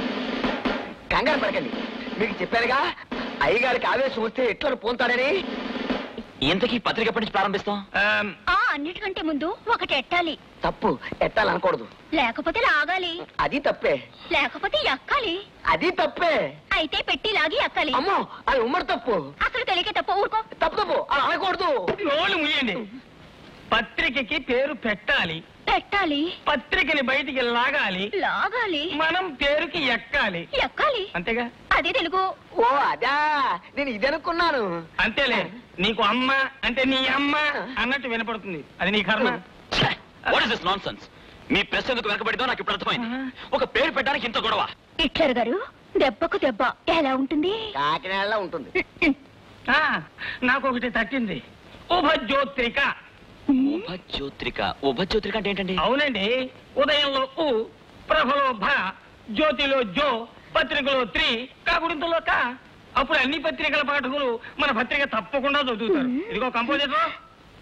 కంగారు పడకండి మీకు చెప్పానుగా అయ్యగారికి ఆవేశం వస్తే ఎట్లా పోతాడని ఇంతకీ పత్రిక ఎప్పటి నుంచి ప్రారంభిస్తాం ఆ అన్నిటికంటే ముందు ఒకటి ఎట్టాలి తప్పు ఎట్టాలనకూడదు లేకపోతే లాగాలి అది తప్పే లేకపోతే ఎక్కాలి అది తప్పే అయితే పెట్టి లాగి ఎక్కాలి అమ్మో అది ఉమ్మడి తప్పు అసలు తెలియకే తప్ప ఊరుకో తప్పు తప్పు అలా అనకూడదు నోళ్ళు ముయ్యండి పత్రికకి పేరు పెట్టాలి పెట్టాలి పత్రికని బయటికి లాగాలి లాగాలి మనం పేరుకి ఎక్కాలి ఎక్కాలి అంతేగా అదే తెలుగు ఓ అదా నేను ఇది అనుకున్నాను అంతేలే నీకు అమ్మ అంటే నీ అమ్మ అన్నట్టు వినపడుతుంది అది నీ కర్మ what is this nonsense మీ ప్రెస్ ఎందుకు వెనకబడిందో నాకు ఇప్పుడు అర్థమైంది ఒక పేరు పెట్టడానికి ఇంత గొడవ హిట్లర్ గారు దెబ్బకు దెబ్బ ఎలా ఉంటుంది కాకినాడలో ఉంటుంది ఆ, నాకు ఒకటి తట్టింది ఉభజ్యోత్రిక ఉభజ్యోత్రిక ఉభజ్యోత్రిక అంటే ఏంటండి అవునండి ఉదయంలో ఉ ప్రభలో భ జ్యోతిలో జో పత్రికలో త్రి కాకుడింతలో కా అప్పుడు అన్ని పత్రికల పాఠకులు మన పత్రిక తప్పకుండా చదువుతారు ఇదిగో కంపోజిటర్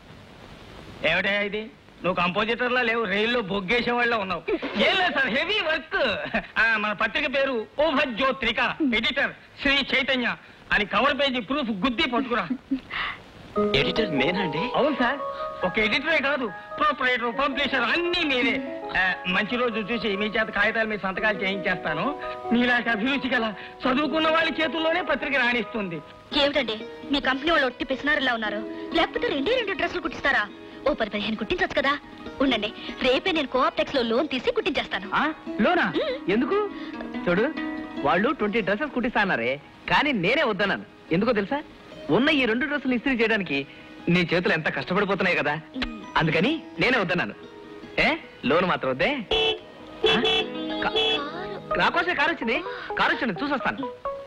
ఏమిటా ఇది నువ్వు కంపోజిటర్ లా లేవు రైల్లో బొగ్గేసే వాళ్ళ ఉన్నావు ఏం లేదు సార్ హెవీ వర్క్ మన పత్రిక పేరు ఓభజ్యోత్రిక ఎడిటర్ శ్రీ చైతన్య అని కవర్ పేజీ ప్రూఫ్ గుద్ది పట్టుకురా ఎడిటర్ నేనండి అవును సార్ ఒక ఎడిటరే కాదు ప్రొపరేటర్ పబ్లిషర్ అన్ని మీరే ఆ, మంచి రోజు చూసి మీ చేత కాగితాల మీద సంతకాలు చేయించేస్తాను మీలాంటి అభిరుచి గల చదువుకున్న వాళ్ళ చేతుల్లోనే పత్రిక రాణిస్తుంది ఏమిటండి మీ కంపెనీ వాళ్ళు ఒట్టి పిసినారులా ఉన్నారు లేకపోతే రెండే రెండు డ్రెస్సులు కుట్టిస్తారా ఓ పది పదిహేను కుట్టించచ్చు కదా ఉండండి రేపే నేను కోఆప్టెక్స్ లో లోన్ తీసి కుట్టించేస్తాను లోనా ఎందుకు చూడు వాళ్ళు ట్వంటీ డ్రెస్సెస్ కుట్టిస్తానారే కానీ నేనే వద్దన్నాను ఎందుకో తెలుసా ఉన్న ఈ రెండు డ్రెస్సులు ఇస్త్రీ చేయడానికి నీ చేతులు ఎంత కష్టపడిపోతున్నాయి కదా అందుకని నేనే వద్దన్నాను ఏ లోన్ మాత్రం వద్దే ఆ? కా- నాకోసమే కారు వచ్చింది కారు వచ్చింది చూసొస్తాను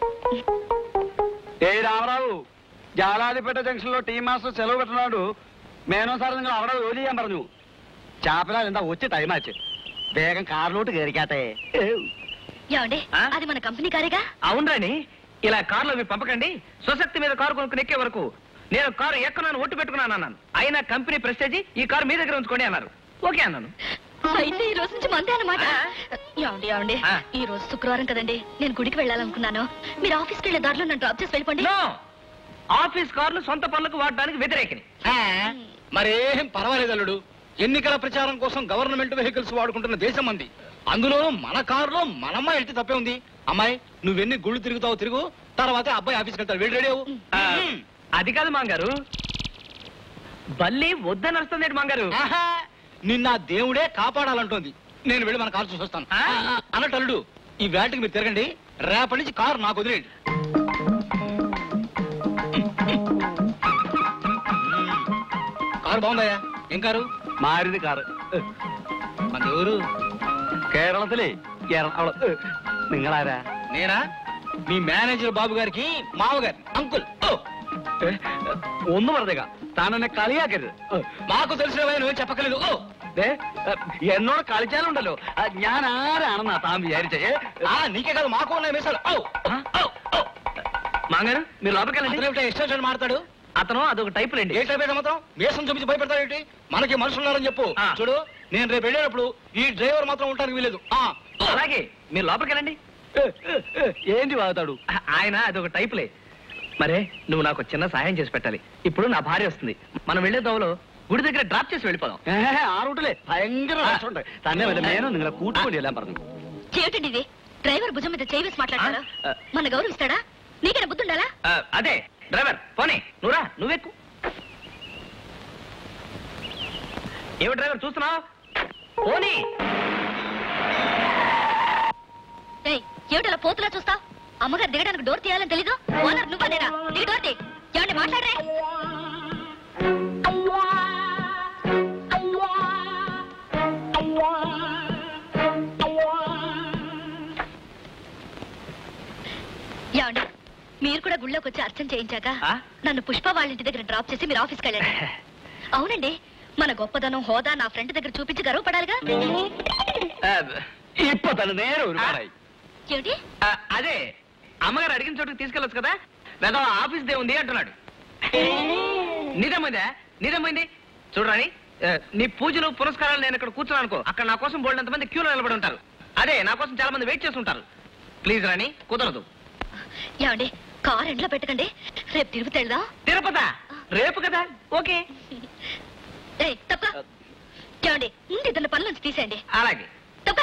ఏ రామరావు జాలాదిపేట జంక్షన్ లో టీ మాస్టర్ సెలవు పెట్టినాడు మేనో సార్ നിങ്ങൾ അവിടെ ജോലി ചെയ്യാൻ പറഞ്ഞു ചാപ്പലാൽ എന്താ ഉച്ച ടൈം ആച്ച് വേഗം കാറിലോട്ട് കയറിക്കാട്ടെ ఏమండి అది మన కంపెనీ కారేగా అవునరాని ఇలా కారులో మీరు పంపకండి స్వశక్తి మీద కారు కొనుక్కుని ఎక్కే వరకు నేను కారు ఎక్కనని ఒట్టు పెట్టుకున్నాను అన్నాను అయినా కంపెనీ ప్రెస్టేజీ ఈ కారు మీ దగ్గర ఉంచుకోండి అన్నారు ఓకే అన్నాను అయితే ఈ రోజు నుంచి మందే అన్నమాట ఏమండి ఏమండి ఈ రోజు శుక్రవారం కదండి నేను గుడికి వెళ్ళాలనుకున్నాను మీరు ఆఫీస్కి వెళ్ళే దారిలో నన్ను డ్రాప్ చేసి వెళ్ళిపోండి ఆఫీస్ కార్లు సొంత పనులకు వాడడానికి వ్యతిరేకిని మరేం పర్వాలేదు అల్లుడు ఎన్నికల ప్రచారం కోసం గవర్నమెంట్ వెహికల్స్ వాడుకుంటున్న దేశం మంది అందులోనూ మన కారులో మనమ్మ వెళ్తే తప్పే ఉంది అమ్మాయి నువ్వెన్ని గుళ్ళు తిరుగుతావు తిరుగు తర్వాత అబ్బాయి ఆఫీస్కి వెళ్తాడు వెళ్ళి రెడీ అవ్వు. అది కాదు మాంగారు బల్లి వద్దని వస్తుంది మాంగారు ఆహా, నిన్న ఆ దేవుడే కాపాడాలంటోంది నేను వెళ్ళి మన కారు చూసి వస్తాను అన్నట్టు అల్లుడు ఈ వేటకి మీరు తిరగండి రేపటి నుంచి కారు నాకు వదిలేయండి కారు బాగుందయ్యా ఏం కారు മാരുതി കാറ് మన ఎవరు കേരളത്തിലെ എറണാകുളം നിങ്ങളാരാ నేనా మీ మేనేజర్ బాబు గారికి మామగారు అంకుల్ ఓ ഒന്ന് പറഞ്ഞേക്കാം താനെന്നെ കളിയാക്കരുത് మాకు తెలిసిన నువ్వు చెప్పకలేదు ఓ ദേ, എന്നോട് കളിച്ചാലുണ്ടല്ലോ ആ, ഞാൻ ആരാണെന്നാ താൻ വിചാരിച്ചേ ఆ నీకే కాదు మాకు ఉన్నాయి మీసాలు ఓ మాంగారు మీరు లోపలికి వెళ్ళండి అతను ఎక్స్టెన్షన్ మాడతాడు అతను అదొక టైప్ లేండి ఏ టైప్ అయితే మాత్రం మీసం చూపించి భయపెడతాడేంటి మనకి మనుషులు ఉన్నారని చెప్పు చూడు నేను రేపు వెళ్ళేటప్పుడు ఈ డ్రైవర్ మాత్రం ఉండడానికి వీలేదు ఆ, అలాగే మీరు లోపలికి వెళ్ళండి ఏంటి వాగుతాడు ఆయన అదొక టైపులే మరే నువ్వు నాకు చిన్న సహాయం చేసి పెట్టాలి ఇప్పుడు నా భార్య వస్తుంది మనం వెళ్ళే దోవలో గుడి దగ్గర డ్రాప్ చేసి వెళ్ళిపోదాం ആ റൂട്ടിലെ ഭയങ്കര രസമുണ്ട് തന്നെ വല്ല മേനോ നിങ്ങളെ കൂട്ടുകൂടി എല്ലാം പറഞ്ഞു ఏమిటండి ఇది డ్రైవర్ భుజం మీద చేయి వేసి మాట్లాడతారా మన గౌరవిస్తాడా నీకైనా బుద్ధి ఉండాలా ఆ, అదే డ్రైవర్ పోనీ నువ్వురా నువ్వెక్కు ఏమి డ్రైవర్ చూస్తున్నావు పోనీ ఏమిటలా పోతులా చూస్తావు అమ్మగారు దిగడానికి డోర్ తీయాలని తెలీదు ఓనర్ నువ్వా నేనా దిగి డోర్ తీ ఏమండి మాట్లాడరే ఏమండి మీరు కూడా గుళ్ళోకి వచ్చి అర్చన చేయించాక నన్ను పుష్ప వాళ్ళ ఇంటి దగ్గర డ్రాప్ చేసి మీరు ఆఫీస్కి వెళ్ళండి అవునండి మన గొప్పదనం హోదా నా ఫ్రెండ్ దగ్గర చూపించి గర్వపడాలిగా ఇప్పు తను నేరు ఏమిటి అదే అమ్మగారు అడిగిన చోటుకి తీసుకెళ్ళొచ్చు కదా లేదా ఆఫీస్ దే ఉంది అంటున్నాడు నిజమైందా నిజమైంది చూడరాని ఆ, నీ పూజలు పురస్కారాలు నేను ఇక్కడ కూర్చున్నాను అనుకో అక్కడ నా కోసం బోల్డ్ మంది క్యూలో నిలబడి ఉంటారు అదే నా కోసం చాలా మంది వెయిట్ చేస్తుంటారు ప్లీజ్ రాణి కుదరదు ఏమండి కార్ ఎండ్లో పెట్టకండి రేపు తిరుపతి వెళ్దాం తిరుపత రేపు కదా ఓకే ఏయ్, తప్ప ఏమండి ముందు ఇద్దరు పనుల నుంచి తీసేయండి అలాగే తప్ప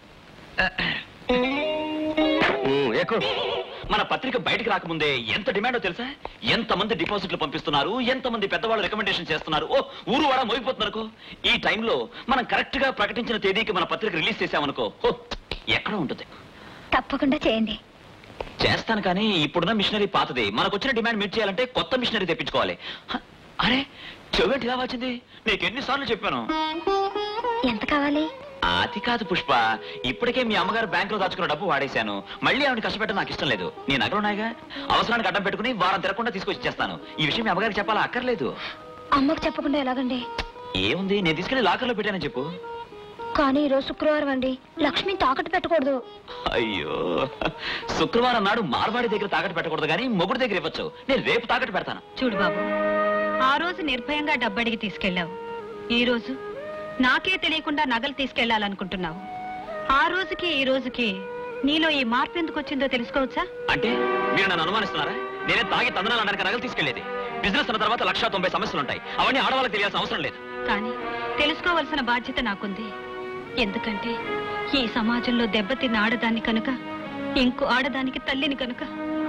ఎక్కువ మన పత్రిక బయటికి రాకముందే ఎంత డిమాండో తెలుసా ఎంత మంది డిపాజిట్లు పంపిస్తున్నారు ఎంత మంది పెద్దవాళ్ళు రికమెండేషన్ చేస్తున్నారు ఓ ఊరు వాడ మోగిపోతున్నారు ఈ టైంలో మనం కరెక్ట్ గా ప్రకటించిన తేదీకి మన పత్రిక రిలీజ్ చేసామనుకో ఓ ఎక్కడ ఉంటుంది తప్పకుండా చేయండి చేస్తాను కానీ ఇప్పుడున్న మిషనరీ పాతది మనకు వచ్చిన డిమాండ్ మీట్ చేయాలంటే కొత్త మిషనరీ తెప్పించుకోవాలి హ, అరే చెవేంటి ఇలా వచ్చింది నీకు ఎన్నిసార్లు చెప్పాను ఎంత కావాలి అది కాదు పుష్ప ఇప్పటికే మీ అమ్మగారు బ్యాంకులో దాచుకున్న డబ్బు వాడేశాను మళ్ళీ ఆవిడ కష్టపెట్టడం నాకు ఇష్టం లేదు నీ నగలు ఉన్నాయిగా అవసరానికి అడ్డం పెట్టుకుని వారం తిరగకుండా తీసుకొచ్చి ఇచ్చేస్తాను ఈ విషయం మీ అమ్మగారికి చెప్పాలా అక్కర్లేదు అమ్మకు చెప్పకుండా ఎలాగండి ఏముంది నేను తీసుకెళ్లి లాకర్లో పెట్టానని చెప్పు కానీ ఈరోజు శుక్రవారం అండి లక్ష్మి తాకట్టు పెట్టకూడదు అయ్యో శుక్రవారం నాడు మార్వాడి దగ్గర తాకట్టు పెట్టకూడదు కానీ మొగుడు దగ్గర ఇవ్వచ్చు నేను రేపు తాకట్టు పెడతాను చూడు బాబు ఆ రోజు నిర్భయంగా డబ్బడిగి తీసుకెళ్ళావు ఈ రోజు నాకే తెలియకుండా నగలు తీసుకెళ్లాలనుకుంటున్నావు ఆ రోజుకి ఈ రోజుకి నీలో ఈ మార్పు ఎందుకు వచ్చిందో తెలుసుకోవచ్చా అంటే మీరు నన్ను అనుమానిస్తున్నారా నేనే తాగి తందనాలు అనడానికి నగలు తీసుకెళ్లేది బిజినెస్ అన్న తర్వాత లక్ష తొంభై సమస్యలు ఉంటాయి అవన్నీ ఆడవాళ్ళకి తెలియాల్సిన అవసరం లేదు కానీ తెలుసుకోవలసిన బాధ్యత నాకుంది ఎందుకంటే ఈ సమాజంలో దెబ్బతిన్న ఆడదాన్ని కనుక ఇంకో ఆడదానికి తల్లిని కనుక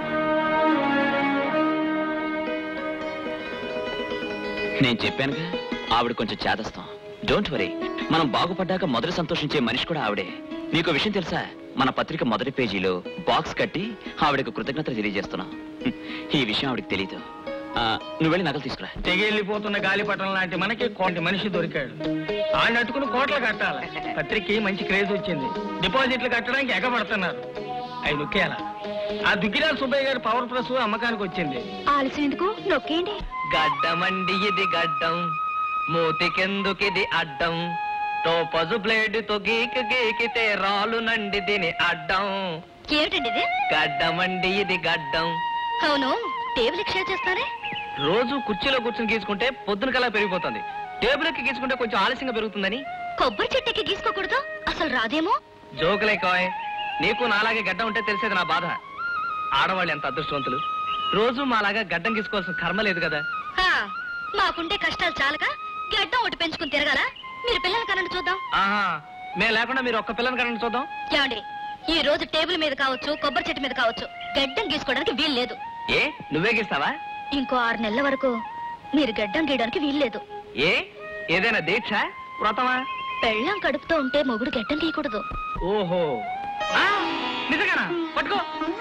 నేను చెప్పానుగా ఆవిడ కొంచెం చేదస్తాం డోంట్ వరీ మనం బాగుపడ్డాక మొదటి సంతోషించే మనిషి కూడా ఆవిడే నీకు విషయం తెలుసా మన పత్రిక మొదటి పేజీలో బాక్స్ కట్టి ఆవిడకు కృతజ్ఞతలు తెలియజేస్తున్నాం హ్మ్, ఈ విషయం ఆవిడకి తెలీదు ఆ, నువ్వు వెళ్ళి నగలు తీసుకురా తెగిళ్ళిపోతున్న గాలిపటం లాంటి మనకి కోటి మనిషి దొరికాడు ఆయన అట్టుకుని కోట్లు కట్టాలి పత్రికకి మంచి క్రేజ్ వచ్చింది డిపాజిట్లు కట్టడానికి ఎగబడుతున్నారు అవి నొక్కేయాల ఆ దుగ్గిరాల సుబ్బయ్య గారి పవర్ ప్లస్ అమ్మకానికి వచ్చింది ఆలస్యం ఎందుకు నొక్కేయండి గడ్డమండి ఇది గడ్డం మూతికెందుకిది అడ్డం టోపజు బ్లేడ్ తో గీక గీకితే రాలు నండి దీని అడ్డం ఏమిటండి ఇది గడ్డమండి ఇది గడ్డం అవును టేబుల్ ఎక్స్చేంజ్ చేస్తారే రోజు కుర్చీలో కూర్చుని గీసుకుంటే పొద్దున కల్లా పెరిగిపోతుంది టేబుల్ ఎక్కి గీసుకుంటే కొంచెం ఆలస్యంగా పెరుగుతుందని కొబ్బరి చెట్టుకి గీసుకోకూడదు అసలు రాదేమో జోకులే కాయ్ నీకు నాలాగే గడ్డం ఉంటే తెలిసేది నా బాధ ఆడవాళ్ళు ఎంత అదృష్టవంతులు రోజు మాలాగా గడ్డం గీసుకోవాల్సిన కర్మ లేదు కదా హా, మాకుంటే కష్టాలు చాలక గడ్డం ఒకటి పెంచుకుని తిరగాల మీరు పిల్లలు కనండి చూద్దాం ఆహా మేము లేకుండా మీరు ఒక్క పిల్లని కనండి చూద్దాం ఏమండి ఈ రోజు టేబుల్ మీద కావచ్చు కొబ్బరి చెట్టు మీద కావచ్చు గడ్డం గీసుకోవడానికి వీలు లేదు ఏ నువ్వే గీస్తావా ఇంకో ఆరు నెలల వరకు మీరు గడ్డం గీయడానికి వీలు లేదు ఏ ఏదైనా దీక్ష వ్రతమా పెళ్ళం కడుపుతో ఉంటే మొగుడు గడ్డం గీయకూడదు ఓహో ఆ, నిజంగానా పట్టుకో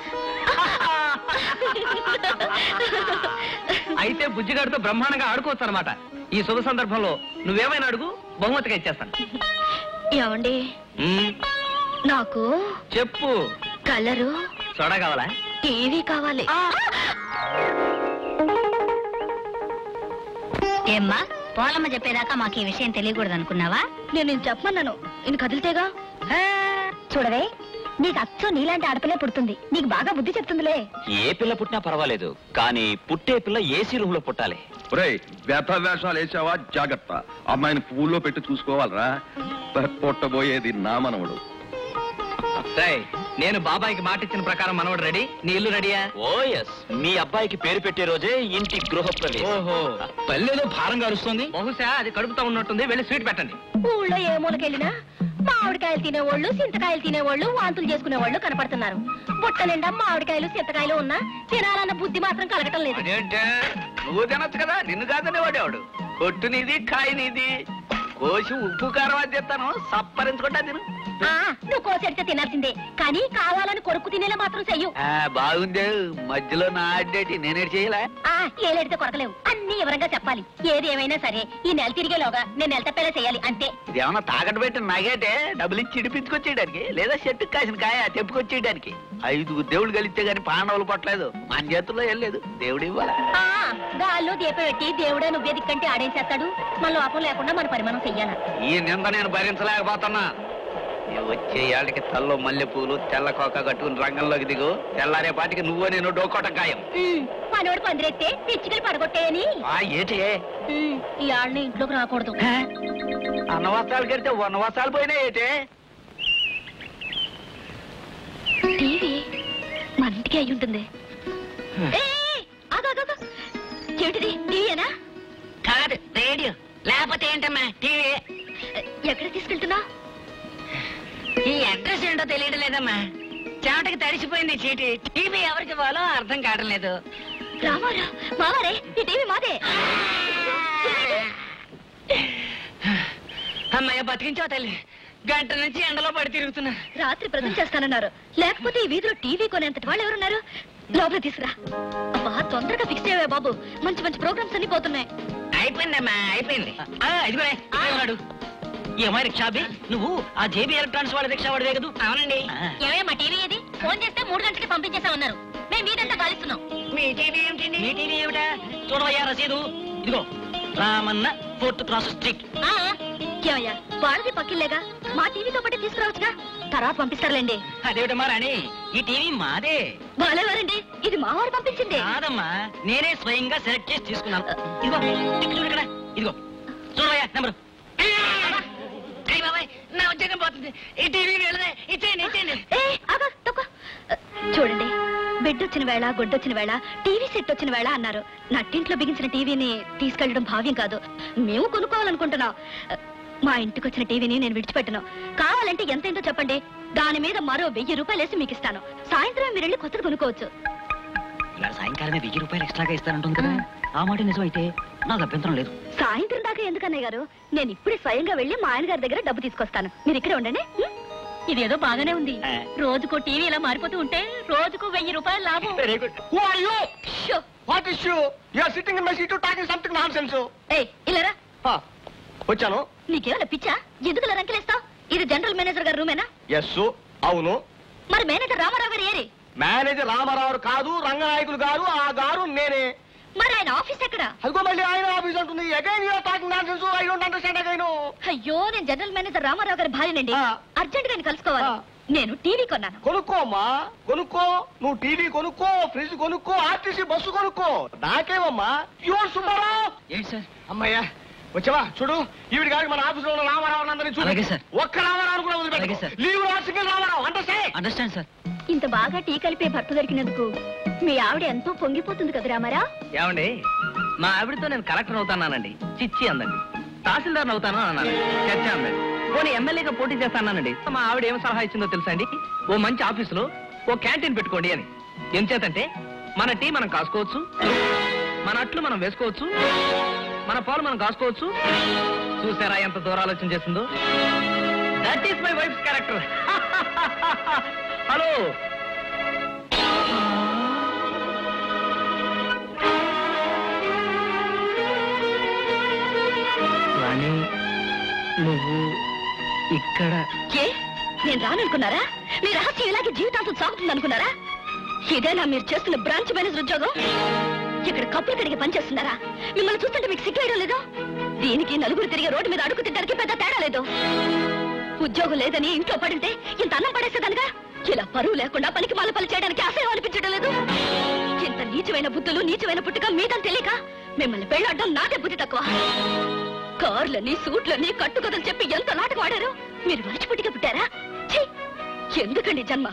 అయితే బుజ్జిగాడితో బ్రహ్మాండంగా ఆడుకోవచ్చు అనమాట ఈ శుభ సందర్భంలో నువ్వేమైనా అడుగు బహుమతిగా ఇచ్చేస్తాను ఏమండి మ్మ్, నాకు చెప్పు కలరు సోడా కావాలా టీవీ కావాలి ఏమ్మా పోలమ్మ చెప్పేదాకా మాకు ఈ విషయం తెలియకూడదు అనుకున్నావా నేను నేను చెప్పమన్నాను ఈయన కదిలితేగా చూడవే నీకు అచ్చు నీలాంటి ఆడపిల్లే పుడుతుంది నీకు బాగా బుద్ధి చెప్తుందిలే ఏ పిల్ల పుట్టినా పర్వాలేదు కానీ పుట్టే పిల్ల ఏసీ రూమ్ లో పుట్టాలి ఒరేయ్ వ్యథ వేషాలు వేసావా జాగ్రత్త అమ్మాయిని పువ్వుల్లో పెట్టి చూసుకోవాలరా పొట్టబోయేది నా మనవడు రేయ్, నేను బాబాయికి మాట ఇచ్చిన ప్రకారం మనవడు రెడీ నీ ఇల్లు రెడీయా ఓ ఎస్ మీ అబ్బాయికి పేరు పెట్టే రోజే ఇంటి గృహ ఓహో పల్లెదో భారంగా అరుస్తోంది బహుశా అది కడుపుతో ఉన్నట్టుంది వెళ్ళి స్వీట్ పెట్టండి ఊళ్ళో ఏ మూలకెళ్ళినా మామిడికాయలు తినేవాళ్ళు చింతకాయలు తినేవాళ్ళు వాంతులు చేసుకునేవాళ్ళు కనపడుతున్నారు బుట్ట నిండా మామిడికాయలు చింతకాయలు ఉన్నా తినాలన్న బుద్ధి మాత్రం కలగటం లేదు అదేంటే నువ్వు తినొచ్చు కదా నిన్ను కాదనే వాడేవాడు కొట్టు నీది కాయ నీది కోసి ఉప్పు కారం అది తెస్తాను సప్పరించుకుంటా తిను ఆ, నువ్వు కోసెడితే తినాల్సిందే కానీ కావాలని కొరుకు తినేలా మాత్రం చెయ్యు ఆ, బాగుంది మధ్యలో నా అడ్డేటి నేనే చేయలే ఆ ఏలేడితే కొరకలేవు అన్ని వివరంగా చెప్పాలి ఏది ఏమైనా సరే ఈ నెల తిరిగేలోగా నేను నెల తప్పేలా చేయాలి అంతే ఇది ఏమన్నా తాకట్టు పెట్టిన నాగేటే డబ్బులు ఇచ్చి ఇడిపించుకొచ్చేయడానికి లేదా చెట్టు కాసిన కాయ తెప్పుకొచ్చేయడానికి ఐదుగురు దేవుడు కలిస్తే గాని పాండవులు పట్టలేదు మన చేతుల్లో వెళ్ళలేదు దేవుడు ఇవ్వాలా ఆ గాల్లో దీపం పెట్టి దేవుడే నువ్వే దిక్కంటే ఆడేం చేస్తాడు మన లోపం లేకుండా మన పరిమాణం చెయ్యాలి ఈ నింద నేను భరించలేకపోతున్నా ఈ వచ్చే ఏళ్ళకి తల్లో మల్లెపూలు తెల్ల కోక కట్టుకుని రంగంలోకి దిగు తెల్లారే పాటికి నువ్వు నేను డోకోట ఖాయం ఉమ్, మనోడు పందిరెత్తే పిచ్చికలు పడగొట్టేయని ఆ ఏటి ఉమ్, ఈ ఆళ్ళని ఇంట్లోకి రాకూడదు అన్నవస్త్రాలు కడితే వనవస్త్రాలు పోయినా ఏటే టీవీ మన ఇంటికి అయి ఉంటుంది ఏయ్, ఆగు, ఆగు, ఆగు. ఏమిటిది టీవీనా కాదు రేడియో లేకపోతే ఏంటమ్మా టీవీ ఎక్కడ తీసుకెళ్తున్నా ఈ అడ్రస్ ఏంటో తెలియడం లేదమ్మా చెమటకి తడిసిపోయింది చీటి టీవీ ఎవరికి ఇవ్వాలో అర్థం కావడం లేదు రామారా మావారే ఈ టీవీ మాదే అమ్మయ్య బతికించావు తల్లి గంట నుంచి ఎండలో పడి తిరుగుతున్నా రాత్రి ప్రజెంట్ చేస్తానన్నారు లేకపోతే ఈ వీధిలో టీవీ కొనేంతటి వాళ్ళు ఎవరున్నారు లోపల తీసుకురా అబ్బా తొందరగా ఫిక్స్ అయ్యే బాబు మంచి మంచి ప్రోగ్రామ్స్ అన్ని పోతున్నాయి అయిపోయిందమ్మా అయిపోయింది ఆ, ఇదిగో రే, ఇక్కడే ఉన్నాడు ఏమై రిక్షాబి నువ్వు ఆ జేబీ ఎలక్ట్రానిక్స్ వాళ్ళ రిక్షా వాడివే కదూ అవునండి ఏమేం మా టీవీ ఏది ఫోన్ చేస్తే మూడు గంటలకి పంపించేసామన్నారు మేము మీదంతా గాలిస్తున్నాం మీ టీవీ ఏమిటండి మీ టీవీ ఏమిటా చూడవయ్యా రసీదు ఇదిగో రామన్న ఫోర్త్ క్రాస్ స్ట్రీట్ ఏమయ్యా వాళ్ళది పక్కిల్లేగా మా టీవీతో పాటు తీసుకురావచ్చుగా తర్వాత పంపిస్తారులేండి అదేమిటమ్మా రాణి ఈ టీవీ మాదే బాలేవారండి ఇది మా వారు పంపించింది కాదమ్మా నేనే స్వయంగా సెలెక్ట్ చేసి తీసుకున్నాను ఇదిగో టిక్ చూడు ఇక్కడ ఇదిగో చూడవయ్యా నెంబరు అయ్య బాబాయ్ నా ఉద్యోగం పోతుంది ఈ టీవీ వెళ్ళదే ఇచ్చేయండి ఇచ్చేయండి ఏయ్, ఆగు, తక్కువ. చూడండి బెడ్ వచ్చిన వేళ గొడ్డొచ్చిన వేళ టీవీ సెట్ వచ్చిన వేళ అన్నారు నట్టింట్లో బిగించిన టీవీని తీసుకెళ్లడం భావ్యం కాదు మేము కొనుక్కోవాలనుకుంటున్నాం మా ఇంటికి వచ్చిన టీవీని నేను విడిచిపెట్టను కావాలంటే ఎంతైందో చెప్పండి దాని మీద మరో వెయ్యి రూపాయలు వేసి మీకు ఇస్తాను సాయంత్రం మీరు వెళ్ళి కొత్తది కొనుక్కోవచ్చు ఇలా సాయంకాలమే వెయ్యి రూపాయలు ఎక్స్ట్రాగా ఇస్తానంటుంది కదా ఆ మాట నిజమైతే నాకు అభ్యంతరం లేదు సాయంత్రం దాకా ఎందుకన్నయ్య గారు నేను ఇప్పుడే స్వయంగా వెళ్ళి మా ఆయన గారి దగ్గర డబ్బు తీసుకొస్తాను మీరు ఇక్కడే ఉండండి ఉం? ఇదేదో బాగానే ఉంది రోజుకో టీవీ ఇలా మారిపోతూ ఉంటే రోజుకు వెయ్యి రూపాయలు లాభం very good who are you what is you you are sitting in my seat talking something nonsense ఏయ్ ఇల్లరా వచ్చాను నీకేమైనా పిచ్చా ఎందుకు ఇలా రంకెలేస్తావు ఇది జనరల్ మేనేజర్ గారి రూమేనా ఎస్ అవును మరి మేనేజర్ రామారావు గారు ఏరి మేనేజర్ రామారావు కాదు రంగనాయకులు గారు ఆ గారు నేనే మరి ఆయన ఆఫీస్ ఎక్కడ అదిగో మళ్ళీ ఆయన ఆఫీస్ ఉంటుంది again you are talking nonsense I don't understand again అయ్యో నేను జనరల్ మేనేజర్ రామారావు గారి భార్యనండి అర్జెంట్ గా కలుసుకోవాలి నేను టీవీ కొన్నాను కొనుక్కోమ్మా కొనుక్కో నువ్వు టీవీ కొనుక్కో ఫ్రిడ్జ్ కొనుక్కో ఆర్టీసీ బస్సు కొనుక్కో నాకేమమ్మా యువర్ సుబ్బారావు ఏంటి సార్ అమ్మయ్యా వచ్చావా చూడు ఈవిడ గారికి మన ఆఫీస్ లో ఉన్న రామారావు అందరినీ చూడు అలాగే సార్. ఒక్క రామారావు కూడా అలాగే వదిలిపెట్టు సార్. లీవ్ రాసింగ్ రామారావు అంటే అండర్స్టాండ్ సార్ ఇంత బాగా టీ కలిపే భర్త దొరికినందుకు మీ ఆవిడ ఎంతో పొంగిపోతుంది కదా రామారా ఏమండి మా ఆవిడతో నేను కలెక్టర్ అవుతానండి చిచ్చి అందండి తహసీల్దార్ అవుతాను అన్నాను చర్చ అందండి పోనీ ఎమ్మెల్యేగా పోటీ చేస్తానండి మా ఆవిడ ఏం సలహా ఇచ్చిందో తెలుసా అండి ఓ మంచి ఆఫీసులో ఓ క్యాంటీన్ పెట్టుకోండి అని ఏం చేతంటే మన టీ మనం కాసుకోవచ్చు మన అట్లు మనం వేసుకోవచ్చు మన పాలు మనం కాసుకోవచ్చు చూసారా ఎంత దూరాలోచన చేసిందో that is my wife character hello Rani నువ్వు ఇక్కడ ఏ నేను రాననుకున్నారా మీ రహస్యం ఇలాగే జీవితాంతం సాగుతుంది అనుకున్నారా ఇదేనా మీరు చేస్తున్న బ్రాంచ్ మేనేజర్ ఉద్యోగం ఇక్కడ కప్పులు కడిగి పనిచేస్తున్నారా మిమ్మల్ని చూస్తుంటే మీకు సిగ్గేయడం లేదు దీనికి నలుగురు తిరిగే రోడ్డు మీద అడుగు తిట్టడానికి పెద్ద తేడా లేదు ఉద్యోగం లేదని ఇంట్లో పడింటే ఇంత అన్నం పడేసేదానిగా ఇలా పరువు లేకుండా పనికి మాల పని చేయడానికి అసహ్యం అనిపించడం లేదు ఇంత నీచమైన బుద్ధులు నీచమైన పుట్టుక మీదని తెలియక మిమ్మల్ని పెళ్ళాడడం నాదే బుద్ధి తక్కువ కార్లని సూట్లని కట్టుకథలు చెప్పి ఎంత నాటకం ఆడారు మీరు మర్చిపుట్టిగా పుట్టారా ఛీ! ఎందుకండి జన్మ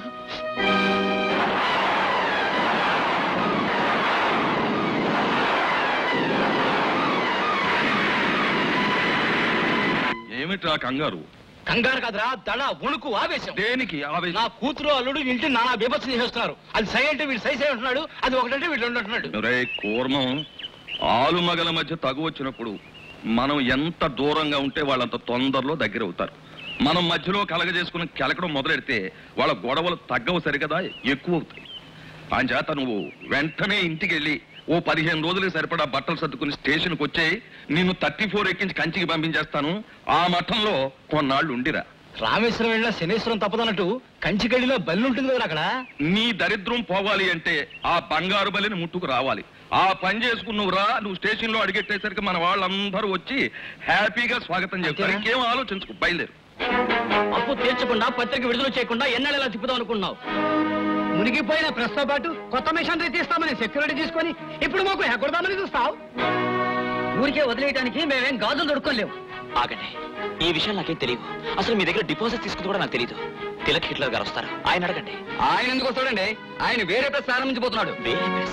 ఏమిట్రా కంగారు కంగారు కాదురా దడ వణుకు ఆవేశం దేనికి ఆవేశం నా కూతురు అల్లుడు ఇంటి నానా బీభత్సం చేస్తున్నారు అది సై అంటే వీడు సై సై అంటున్నాడు అది ఒకటంటే వీడు రెండు అంటున్నాడు రే కూర్మం ఆలు మగల మధ్య తగు వచ్చినప్పుడు మనం ఎంత దూరంగా ఉంటే వాళ్ళంత తొందరలో దగ్గర అవుతారు మనం మధ్యలో కలగజేసుకుని కెలకడం మొదలెడితే వాళ్ళ గొడవలు తగ్గవు సరికదా ఎక్కువ అవుతాయి అంచేత నువ్వు వెంటనే ఇంటికి వెళ్ళి ఓ పదిహేను రోజులకి సరిపడా బట్టలు సర్దుకుని స్టేషన్కి వచ్చేయి నిన్ను థర్టీ ఫోర్ ఎక్కించి కంచికి పంపించేస్తాను ఆ మఠంలో కొన్నాళ్ళు ఉండిరా రామేశ్వరం వెళ్ళిన శనేశ్వరం తప్పదన్నట్టు కంచిగడిలో బల్లి ఉంటుంది కదా అక్కడ నీ దరిద్రం పోవాలి అంటే ఆ బంగారు బలిని ముట్టుకు రావాలి ఆ పని చేసుకుని నువ్వు రా నువ్వు స్టేషన్ లో అడిగెట్టేసరికి మన వాళ్ళందరూ వచ్చి హ్యాపీగా స్వాగతం చెప్తారు ఇంకేం ఆలోచించుకో బయలుదేరు అప్పు తీర్చకుండా పత్రిక విడుదల చేయకుండా ఎన్నడూ ఎలా తిప్పుదాం అనుకున్నావు మునిగిపోయిన ప్రెస్ తో పాటు కొత్త మిషనరీ తీస్తామని సెక్యూరిటీ తీసుకొని ఇప్పుడు మాకు ఎక్కడదామని చూస్తావు ఊరికే వదిలేయడానికి మేమేం గాజులు దొరుకోలేవు ఆగండి ఈ విషయం నాకేం తెలియదు అసలు మీ దగ్గర డిపాజిట్ తీసుకుంది కూడా నాకు తెలియదు తిలక్ హిట్లర్ గారు వస్తారు ఆయన అడగండి ఆయన ఎందుకు వస్తాడండి ఆయన వేరే ప్రెస్ ప్రారంభించబోతున్నాడు వేరే ప్రెస్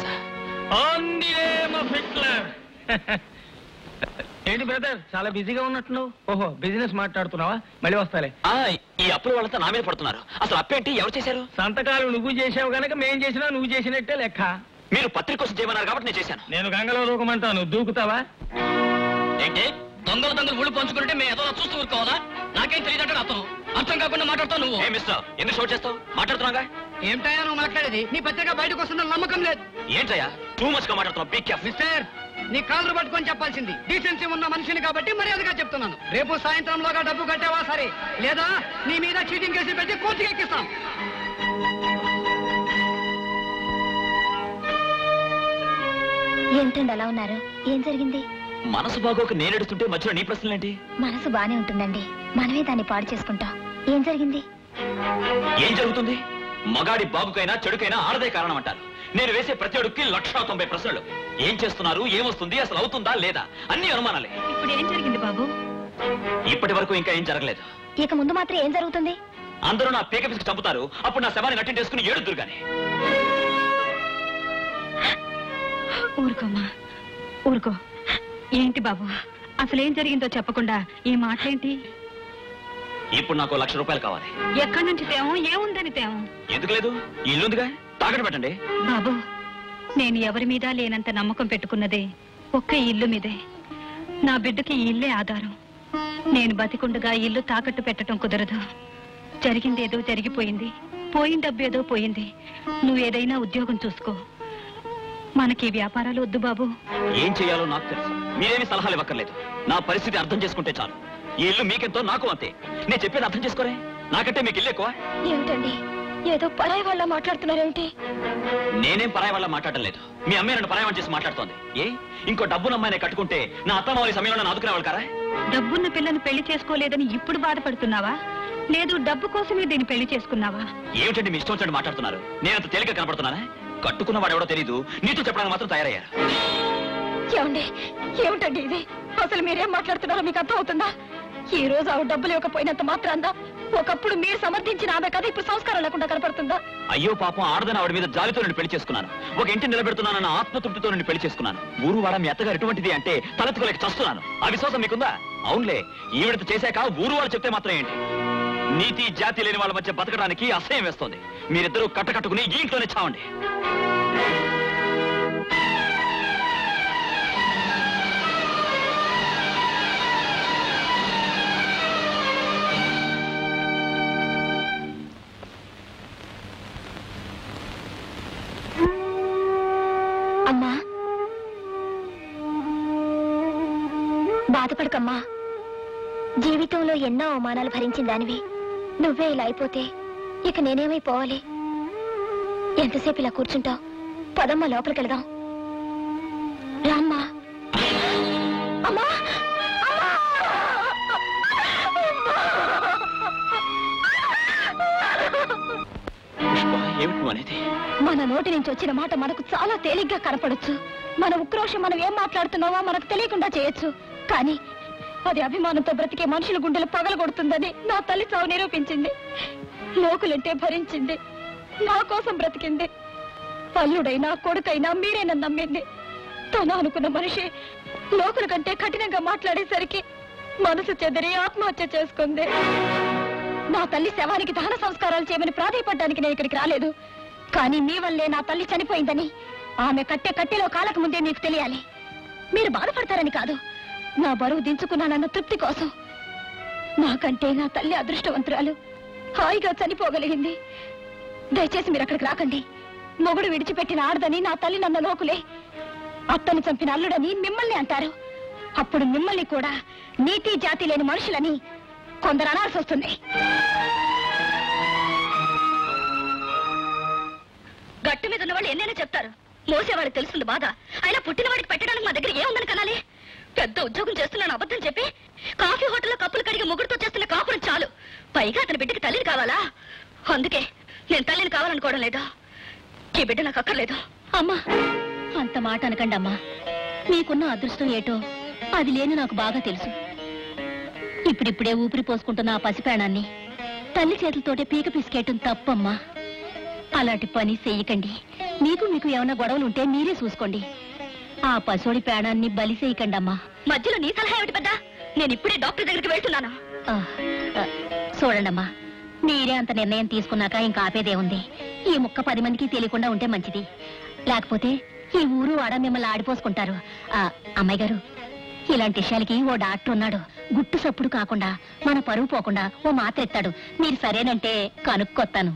ఏంటి బ్రదర్ చాలా బిజీగా ఉన్నట్టున్నావు ఓహో బిజినెస్ మాట్లాడుతున్నావా మళ్ళీ వస్తాలే ఆ, ఈ అప్పుల వాళ్ళంతా నా మీద పడుతున్నారు అసలు అప్పేంటి ఎవరు చేశారు సంతకాలు నువ్వు చేసావు గనక మేం చేసినా నువ్వు చేసినట్టే లెక్క మీరు పత్రిక కోసం చేయమన్నారు కాబట్టి నేను చేశాను నేను గంగలో దూకమంటాను దూకుతావా ఏంటి దొంగలు దొంగలు ఊళ్ళు పంచుకుంటే మేము ఏదో చూస్తూ ఊరుకోవాలా నాకేం తెలియదంటే అర్థం అర్థం కాకుండా మాట్లాడతావు నువ్వు ఏ మిస్టర్ ఎందుకు షోట్ చేస్తావు మాట్లాడుతున్నాగా ఏమిటయా నువ్వు మాట్లాడేది నీ పత్రిక బయటకు వస్తుందని నమ్మకం లేదు ఏంటయ్యా టూ మచ్ గా మాట్లాడుతున్నావు బీ కేర్ఫుల్ మిస్టర్ నీ కాళ్ళు పట్టుకొని చెప్పాల్సింది డీసెన్సీ ఉన్న మనిషిని కాబట్టి మర్యాదగా చెప్తున్నాను రేపు సాయంత్రంలోగా డబ్బు కట్టావా సరే లేదా నీ మీద చీటింగ్ కేసు పెట్టి కోర్టుకి ఎక్కిస్తాం ఏంటండి అలా ఉన్నారు ఏం జరిగింది మనసు బాగోక నేను ఎడుతుంటే మధ్యలో నీ ప్రశ్నలేంటి మనసు బానే ఉంటుందండి మనమే దాన్ని పాడు చేసుకుంటాం ఏం జరిగింది ఏం జరుగుతుంది మగాడి బాబుకైనా చెడుకైనా ఆడదే కారణం అంటారు నేను వేసే ప్రతి అడుగుకి లక్ష తొంభై ప్రశ్నలు ఏం చేస్తున్నారు ఏమొస్తుంది అసలు అవుతుందా లేదా అన్ని అనుమానాలే ఇప్పుడు ఏం జరిగింది బాబు ఇప్పటి వరకు ఇంకా ఏం జరగలేదు ఇక ముందు మాత్రం ఏం జరుగుతుంది అందరూ నా పీక పిసికి చంపుతారు అప్పుడు నా శవాన్ని నట్టింటేసుకుని ఏడుతురు గాని ఊరుకోమ్మా ఊరుకో ఏంటి బాబు అసలేం జరిగిందో చెప్పకుండా ఈ మాటలేంటి ఇప్పుడు నాకు లక్ష రూపాయలు కావాలి ఎక్కడి నుంచి తేవం ఏముందని తేవం ఎందుకు లేదు ఈ ఇల్లుందిగా తాకట్టు పెట్టండి బాబు నేను ఎవరి మీద లేనంత నమ్మకం పెట్టుకున్నదే ఒక్క ఈ ఇల్లు మీదే నా బిడ్డకి ఈ ఇల్లే ఆధారం నేను బతికుండగా ఈ ఇల్లు తాకట్టు పెట్టడం కుదరదు జరిగిందేదో జరిగిపోయింది పోయిన డబ్బేదో పోయింది నువ్వు ఏదైనా ఉద్యోగం చూసుకో మనకి ఈ వ్యాపారాలు వద్దు బాబు ఏం చేయాలో నాకు తెలుసు మీరేమి సలహాలు ఇవ్వక్కర్లేదు నా పరిస్థితి అర్థం చేసుకుంటే చాలు ఈ ఇల్లు మీకెంతో నాకు అంతే నేను చెప్పేది అర్థం చేసుకోరే నాకంటే మీకు ఇల్లు ఎక్కువ ఏమిటండి ఏదో పరాయి వాళ్ళ మాట్లాడుతున్నారేమిటి నేనేం పరాయి వల్ల మాట్లాడడం లేదు మీ అమ్మాయి నన్ను పరాయి చేసి మాట్లాడుతోంది ఏ ఇంకో డబ్బున్న అమ్మాయిని కట్టుకుంటే నా అత్తమావళి సమయంలో నన్ను ఆదుకునేవాళ్ళు కారా డబ్బున్న పిల్లని పెళ్లి చేసుకోలేదని ఇప్పుడు బాధపడుతున్నావా లేదు డబ్బు కోసమే దీన్ని పెళ్లి చేసుకున్నావా ఏమిటండి మీ ఇష్టం వచ్చినట్టు మాట్లాడుతున్నారు నేను అంత తేలిక కనపడుతున్నానా కట్టుకున్న వాడు ఎవడో తెలియదు నీతో చెప్పడానికి మాత్రం తయారయ్యారు ఏమండి ఏమిటండి ఇది అసలు మీరేం మాట్లాడుతున్నారో మీకు అర్థం అవుతుందా ఈ రోజు ఆవిడ డబ్బులు ఇవ్వకపోయినంత మాత్రాందా ఒకప్పుడు మీరు సమర్థించిన ఆమె కథ ఇప్పుడు సంస్కారం లేకుండా కనపడుతుందా అయ్యో పాపం ఆడదని ఆవిడ మీద జాలితో నేను పెళ్లి చేసుకున్నాను ఒక ఇంటి నిలబెడుతున్నానన్న ఆత్మతృప్తితో నేను పెళ్లి చేసుకున్నాను ఊరు వాడ మీ అత్తగారు ఎటువంటిది అంటే తలెత్తుకోలేక చస్తున్నాను ఆ విశ్వాసం మీకుందా అవునులే ఈవిడతో చేశాక ఊరు వాళ్ళు చెప్తే మాత్రం ఏంటి నీతి జాతి లేని వాళ్ళ మధ్య బతకడానికి అసహ్యం వేస్తోంది మీరిద్దరూ కట్టకట్టుకుని ఈ ఇంట్లోనే చావండి అమ్మా బాధపడకమ్మా జీవితంలో ఎన్నో అవమానాలు భరించిన దానివి నువ్వే ఇలా అయిపోతే ఇక నేనేమైపోవాలి ఎంతసేపు ఇలా కూర్చుంటావు పదమ్మా లోపలికి వెళదాం రామ్మా అమ్మా ఏమిటి నువ్వు అనేది మన నోటి నుంచి వచ్చిన మాట మనకు చాలా తేలిగ్గా కనపడొచ్చు మన ఉక్రోషం మనం ఏం మాట్లాడుతున్నామో మనకు తెలియకుండా చేయొచ్చు కానీ అది అభిమానంతో బ్రతికే మనుషుల గుండెలు పగలగొడుతుందని నా తల్లి చావు నిరూపించింది లోకులంటే భరించింది నా కోసం బ్రతికింది అల్లుడైనా కొడుకైనా మీరే నన్ను నమ్మింది తను అనుకున్న మనిషి లోకుల కంటే కఠినంగా మాట్లాడేసరికి మనసు చెదిరి ఆత్మహత్య చేసుకుంది నా తల్లి శవానికి దహన సంస్కారాలు చేయమని ప్రాధాయపడ్డానికి నేను ఇక్కడికి రాలేదు కానీ మీ వల్లే నా తల్లి చనిపోయిందని ఆమె కట్టె కట్టెలో కాలక ముందే మీకు తెలియాలి మీరు బాధపడతారని కాదు నా బరువు దించుకున్నానన్న తృప్తి కోసం నాకంటే నా తల్లి అదృష్టవంతురాలు హాయిగా చనిపోగలిగింది దయచేసి మీరు అక్కడికి రాకండి మొగుడు విడిచిపెట్టిన ఆడదని నా తల్లి నన్న లోకులే అత్తని చంపిన అల్లుడని మిమ్మల్ని అంటారు అప్పుడు మిమ్మల్ని కూడా నీతి జాతి లేని మనుషులని కొందరు అనాల్సి వస్తుంది గట్టు మీద ఉన్న వాళ్ళు ఎన్నైనా చెప్తారు మోసేవాడికి తెలుస్తుంది బాధ అయినా పుట్టిన వాడికి పెట్టడానికి మా దగ్గర ఏముందని కనాలి పెద్ద ఉద్యోగం చేస్తున్నాను అబద్ధం చెప్పి కాఫీ హోటల్లో కప్పులు కడిగి ముగ్గురుతో చేస్తున్న కాపురం చాలు పైగా అతని బిడ్డకి తల్లిని కావాలా అందుకే నేను తల్లిని కావాలనుకోవడం లేదు ఈ బిడ్డ నాకు అక్కర్లేదు అమ్మా అంత మాట అనకండి అమ్మా మీకున్న అదృష్టం ఏటో అది లేని నాకు బాగా తెలుసు ఇప్పుడిప్పుడే ఊపిరి పోసుకుంటున్న ఆ పసిప్రాణాన్ని తల్లి చేతులతోటే పీక పిసికేయటం తప్పమ్మా అలాంటి పని చెయ్యకండి మీకు మీకు ఏమైనా గొడవలు ఉంటే మీరే చూసుకోండి ఆ పశువుడి ప్రాణాన్ని బలి చేయకండి అమ్మా మధ్యలో నీ సలహా ఏమిటి పెద్ద నేను ఇప్పుడే డాక్టర్ దగ్గరికి వెళ్తున్నాను చూడండమ్మా మీరే అంత నిర్ణయం తీసుకున్నాక ఇంకా ఆపేదే ఉంది ఈ ముక్క పది మందికి తెలియకుండా ఉంటే మంచిది లేకపోతే ఈ ఊరు వాడ మిమ్మల్ని ఆడిపోసుకుంటారు ఆ, అమ్మాయి గారు ఇలాంటి విషయాలకి ఓ డాక్టర్ ఉన్నాడు గుట్టు సప్పుడు కాకుండా మన పరువు పోకుండా ఓ మాత్ర ఎత్తాడు మీరు సరేనంటే కనుక్కొత్తాను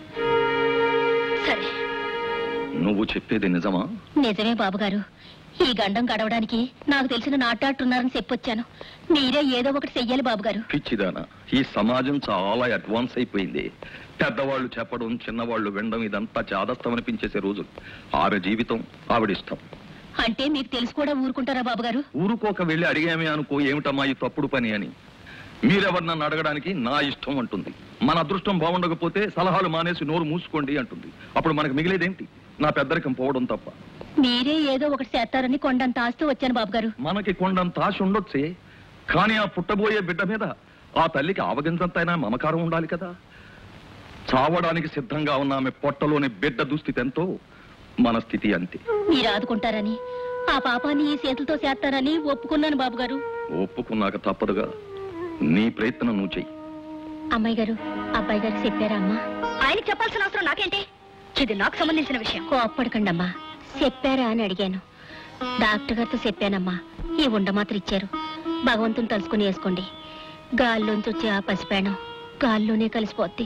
సరే నువ్వు చెప్పేది నిజమా నిజమే బాబుగారు ఈ గండం గడవడానికి నాకు తెలిసిన నాటాడుతున్నారని చెప్పొచ్చాను మీరే ఏదో ఒకటి చెయ్యాలి బాబుగారు పిచ్చిదానా ఈ సమాజం చాలా అడ్వాన్స్ అయిపోయింది పెద్దవాళ్ళు చెప్పడం చిన్నవాళ్ళు వినడం ఇదంతా చాదస్తం అనిపించేసే రోజులు ఆమె జీవితం ఆవిడిష్టం అంటే మీకు తెలిసి కూడా ఊరుకుంటారా బాబుగారు ఊరుకోక వెళ్ళి అడిగామే అనుకో ఏమిటమ్మా ఈ తప్పుడు పని అని మీరెవరు నన్ను అడగడానికి నా ఇష్టం అంటుంది మన అదృష్టం బాగుండకపోతే సలహాలు మానేసి నోరు మూసుకోండి అంటుంది అప్పుడు మనకు మిగిలేదేంటి నా పెద్దరికం పోవడం తప్ప మీరే ఏదో ఒకటి చేస్తారని కొండంత ఆస్తూ వచ్చాను బాబుగారు మనకి కొండంత ఆశ ఉండొచ్చే కానీ ఆ పుట్టబోయే బిడ్డ మీద ఆ తల్లికి ఆవగించంతైనా మమకారం ఉండాలి కదా చావడానికి సిద్ధంగా ఉన్న ఆమె పొట్టలోని బిడ్డ దుస్థితి ఎంతో మన స్థితి అంతే మీరు ఆదుకుంటారని ఆ పాపాన్ని ఈ చేతులతో చేస్తారని ఒప్పుకున్నాను బాబుగారు ఒప్పుకున్నాక తప్పదుగా నీ ప్రయత్నం నువ్వు చెయ్యి అమ్మాయి గారు అబ్బాయి గారికి చెప్పారా అమ్మా ఆయనకి చెప్పాల్సిన అవసరం నాకేంటి ఇది నాకు సంబంధించిన విషయం కోప్పడకండి అమ్మా చెప్పారా అని అడిగాను డాక్టర్ గారితో చెప్పానమ్మా ఈ ఉండ మాత్రం ఇచ్చారు భగవంతుని తలుసుకుని వేసుకోండి గాల్లోంచి వచ్చే ఆ పసిపేణం గాల్లోనే కలిసిపోద్ది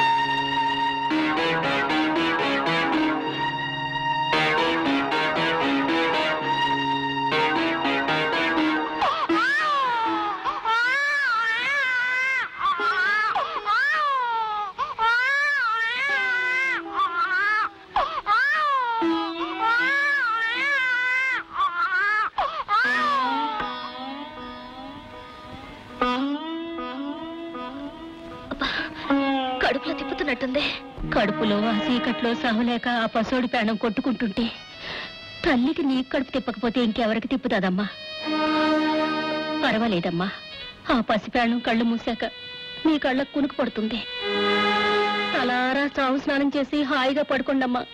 కడుపులో తిప్పుతున్నట్టుంది కడుపులో ఆ చీకట్లో సహలేక ఆ పసోడి ప్రాణం కొట్టుకుంటుంటే తల్లికి నీ కడుపు తిప్పకపోతే ఇంకెవరికి తిప్పుతాదమ్మా పర్వాలేదమ్మా ఆ పసి ప్రాణం కళ్ళు మూసాక నీ కళ్ళకు కునుకు పడుతుంది అలారా చావు స్నానం చేసి హాయిగా పడుకోండమ్మా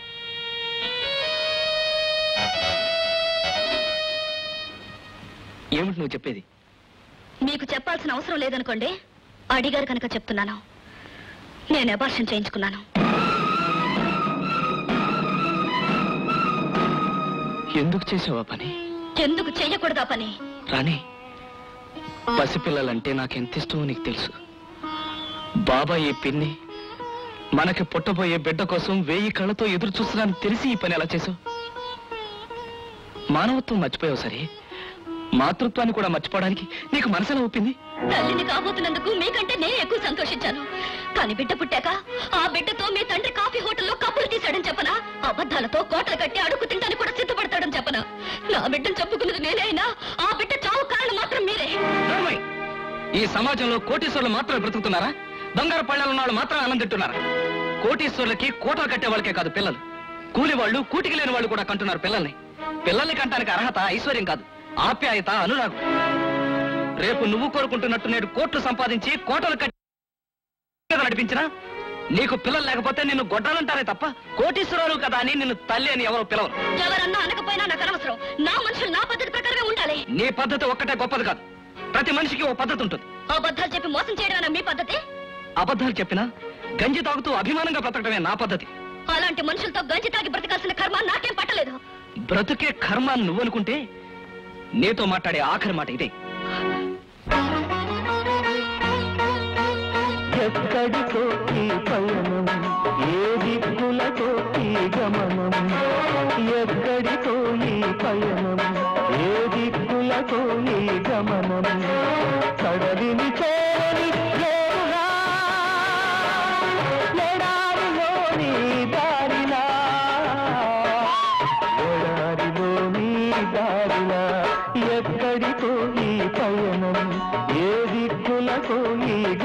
ఏమిటి నువ్వు చెప్పేది మీకు చెప్పాల్సిన అవసరం లేదనుకోండి అడిగారు కనుక చెప్తున్నాను నేను అబార్షన్ చేయించుకున్నాను ఎందుకు చేసావా పని ఎందుకు చెయ్యకూడదా పని రాణి పసిపిల్లలంటే నాకెంత ఇష్టమో నీకు తెలుసు బాబాయ్ ఈ పిన్ని మనకి పుట్టబోయే బిడ్డ కోసం వేయి కళ్ళతో ఎదురు చూస్తున్నాను తెలిసి ఈ పని ఎలా చేసావు మానవత్వం మర్చిపోయావు సరే మాతృత్వాన్ని కూడా మర్చిపోవడానికి నీకు మనసులో ఒప్పింది తల్లిని కాబోతున్నందుకు మీకంటే నేను ఎక్కువ సంతోషించాను కానీ బిడ్డ పుట్టాక ఆ బిడ్డతో మీ తండ్రి కాఫీ హోటల్లో కప్పులు తీశాడని చెప్పనా అబద్ధాలతో కోటలు కట్టి అడుగు తింటానికి కూడా సిద్ధపడతాడని చెప్పనా నా బిడ్డను చెప్పుకున్నది నేనే అయినా ఆ బిడ్డ చావు కారణం మాత్రం మీరే నోర్మై! ఈ సమాజంలో కోటీశ్వరులు మాత్రమే బ్రతుకుతున్నారా బంగారు పళ్ళాలు ఉన్న వాళ్ళు మాత్రం ఆనందం తింటున్నారా కోటీశ్వరులకి కోటలు కట్టే వాళ్ళకే కాదు పిల్లలు కూలి వాళ్ళు కూటికి లేని వాళ్ళు కూడా కంటున్నారు పిల్లల్ని పిల్లల్ని కంటానికి అర్హత ఐశ్వర్యం కాదు ఆప్యాయత అనురాగం రేపు నువ్వు కోరుకుంటున్నట్టు నేడు కోట్లు సంపాదించి కోటలు కట్టి నడిపించినా నీకు పిల్లలు లేకపోతే నిన్ను గొడ్డాలంటారే తప్ప కోటీశ్వరాలు కదా అని నిన్ను తల్లి అని ఎవరో పిలవరు ఎవరన్నా అనకపోయినా నాకు అనవసరం నా మనుషులు నా పద్ధతి ప్రకారమే ఉండాలి నీ పద్ధతి ఒక్కటే గొప్పది కాదు ప్రతి మనిషికి ఓ పద్ధతి ఉంటుంది అబద్ధాలు చెప్పి మోసం చేయడం మీ పద్ధతి అబద్ధాలు చెప్పినా గంజి తాగుతూ అభిమానంగా బ్రతకడమే నా పద్ధతి అలాంటి మనుషులతో గంజి తాగి బ్రతకాల్సిన కర్మ నాకేం పట్టలేదు బ్రతుకే కర్మ అని నువ్వు అనుకుంటే నీతో మాట్లాడే ఆఖరి మాట ఇదే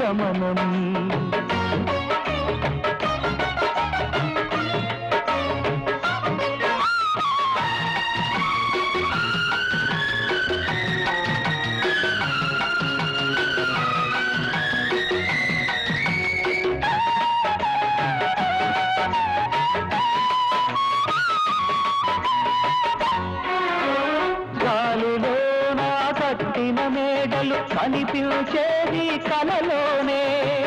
గమనం గాలిలో నా కట్టిన మేడలు కనిపించేది కలలోనే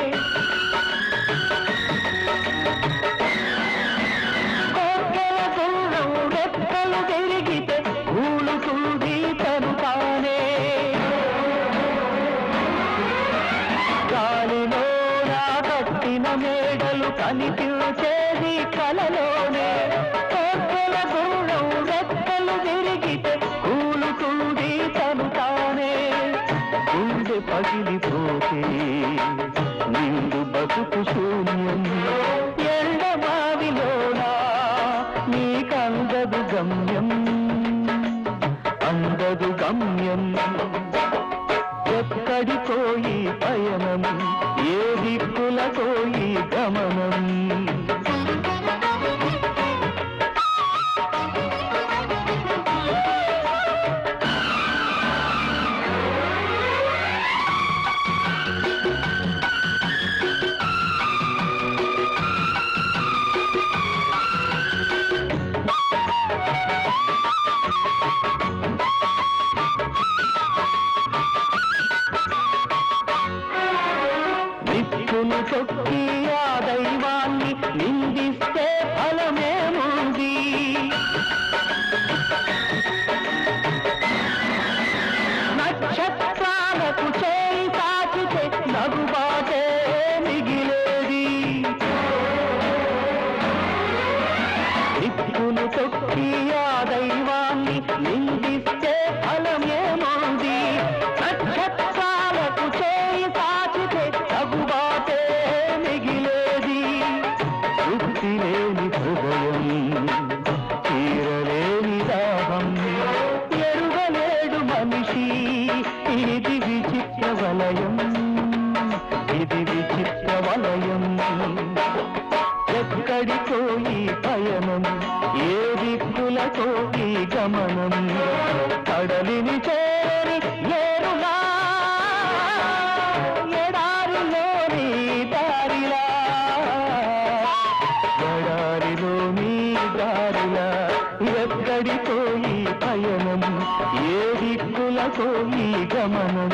కోర్కెల గుర్రం రెక్కలు తిరిగితే ఊలుతుంది తను తానే గాలిలో నా కట్టిన మేడలు కనిపించేది కలలోనే కోర్కెల గుర్రం రెక్కలు తిరిగితే కూలుతుంది తను తానే గుండె పగిలిపోతే నిండు బతుకు శూన్యం ఎండమావిలోనా నీకందదు గమ్యం అందదు గమ్యం ఎక్కడికో ఈ పయనం ఏ దిక్కులకో ఈ గమనం నిప్పును చొక్కి ఆ దైవాన్ని నిందిస్తే ఫలమేముంది నక్షత్రాలకు చేయి తాకితే నగుబాటే మిగిలేది నిప్పును చొక్కి ఆ దైవాన్ని నిందిస్తే ఫలమేముంది నక్షత్రాలకు చేయి తాకితే తగుబాటే మిగిలేది తృప్తి లేని హృదయం తీరలేని దాహం ఎరుగలేడు మనిషి ఇది విచిత్ర వలయం ఇది విచిత్ర వలయం ఎక్కడికో ఈ పయనం ఏ దిక్కులకో ఈ గమనం కడలిని చేరి ఏరులా ఎడారిలోని దారిలా ఎడారిలోని దారిలా ఎక్కడికో ఈ పయనం ఏ దిక్కులకో ఈ గమనం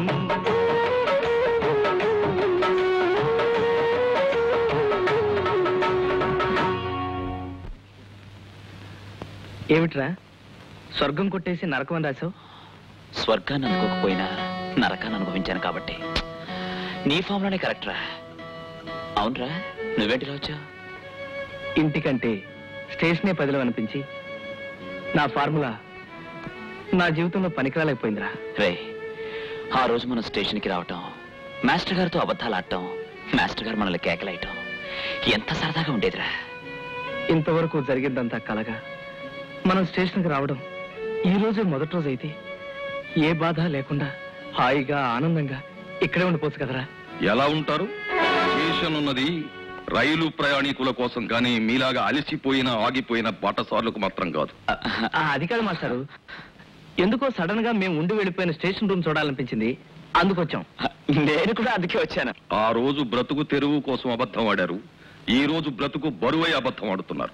ఏమిట్రా స్వర్గం కొట్టేసి నరకం అని రాసావు స్వర్గాన్ని అనుకోకపోయినా నరకాన్ని అనుభవించాను కాబట్టి నీ ఫామ్లోనే కరెక్ట్ రా అవునరా నువ్వేంటిలా వచ్చావు ఇంటికంటే స్టేషనే పదిలో అనిపించి నా ఫార్ములా నా జీవితంలో పనికిరాలేకపోయిందిరా రే ఆ రోజు మనం స్టేషన్కి రావటం మాస్టర్ గారితో అబద్ధాలు ఆడటం మాస్టర్ గారు మనల్ని కేకలేయటం ఎంత సరదాగా ఉండేదిరా ఇంతవరకు జరిగిందంతా కలగా మనం స్టేషన్కి రావడం ఈ రోజే మొదటి రోజు అయితే ఏ బాధ లేకుండా హాయిగా ఆనందంగా ఇక్కడే ఉండిపోవచ్చు కదరా ఎలా ఉంటారు స్టేషన్ ఉన్నది రైలు ప్రయాణికుల కోసం కానీ మీలాగా అలసిపోయిన ఆగిపోయిన బాటసార్లకు మాత్రం కాదు ఆ, అది కాదు మాస్టారు ఎందుకో సడన్ గా మేము ఉండి వెళ్ళిపోయిన స్టేషన్ రూమ్ చూడాలనిపించింది అందుకొచ్చాం నేను కూడా అందుకే వచ్చాను ఆ రోజు బ్రతుకు తెరువు కోసం అబద్ధం ఆడారు ఈ రోజు బ్రతుకు బరువై అబద్ధం ఆడుతున్నారు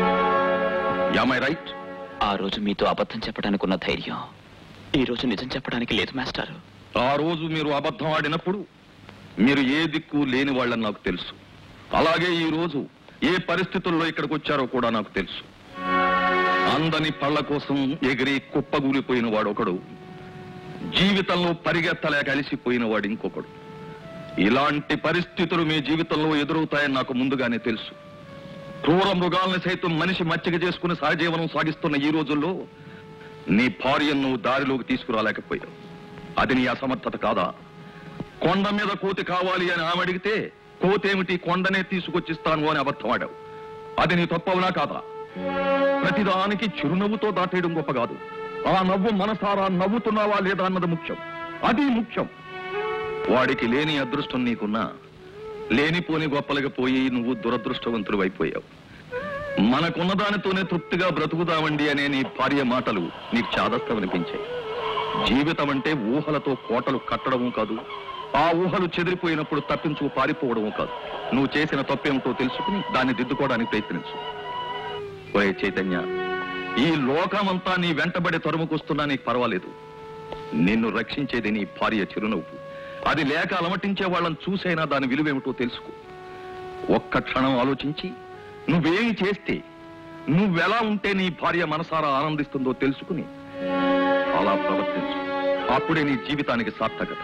యామై రైట్ ఆ రోజు మీతో అబద్ధం చెప్పడానికి ఉన్న ధైర్యం ఈ రోజు నిజం చెప్పడానికి లేదు మాస్టారు ఆ రోజు మీరు అబద్ధం ఆడినప్పుడు మీరు ఏ దిక్కు లేని వాళ్ళని నాకు తెలుసు అలాగే ఈ రోజు ఏ పరిస్థితుల్లో ఇక్కడికి వచ్చారో కూడా నాకు తెలుసు అందని పళ్ళ కోసం ఎగిరి కుప్పగూలిపోయిన వాడు ఒకడు జీవితంలో పరిగెత్తలేక అలిసిపోయిన వాడు ఇంకొకడు ఇలాంటి పరిస్థితులు మీ జీవితంలో ఎదురవుతాయని నాకు ముందుగానే తెలుసు క్రూర మృగాల్ని సైతం మనిషి మచ్చిక చేసుకుని సహజీవనం సాగిస్తున్న ఈ రోజుల్లో నీ భార్యను నువ్వు దారిలోకి తీసుకురాలేకపోయావు అది నీ అసమర్థత కాదా కొండ మీద కోతి కావాలి అని ఆమె అడిగితే కోతేమిటి కొండనే తీసుకొచ్చిస్తాను అని అబద్ధం ఆడావు అది నీ తప్పవునా కాదా ప్రతిదానికి చిరునవ్వుతో దాటేయడం గొప్ప కాదు ఆ నవ్వు మనసారా నవ్వుతున్నావా లేదా అన్నది ముఖ్యం అది ముఖ్యం వాడికి లేని అదృష్టం నీకున్నా లేనిపోని గొప్పలకి పోయి నువ్వు దురదృష్టవంతుడు అయిపోయావు మనకున్న దానితోనే తృప్తిగా బ్రతుకుదామండి అనే నీ భార్య మాటలు నీకు చాదస్తమనిపించాయి జీవితం అంటే ఊహలతో కోటలు కట్టడము కాదు ఆ ఊహలు చెదిరిపోయినప్పుడు తప్పించుకు పారిపోవడము కాదు నువ్వు చేసిన తప్పేమిటో తెలుసుకుని దాన్ని దిద్దుకోవడానికి ప్రయత్నించు ఒరే చైతన్య ఈ లోకమంతా నీ వెంటబడి తరుముకొస్తున్నా నీకు పర్వాలేదు నిన్ను రక్షించేది నీ భార్య చిరునవ్వు అది లేక అలమటించే వాళ్ళని చూసైనా దాని విలువేమిటో తెలుసుకో ఒక్క క్షణం ఆలోచించి నువ్వేమి చేస్తే నువ్వెలా ఉంటే నీ భార్య మనసారా ఆనందిస్తుందో తెలుసుకుని అలా ప్రవర్తించు అప్పుడే నీ జీవితానికి సార్థకత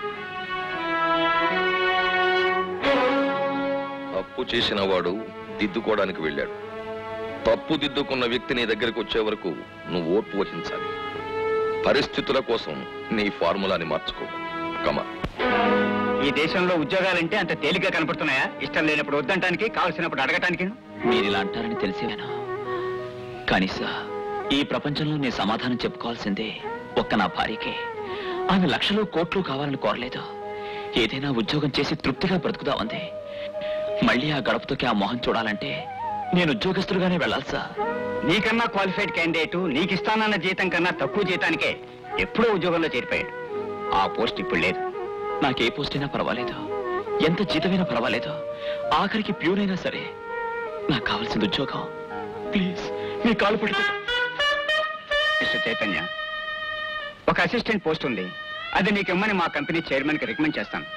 తప్పు చేసిన వాడు దిద్దుకోవడానికి వెళ్ళాడు తప్పు దిద్దుకున్న వ్యక్తి నీ దగ్గరికి వచ్చే వరకు నువ్వు ఓర్పు వహించాలి పరిస్థితుల కోసం నీ ఫార్ములాని మార్చుకో కమా ఈ దేశంలో ఉద్యోగాలంటే అంత తేలిగ్గా కనపడుతున్నాయా ఇష్టం లేనప్పుడు వద్దంటానికి కావలసినప్పుడు అడగటానికి మీరు ఇలా అంటారని తెలిసేవేనా కానీ సార్ ఈ ప్రపంచంలో నేను సమాధానం చెప్పుకోవాల్సిందే ఒక్క నా భార్యకే ఆమె లక్షలు కోట్లు కావాలని కోరలేదు ఏదైనా ఉద్యోగం చేసి తృప్తిగా బ్రతుకుదామంది మళ్ళీ ఆ గడపతోకి ఆ మొహం చూడాలంటే నేను ఉద్యోగస్తులుగానే వెళ్ళాలి సార్ నీకన్నా క్వాలిఫైడ్ క్యాండిడేట్ నీకు ఇస్తానన్న జీతం కన్నా తక్కువ జీతానికే ఎప్పుడో ఉద్యోగంలో చేరిపోయాడు ఆ పోస్ట్ ఇప్పుడు లేదు నాకే పోస్ట్ అయినా పర్వాలేదు ఎంత జీతమైనా పర్వాలేదు ఆఖరికి ప్యూర్ అయినా సరే నాకు కావాల్సింది ఉద్యోగం ప్లీజ్ మీ కాలు పట్టుకో మిస్టర్ చైతన్య ఒక అసిస్టెంట్ పోస్ట్ ఉంది అది నీకు ఇమ్మని మా కంపెనీ చైర్మన్ కి రికమెండ్ చేస్తాను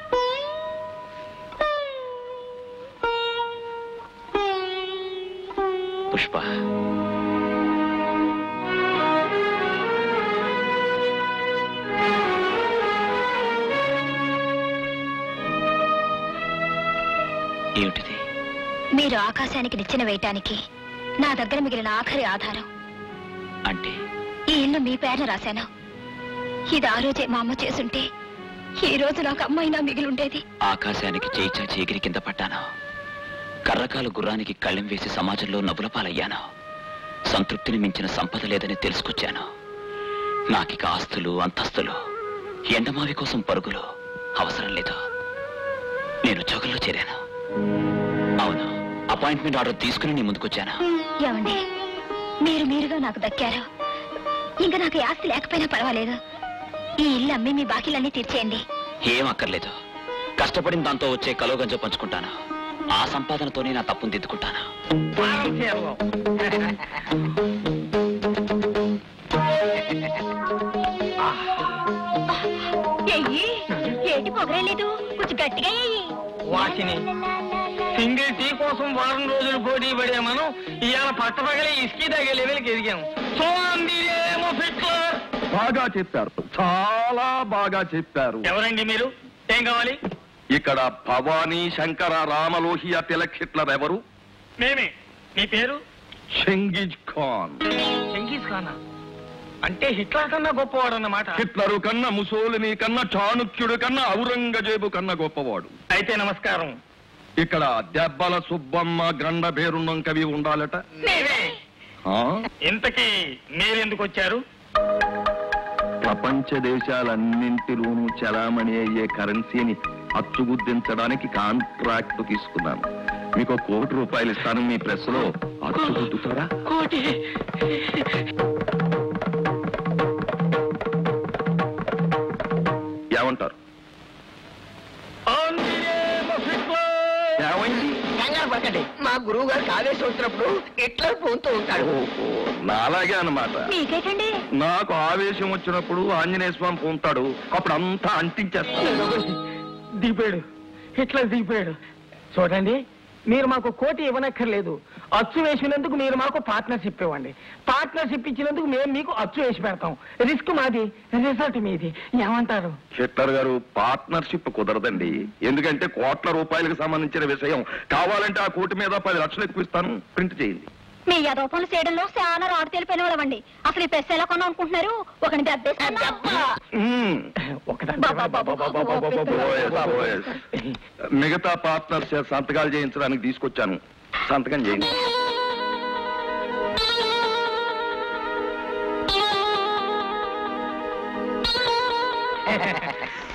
పుష్ప ఏమిటిది మీరు ఆకాశానికి నిచ్చెన వేయటానికి నా దగ్గర మిగిలిన ఆఖరి ఆధారం అంటే ఈ ఇల్లు మీ పేరున రాశాను ఇది ఆ రోజే మా అమ్మ చేసుంటే ఈ రోజు నాకు అమ్మైనా మిగిలుండేది ఆకాశానికి చేయి చాచి ఎగిరి కింద పడ్డాను కర్రకాలు గుర్రానికి కళ్ళెం వేసి సమాజంలో నవ్వుల పాలయ్యాను సంతృప్తిని మించిన సంపద లేదని తెలుసుకొచ్చాను నాకిక ఆస్తులు అంతస్తులు ఎండమావి కోసం పరుగులు అవసరం లేదు నేను ఉద్యోగంలో చేరాను అవును అపాయింట్మెంట్ ఆర్డర్ తీసుకుని నీ ముందుకొచ్చాను ఏమండి మీరు మీరుగా నాకు దక్కారు ఇంకా నాకు ఈ ఆస్తి లేకపోయినా పర్వాలేదు ఈ ఇల్లు అమ్మి మీ బాకీలన్నీ తీర్చేయండి ఏం అక్కర్లేదు కష్టపడిన దాంతో వచ్చే కలోగంజ పంచుకుంటాను ఆ సంపాదనతోనే నా తప్పును దిద్దుకుంటాను ఎయ్యి ఏంటి పొగరలేదు కొంచెం గట్టిగా ఎయ్యి వాచిని సింగిల్ టీ కోసం వారం రోజులు పోటీ పడే మనం ఇవాళ పట్టపగలే ఇసుకి తగే లెవెల్కి ఎదిగాం సో అందిరేమో ఫిట్లర్ బాగా చెప్పారు చాలా బాగా చెప్పారు ఎవరండి మీరు ఏం కావాలి ఇక్కడ భవానీ శంకర రామలోహియ తిలక్ హిట్లర్ ఎవరు మేమే మీ పేరు షంగిజ్ ఖాన్ చెంగీస్ ఖానా అంటే హిట్లర్ కన్నా గొప్పవాడు అన్నమాట హిట్లరు కన్నా ముసోలిని కన్నా చాణుక్యుడు కన్నా ఔరంగజేబు కన్నా గొప్పవాడు అయితే నమస్కారం ఇక్కడ దెబ్బల సుబ్బమ్మ గండ బేరున్నం కవి ఉండాలట మేమే ఆ? ఇంతకీ మీరెందుకు వచ్చారు ప్రపంచ దేశాలన్నింటిలోనూ చలామణి అయ్యే కరెన్సీని అచ్చుగుద్దించడానికి కాంట్రాక్ట్ తీసుకున్నాను మీకు ఒక కోటి రూపాయలు ఇస్తాను మీ ప్రెస్ లో అచ్చుగుద్దుతారా కోటి ఏమంటారు ఏమైంది కంగారు పడకండి మా గురువు గారికి ఆవేశం వచ్చినప్పుడు ఇట్లా పోతూ ఉంటాడు ఓహో నాలాగే అన్నమాట మీకేటండి నాకు ఆవేశం వచ్చినప్పుడు ఆంజనేయ స్వామి పొందుతాడు అప్పుడు అంతా అంటించేస్తాడు దిగిపోయాడు హిట్లర్ దిగిపోయాడు చూడండి మీరు మాకు కోటి ఇవ్వనక్కర్లేదు అచ్చు వేసినందుకు మీరు మాకు పార్ట్నర్షిప్ ఇవ్వండి పార్ట్నర్షిప్ ఇచ్చినందుకు మేము మీకు అచ్చు వేసి పెడతాం రిస్క్ మాది రిజల్ట్ మీది ఏమంటారు హిట్లర్ గారు పార్ట్నర్షిప్ కుదరదండి ఎందుకంటే కోట్ల రూపాయలకు సంబంధించిన విషయం కావాలంటే ఆ కోటి మీద పది లక్షలు ఎక్కువ ఇస్తాను ప్రింట్ చేయండి మీ యదోపనులు చేయడంలో చాలా రాడు తెలిపోయిన వాళ్ళమండి అసలు ఈ పెస్ ఎలా కొన్నా అనుకుంటున్నారు ఒకని దెబ్బేసుకున్నా మ్మ్. ఒకదాని ఓఎస్, ఓఎస్. మిగతా పార్ట్నర్స్ సంతకాలు చేయించడానికి తీసుకొచ్చాను సంతకం చేయండి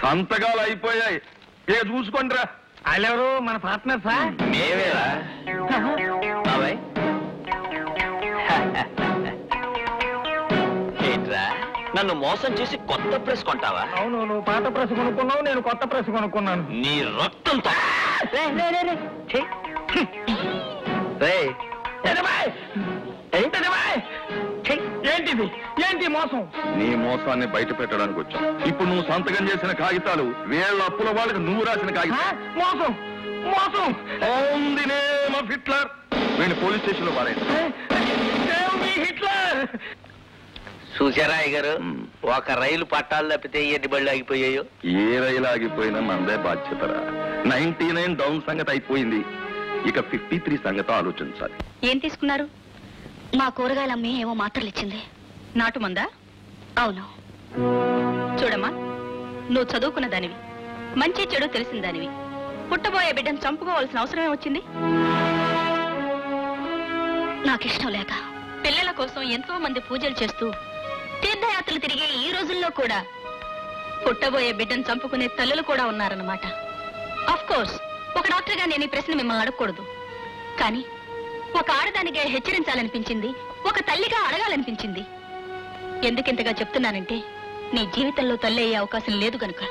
సంతకాలు అయిపోయాయి ఇక చూసుకోండిరా వాళ్ళెవరు మన పార్ట్నర్ సార్ మేవేరా బాబాయ్ ఏంట్రా నన్ను మోసం చేసి కొత్త ప్రెస్ కొంటావా అవును నువ్వు పాత ప్రెస్ కొనుక్కున్నావు నేను కొత్త ప్రెస్ కొనుక్కున్నాను నీ రక్తంతో ఏంటిది ఏంటి మోసం నీ మోసాన్ని బయట పెట్టడానికి వచ్చాం ఇప్పుడు నువ్వు సంతకం చేసిన కాగితాలు వేళ్ళ అప్పుల వాళ్ళకి నువ్వు రాసిన కాగితాలు మోసం మోసం on the name of Hitler వీళ్ళు పోలీస్ స్టేషన్ లో పారేయండి హిట్లర్ చూసారా అయ్యగారు ఒక రైలు పట్టాలు తప్పితే ఎన్ని బళ్ళు ఆగిపోయాయో ఏ రైలు ఆగిపోయినా మనదే బాధ్యతరా నైన్టీ నైన్ డౌన్ సంగతి అయిపోయింది ఇక ఫిఫ్టీ త్రీ సంగతి ఆలోచించాలి ఏం తీసుకున్నారు మా కూరగాయల అమ్మి ఏమో మాత్రలు ఇచ్చింది నాటు మందా అవును చూడమ్మా నువ్వు చదువుకున్న దానివి మంచి చెడు తెలిసిన దానివి పుట్టబోయే బిడ్డను చంపుకోవాల్సిన అవసరం ఏమొచ్చింది నాకిష్టం లేక పిల్లల కోసం ఎంతో మంది పూజలు చేస్తూ తీర్థయాత్రలు తిరిగే ఈ రోజుల్లో కూడా పుట్టబోయే బిడ్డను చంపుకునే తల్లులు కూడా ఉన్నారన్నమాట ఆఫ్ కోర్స్ ఒక డాక్టర్గా నేను ఈ ప్రశ్న మిమ్మల్ని అడగకూడదు కానీ ఒక ఆడదానిగా హెచ్చరించాలనిపించింది ఒక తల్లిగా అడగాలనిపించింది ఎందుకింతగా చెప్తున్నానంటే నీ జీవితంలో తల్లి అయ్యే అవకాశం లేదు గనుక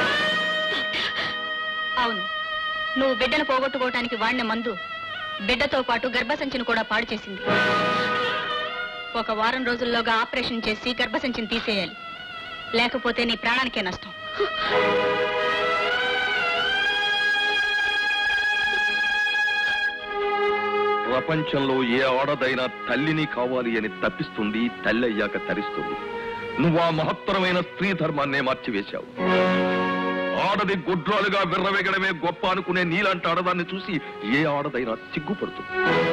అవును నువ్వు బిడ్డను పోగొట్టుకోవటానికి వాడిన మందు బిడ్డతో పాటు గర్భసంచిని కూడా పాడు చేసింది ఒక వారం రోజుల్లోగా ఆపరేషన్ చేసి గర్భసంచిని తీసేయాలి లేకపోతే నీ ప్రాణానికే నష్టం ప్రపంచంలో ఏ ఆడదైనా తల్లిని కావాలి అని తప్పిస్తుంది తల్లి అయ్యాక తరిస్తుంది నువ్వు ఆ మహత్తరమైన స్త్రీ ధర్మాన్నే మార్చివేశావు ఆడది గుడ్రాలుగా విర్రవేగడమే గొప్ప అనుకునే నీలాంటి ఆడదాన్ని చూసి ఏ ఆడదైనా సిగ్గుపడుతుంది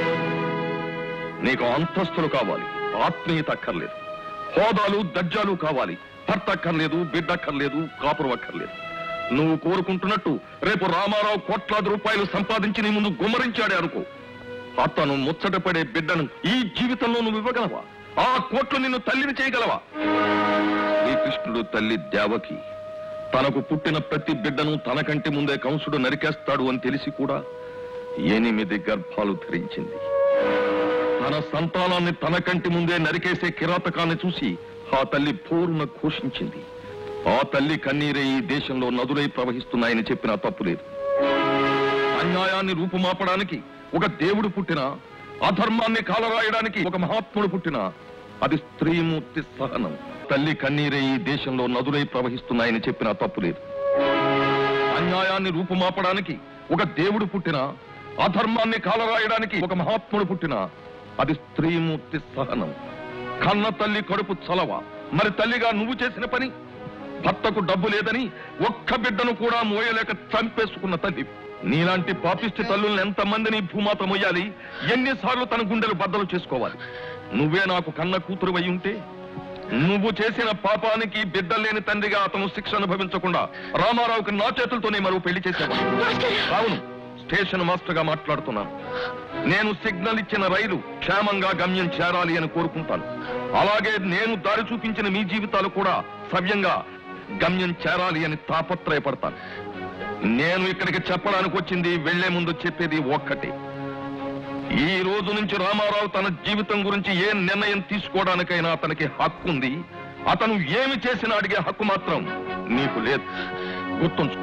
నీకు అంతస్తులు కావాలి ఆత్మీయత అక్కర్లేదు హోదాలు దర్జాలు కావాలి భర్త అక్కర్లేదు బిడ్డ అక్కర్లేదు కాపురం అక్కర్లేదు నువ్వు కోరుకుంటున్నట్టు రేపు రామారావు కోట్లాది రూపాయలు సంపాదించి నీ ముందు గుమ్మరించాడే అనుకో అతను ముచ్చటపడే బిడ్డను ఈ జీవితంలో నువ్వు ఇవ్వగలవా ఆ కోట్లు నిన్ను తల్లిని చేయగలవా శ్రీకృష్ణుడు తల్లి దేవకి తనకు పుట్టిన ప్రతి బిడ్డను తన కంటి ముందే కంసుడు నరికేస్తాడు అని తెలిసి కూడా ఎనిమిది గర్భాలు ధరించింది తన సంతానాన్ని తన కంటి ముందే నరికేసే కిరాతకాన్ని చూసి ఆ తల్లి పూర్ణ ఘోషించింది ఆ తల్లి కన్నీరే ఈ దేశంలో నదులై ప్రవహిస్తున్నాయని చెప్పినా తప్పు లేదు అన్యాయాన్ని రూపుమాపడానికి ఒక దేవుడు పుట్టినా అధర్మాన్ని కాలరాయడానికి ఒక మహాత్ముడు పుట్టినా అది స్త్రీమూర్తి సహనం తల్లి కన్నీరే ఈ దేశంలో నదులై ప్రవహిస్తున్నాయని చెప్పినా తప్పు లేదు అన్యాయాన్ని రూపుమాపడానికి ఒక దేవుడు పుట్టినా అధర్మాన్ని కాలరాయడానికి ఒక మహాత్ముడు పుట్టినా అది స్త్రీమూర్తి సహనం కన్న తల్లి కడుపు చలవ మరి తల్లిగా నువ్వు చేసిన పని భర్తకు డబ్బు లేదని ఒక్క బిడ్డను కూడా మోయలేక చంపేసుకున్న తల్లి నీలాంటి పాపిష్టి తల్లుల్ని ఎంతమందిని భూమాత మొయ్యాలి ఎన్నిసార్లు తన గుండెలు బద్దలు చేసుకోవాలి నువ్వే నాకు కన్న కూతురు అయి ఉంటే నువ్వు చేసిన పాపానికి బిడ్డలేని తండ్రిగా అతను శిక్ష అనుభవించకుండా రామారావుకి నా చేతులతోనే మరో పెళ్లి చేసేవాడు అవును స్టేషన్ మాస్టర్ గా మాట్లాడుతున్నాను నేను సిగ్నల్ ఇచ్చిన రైలు క్షేమంగా గమ్యం చేరాలి అని కోరుకుంటాను అలాగే నేను దారి చూపించిన మీ జీవితాలు కూడా సవ్యంగా గమ్యం చేరాలి అని తాపత్రయపడతాను నేను ఇక్కడికి చెప్పడానికి వచ్చింది వెళ్లే ముందు చెప్పేది ఒక్కటే ఈ రోజు నుంచి రామారావు తన జీవితం గురించి ఏ నిర్ణయం తీసుకోవడానికైనా అతనికి హక్కు ఉంది అతను ఏమి చేసినా అడిగే హక్కు మాత్రం నీకు లేదు గుర్తుంచు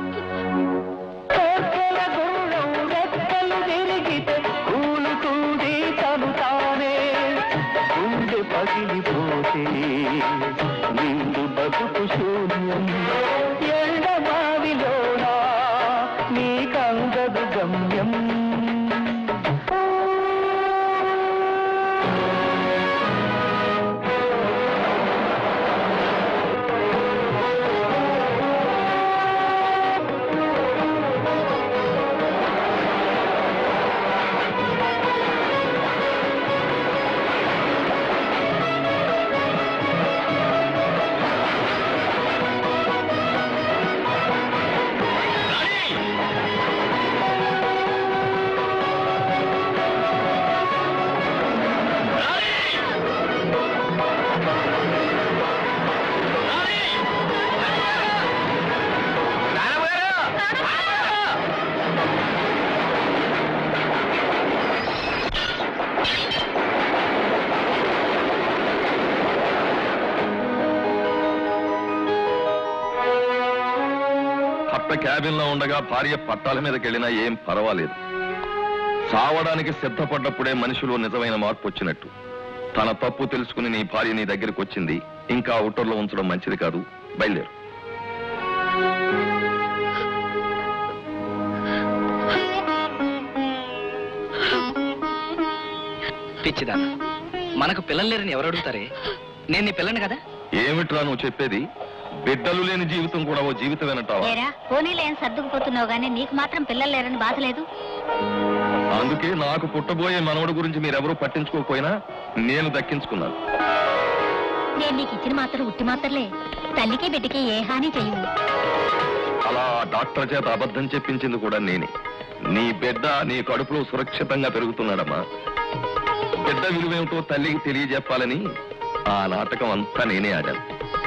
రెక్కలు తిరిగితే కూలుతుంది తను తానే గుండె పగిలిపోతే నిండు బతుకు శూన్యం ఎండమావిలోనా నీకందదు గమ్యం ఆ క్యాబిన్ లో ఉండగా భార్య పట్టాల మీదకి వెళ్ళినా ఏం పర్వాలేదు చావడానికి సిద్ధపడ్డప్పుడే మనిషిలో నిజమైన మార్పు వచ్చినట్టు తన తప్పు తెలుసుకుని నీ భార్య నీ దగ్గరికి వచ్చింది ఇంకా అవుటర్లో ఉంచడం మంచిది కాదు బయలుదేరు పిచ్చిదాన మనకు పిల్లలు లేరని ఎవరు అడుగుతారే నేను నీ పిల్లని కదా ఏమిట్రా నువ్వు చెప్పేది బిడ్డలు లేని జీవితం కూడా ఓ జీవితమేనంటావా లేరా పోనీలు ఏం సర్దుకుపోతున్నావు గానీ నీకు మాత్రం పిల్లలు లేరని బాధ లేదు అందుకే నాకు పుట్టబోయే మనవడు గురించి మీరెవరూ పట్టించుకోకపోయినా నేను దక్కించుకున్నాను నేను నీకు ఇచ్చిన మాత్రం ఉట్టి మాత్రలే తల్లికి బిడ్డకి ఏ హాని చెయ్యవు అలా ఆ డాక్టర్ చేత అబద్ధం చెప్పించింది కూడా నేనే నీ బిడ్డ నీ కడుపులో సురక్షితంగా పెరుగుతున్నాడమ్మా బిడ్డ విలువేమిటో తల్లికి తెలియజెప్పాలని ఆ నాటకం అంతా నేనే ఆడాను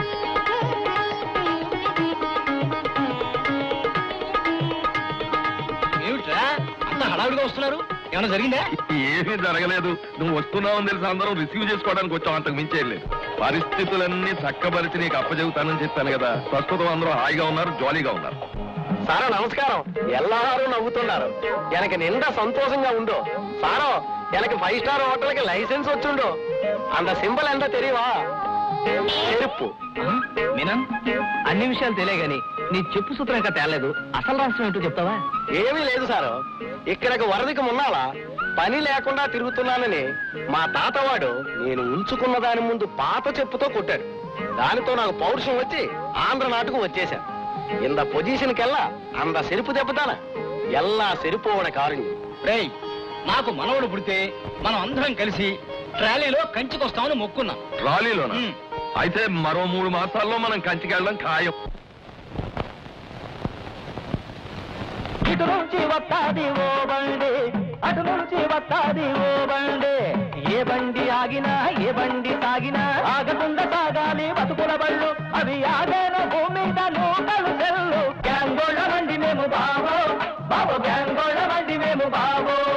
ఏమిట్రా అంత హడావుడిగా వస్తున్నారు ఏమైనా జరిగిందా ఏమీ జరగలేదు నువ్వు వస్తున్నావని తెలిసి అందరం రిసీవ్ చేసుకోవడానికి వచ్చాం అంతకు మించేం లేదు పరిస్థితులన్నీ చక్కబరిచి నీకు అప్పచెబుతానని చెప్పాను కదా ప్రస్తుతం అందరూ హాయిగా ఉన్నారు జాలీగా ఉన్నారు సారా నమస్కారం ఎల్లహారు నవ్వుతున్నారు ఎనకి నిండా సంతోషంగా ఉండు సారో ఎనకి ఫైవ్ స్టార్ హోటల్కి లైసెన్స్ వచ్చుండు అంత సింబల్ ఎంత తెలియవా చెరుపు మీనా అన్ని విషయాలు తెలియ గాని నీ చెప్పు సూత్రం ఇంకా తేలేదు అసలు రాష్ట్రం ఏంటో చెప్తావా ఏమీ లేదు సారు ఇక్కడికి వరదకి మున్నాలా పని లేకుండా తిరుగుతున్నానని మా తాతవాడు నేను ఉంచుకున్న దాని ముందు పాత చెప్పుతో కొట్టాడు దానితో నాకు పౌరుషం వచ్చి ఆంధ్ర నాటుకు వచ్చేశా ఇంత పొజిషన్ కెల్లా అంద సెరుపు దెబ్బతాన ఎల్లా సెరుపోవడ కారుణ్యం రేయ్ నాకు మనవడు పుడితే మనం అందరం కలిసి ట్రాలీలో కంచికొస్తామని మొక్కున్నాం ట్రాలీలోనా అయితే మరో మూడు మాసాల్లో మనం కంచికి వెళ్ళడం ఖాయం ఇటు నుంచి వస్తాది ఓ బండి అటు నుంచి వస్తాది ఓ బండి ఏ బండి ఆగినా ఏ బండి సాగినా ఆగకుండా సాగాలి బతుకుల బళ్ళు అవి ఆగేన భూమి మీద నూకలు చెల్లు గ్యాంగోళ్ళ బండి మేము బావో బాబు గ్యాంగోళ్ళ బండి మేము బావో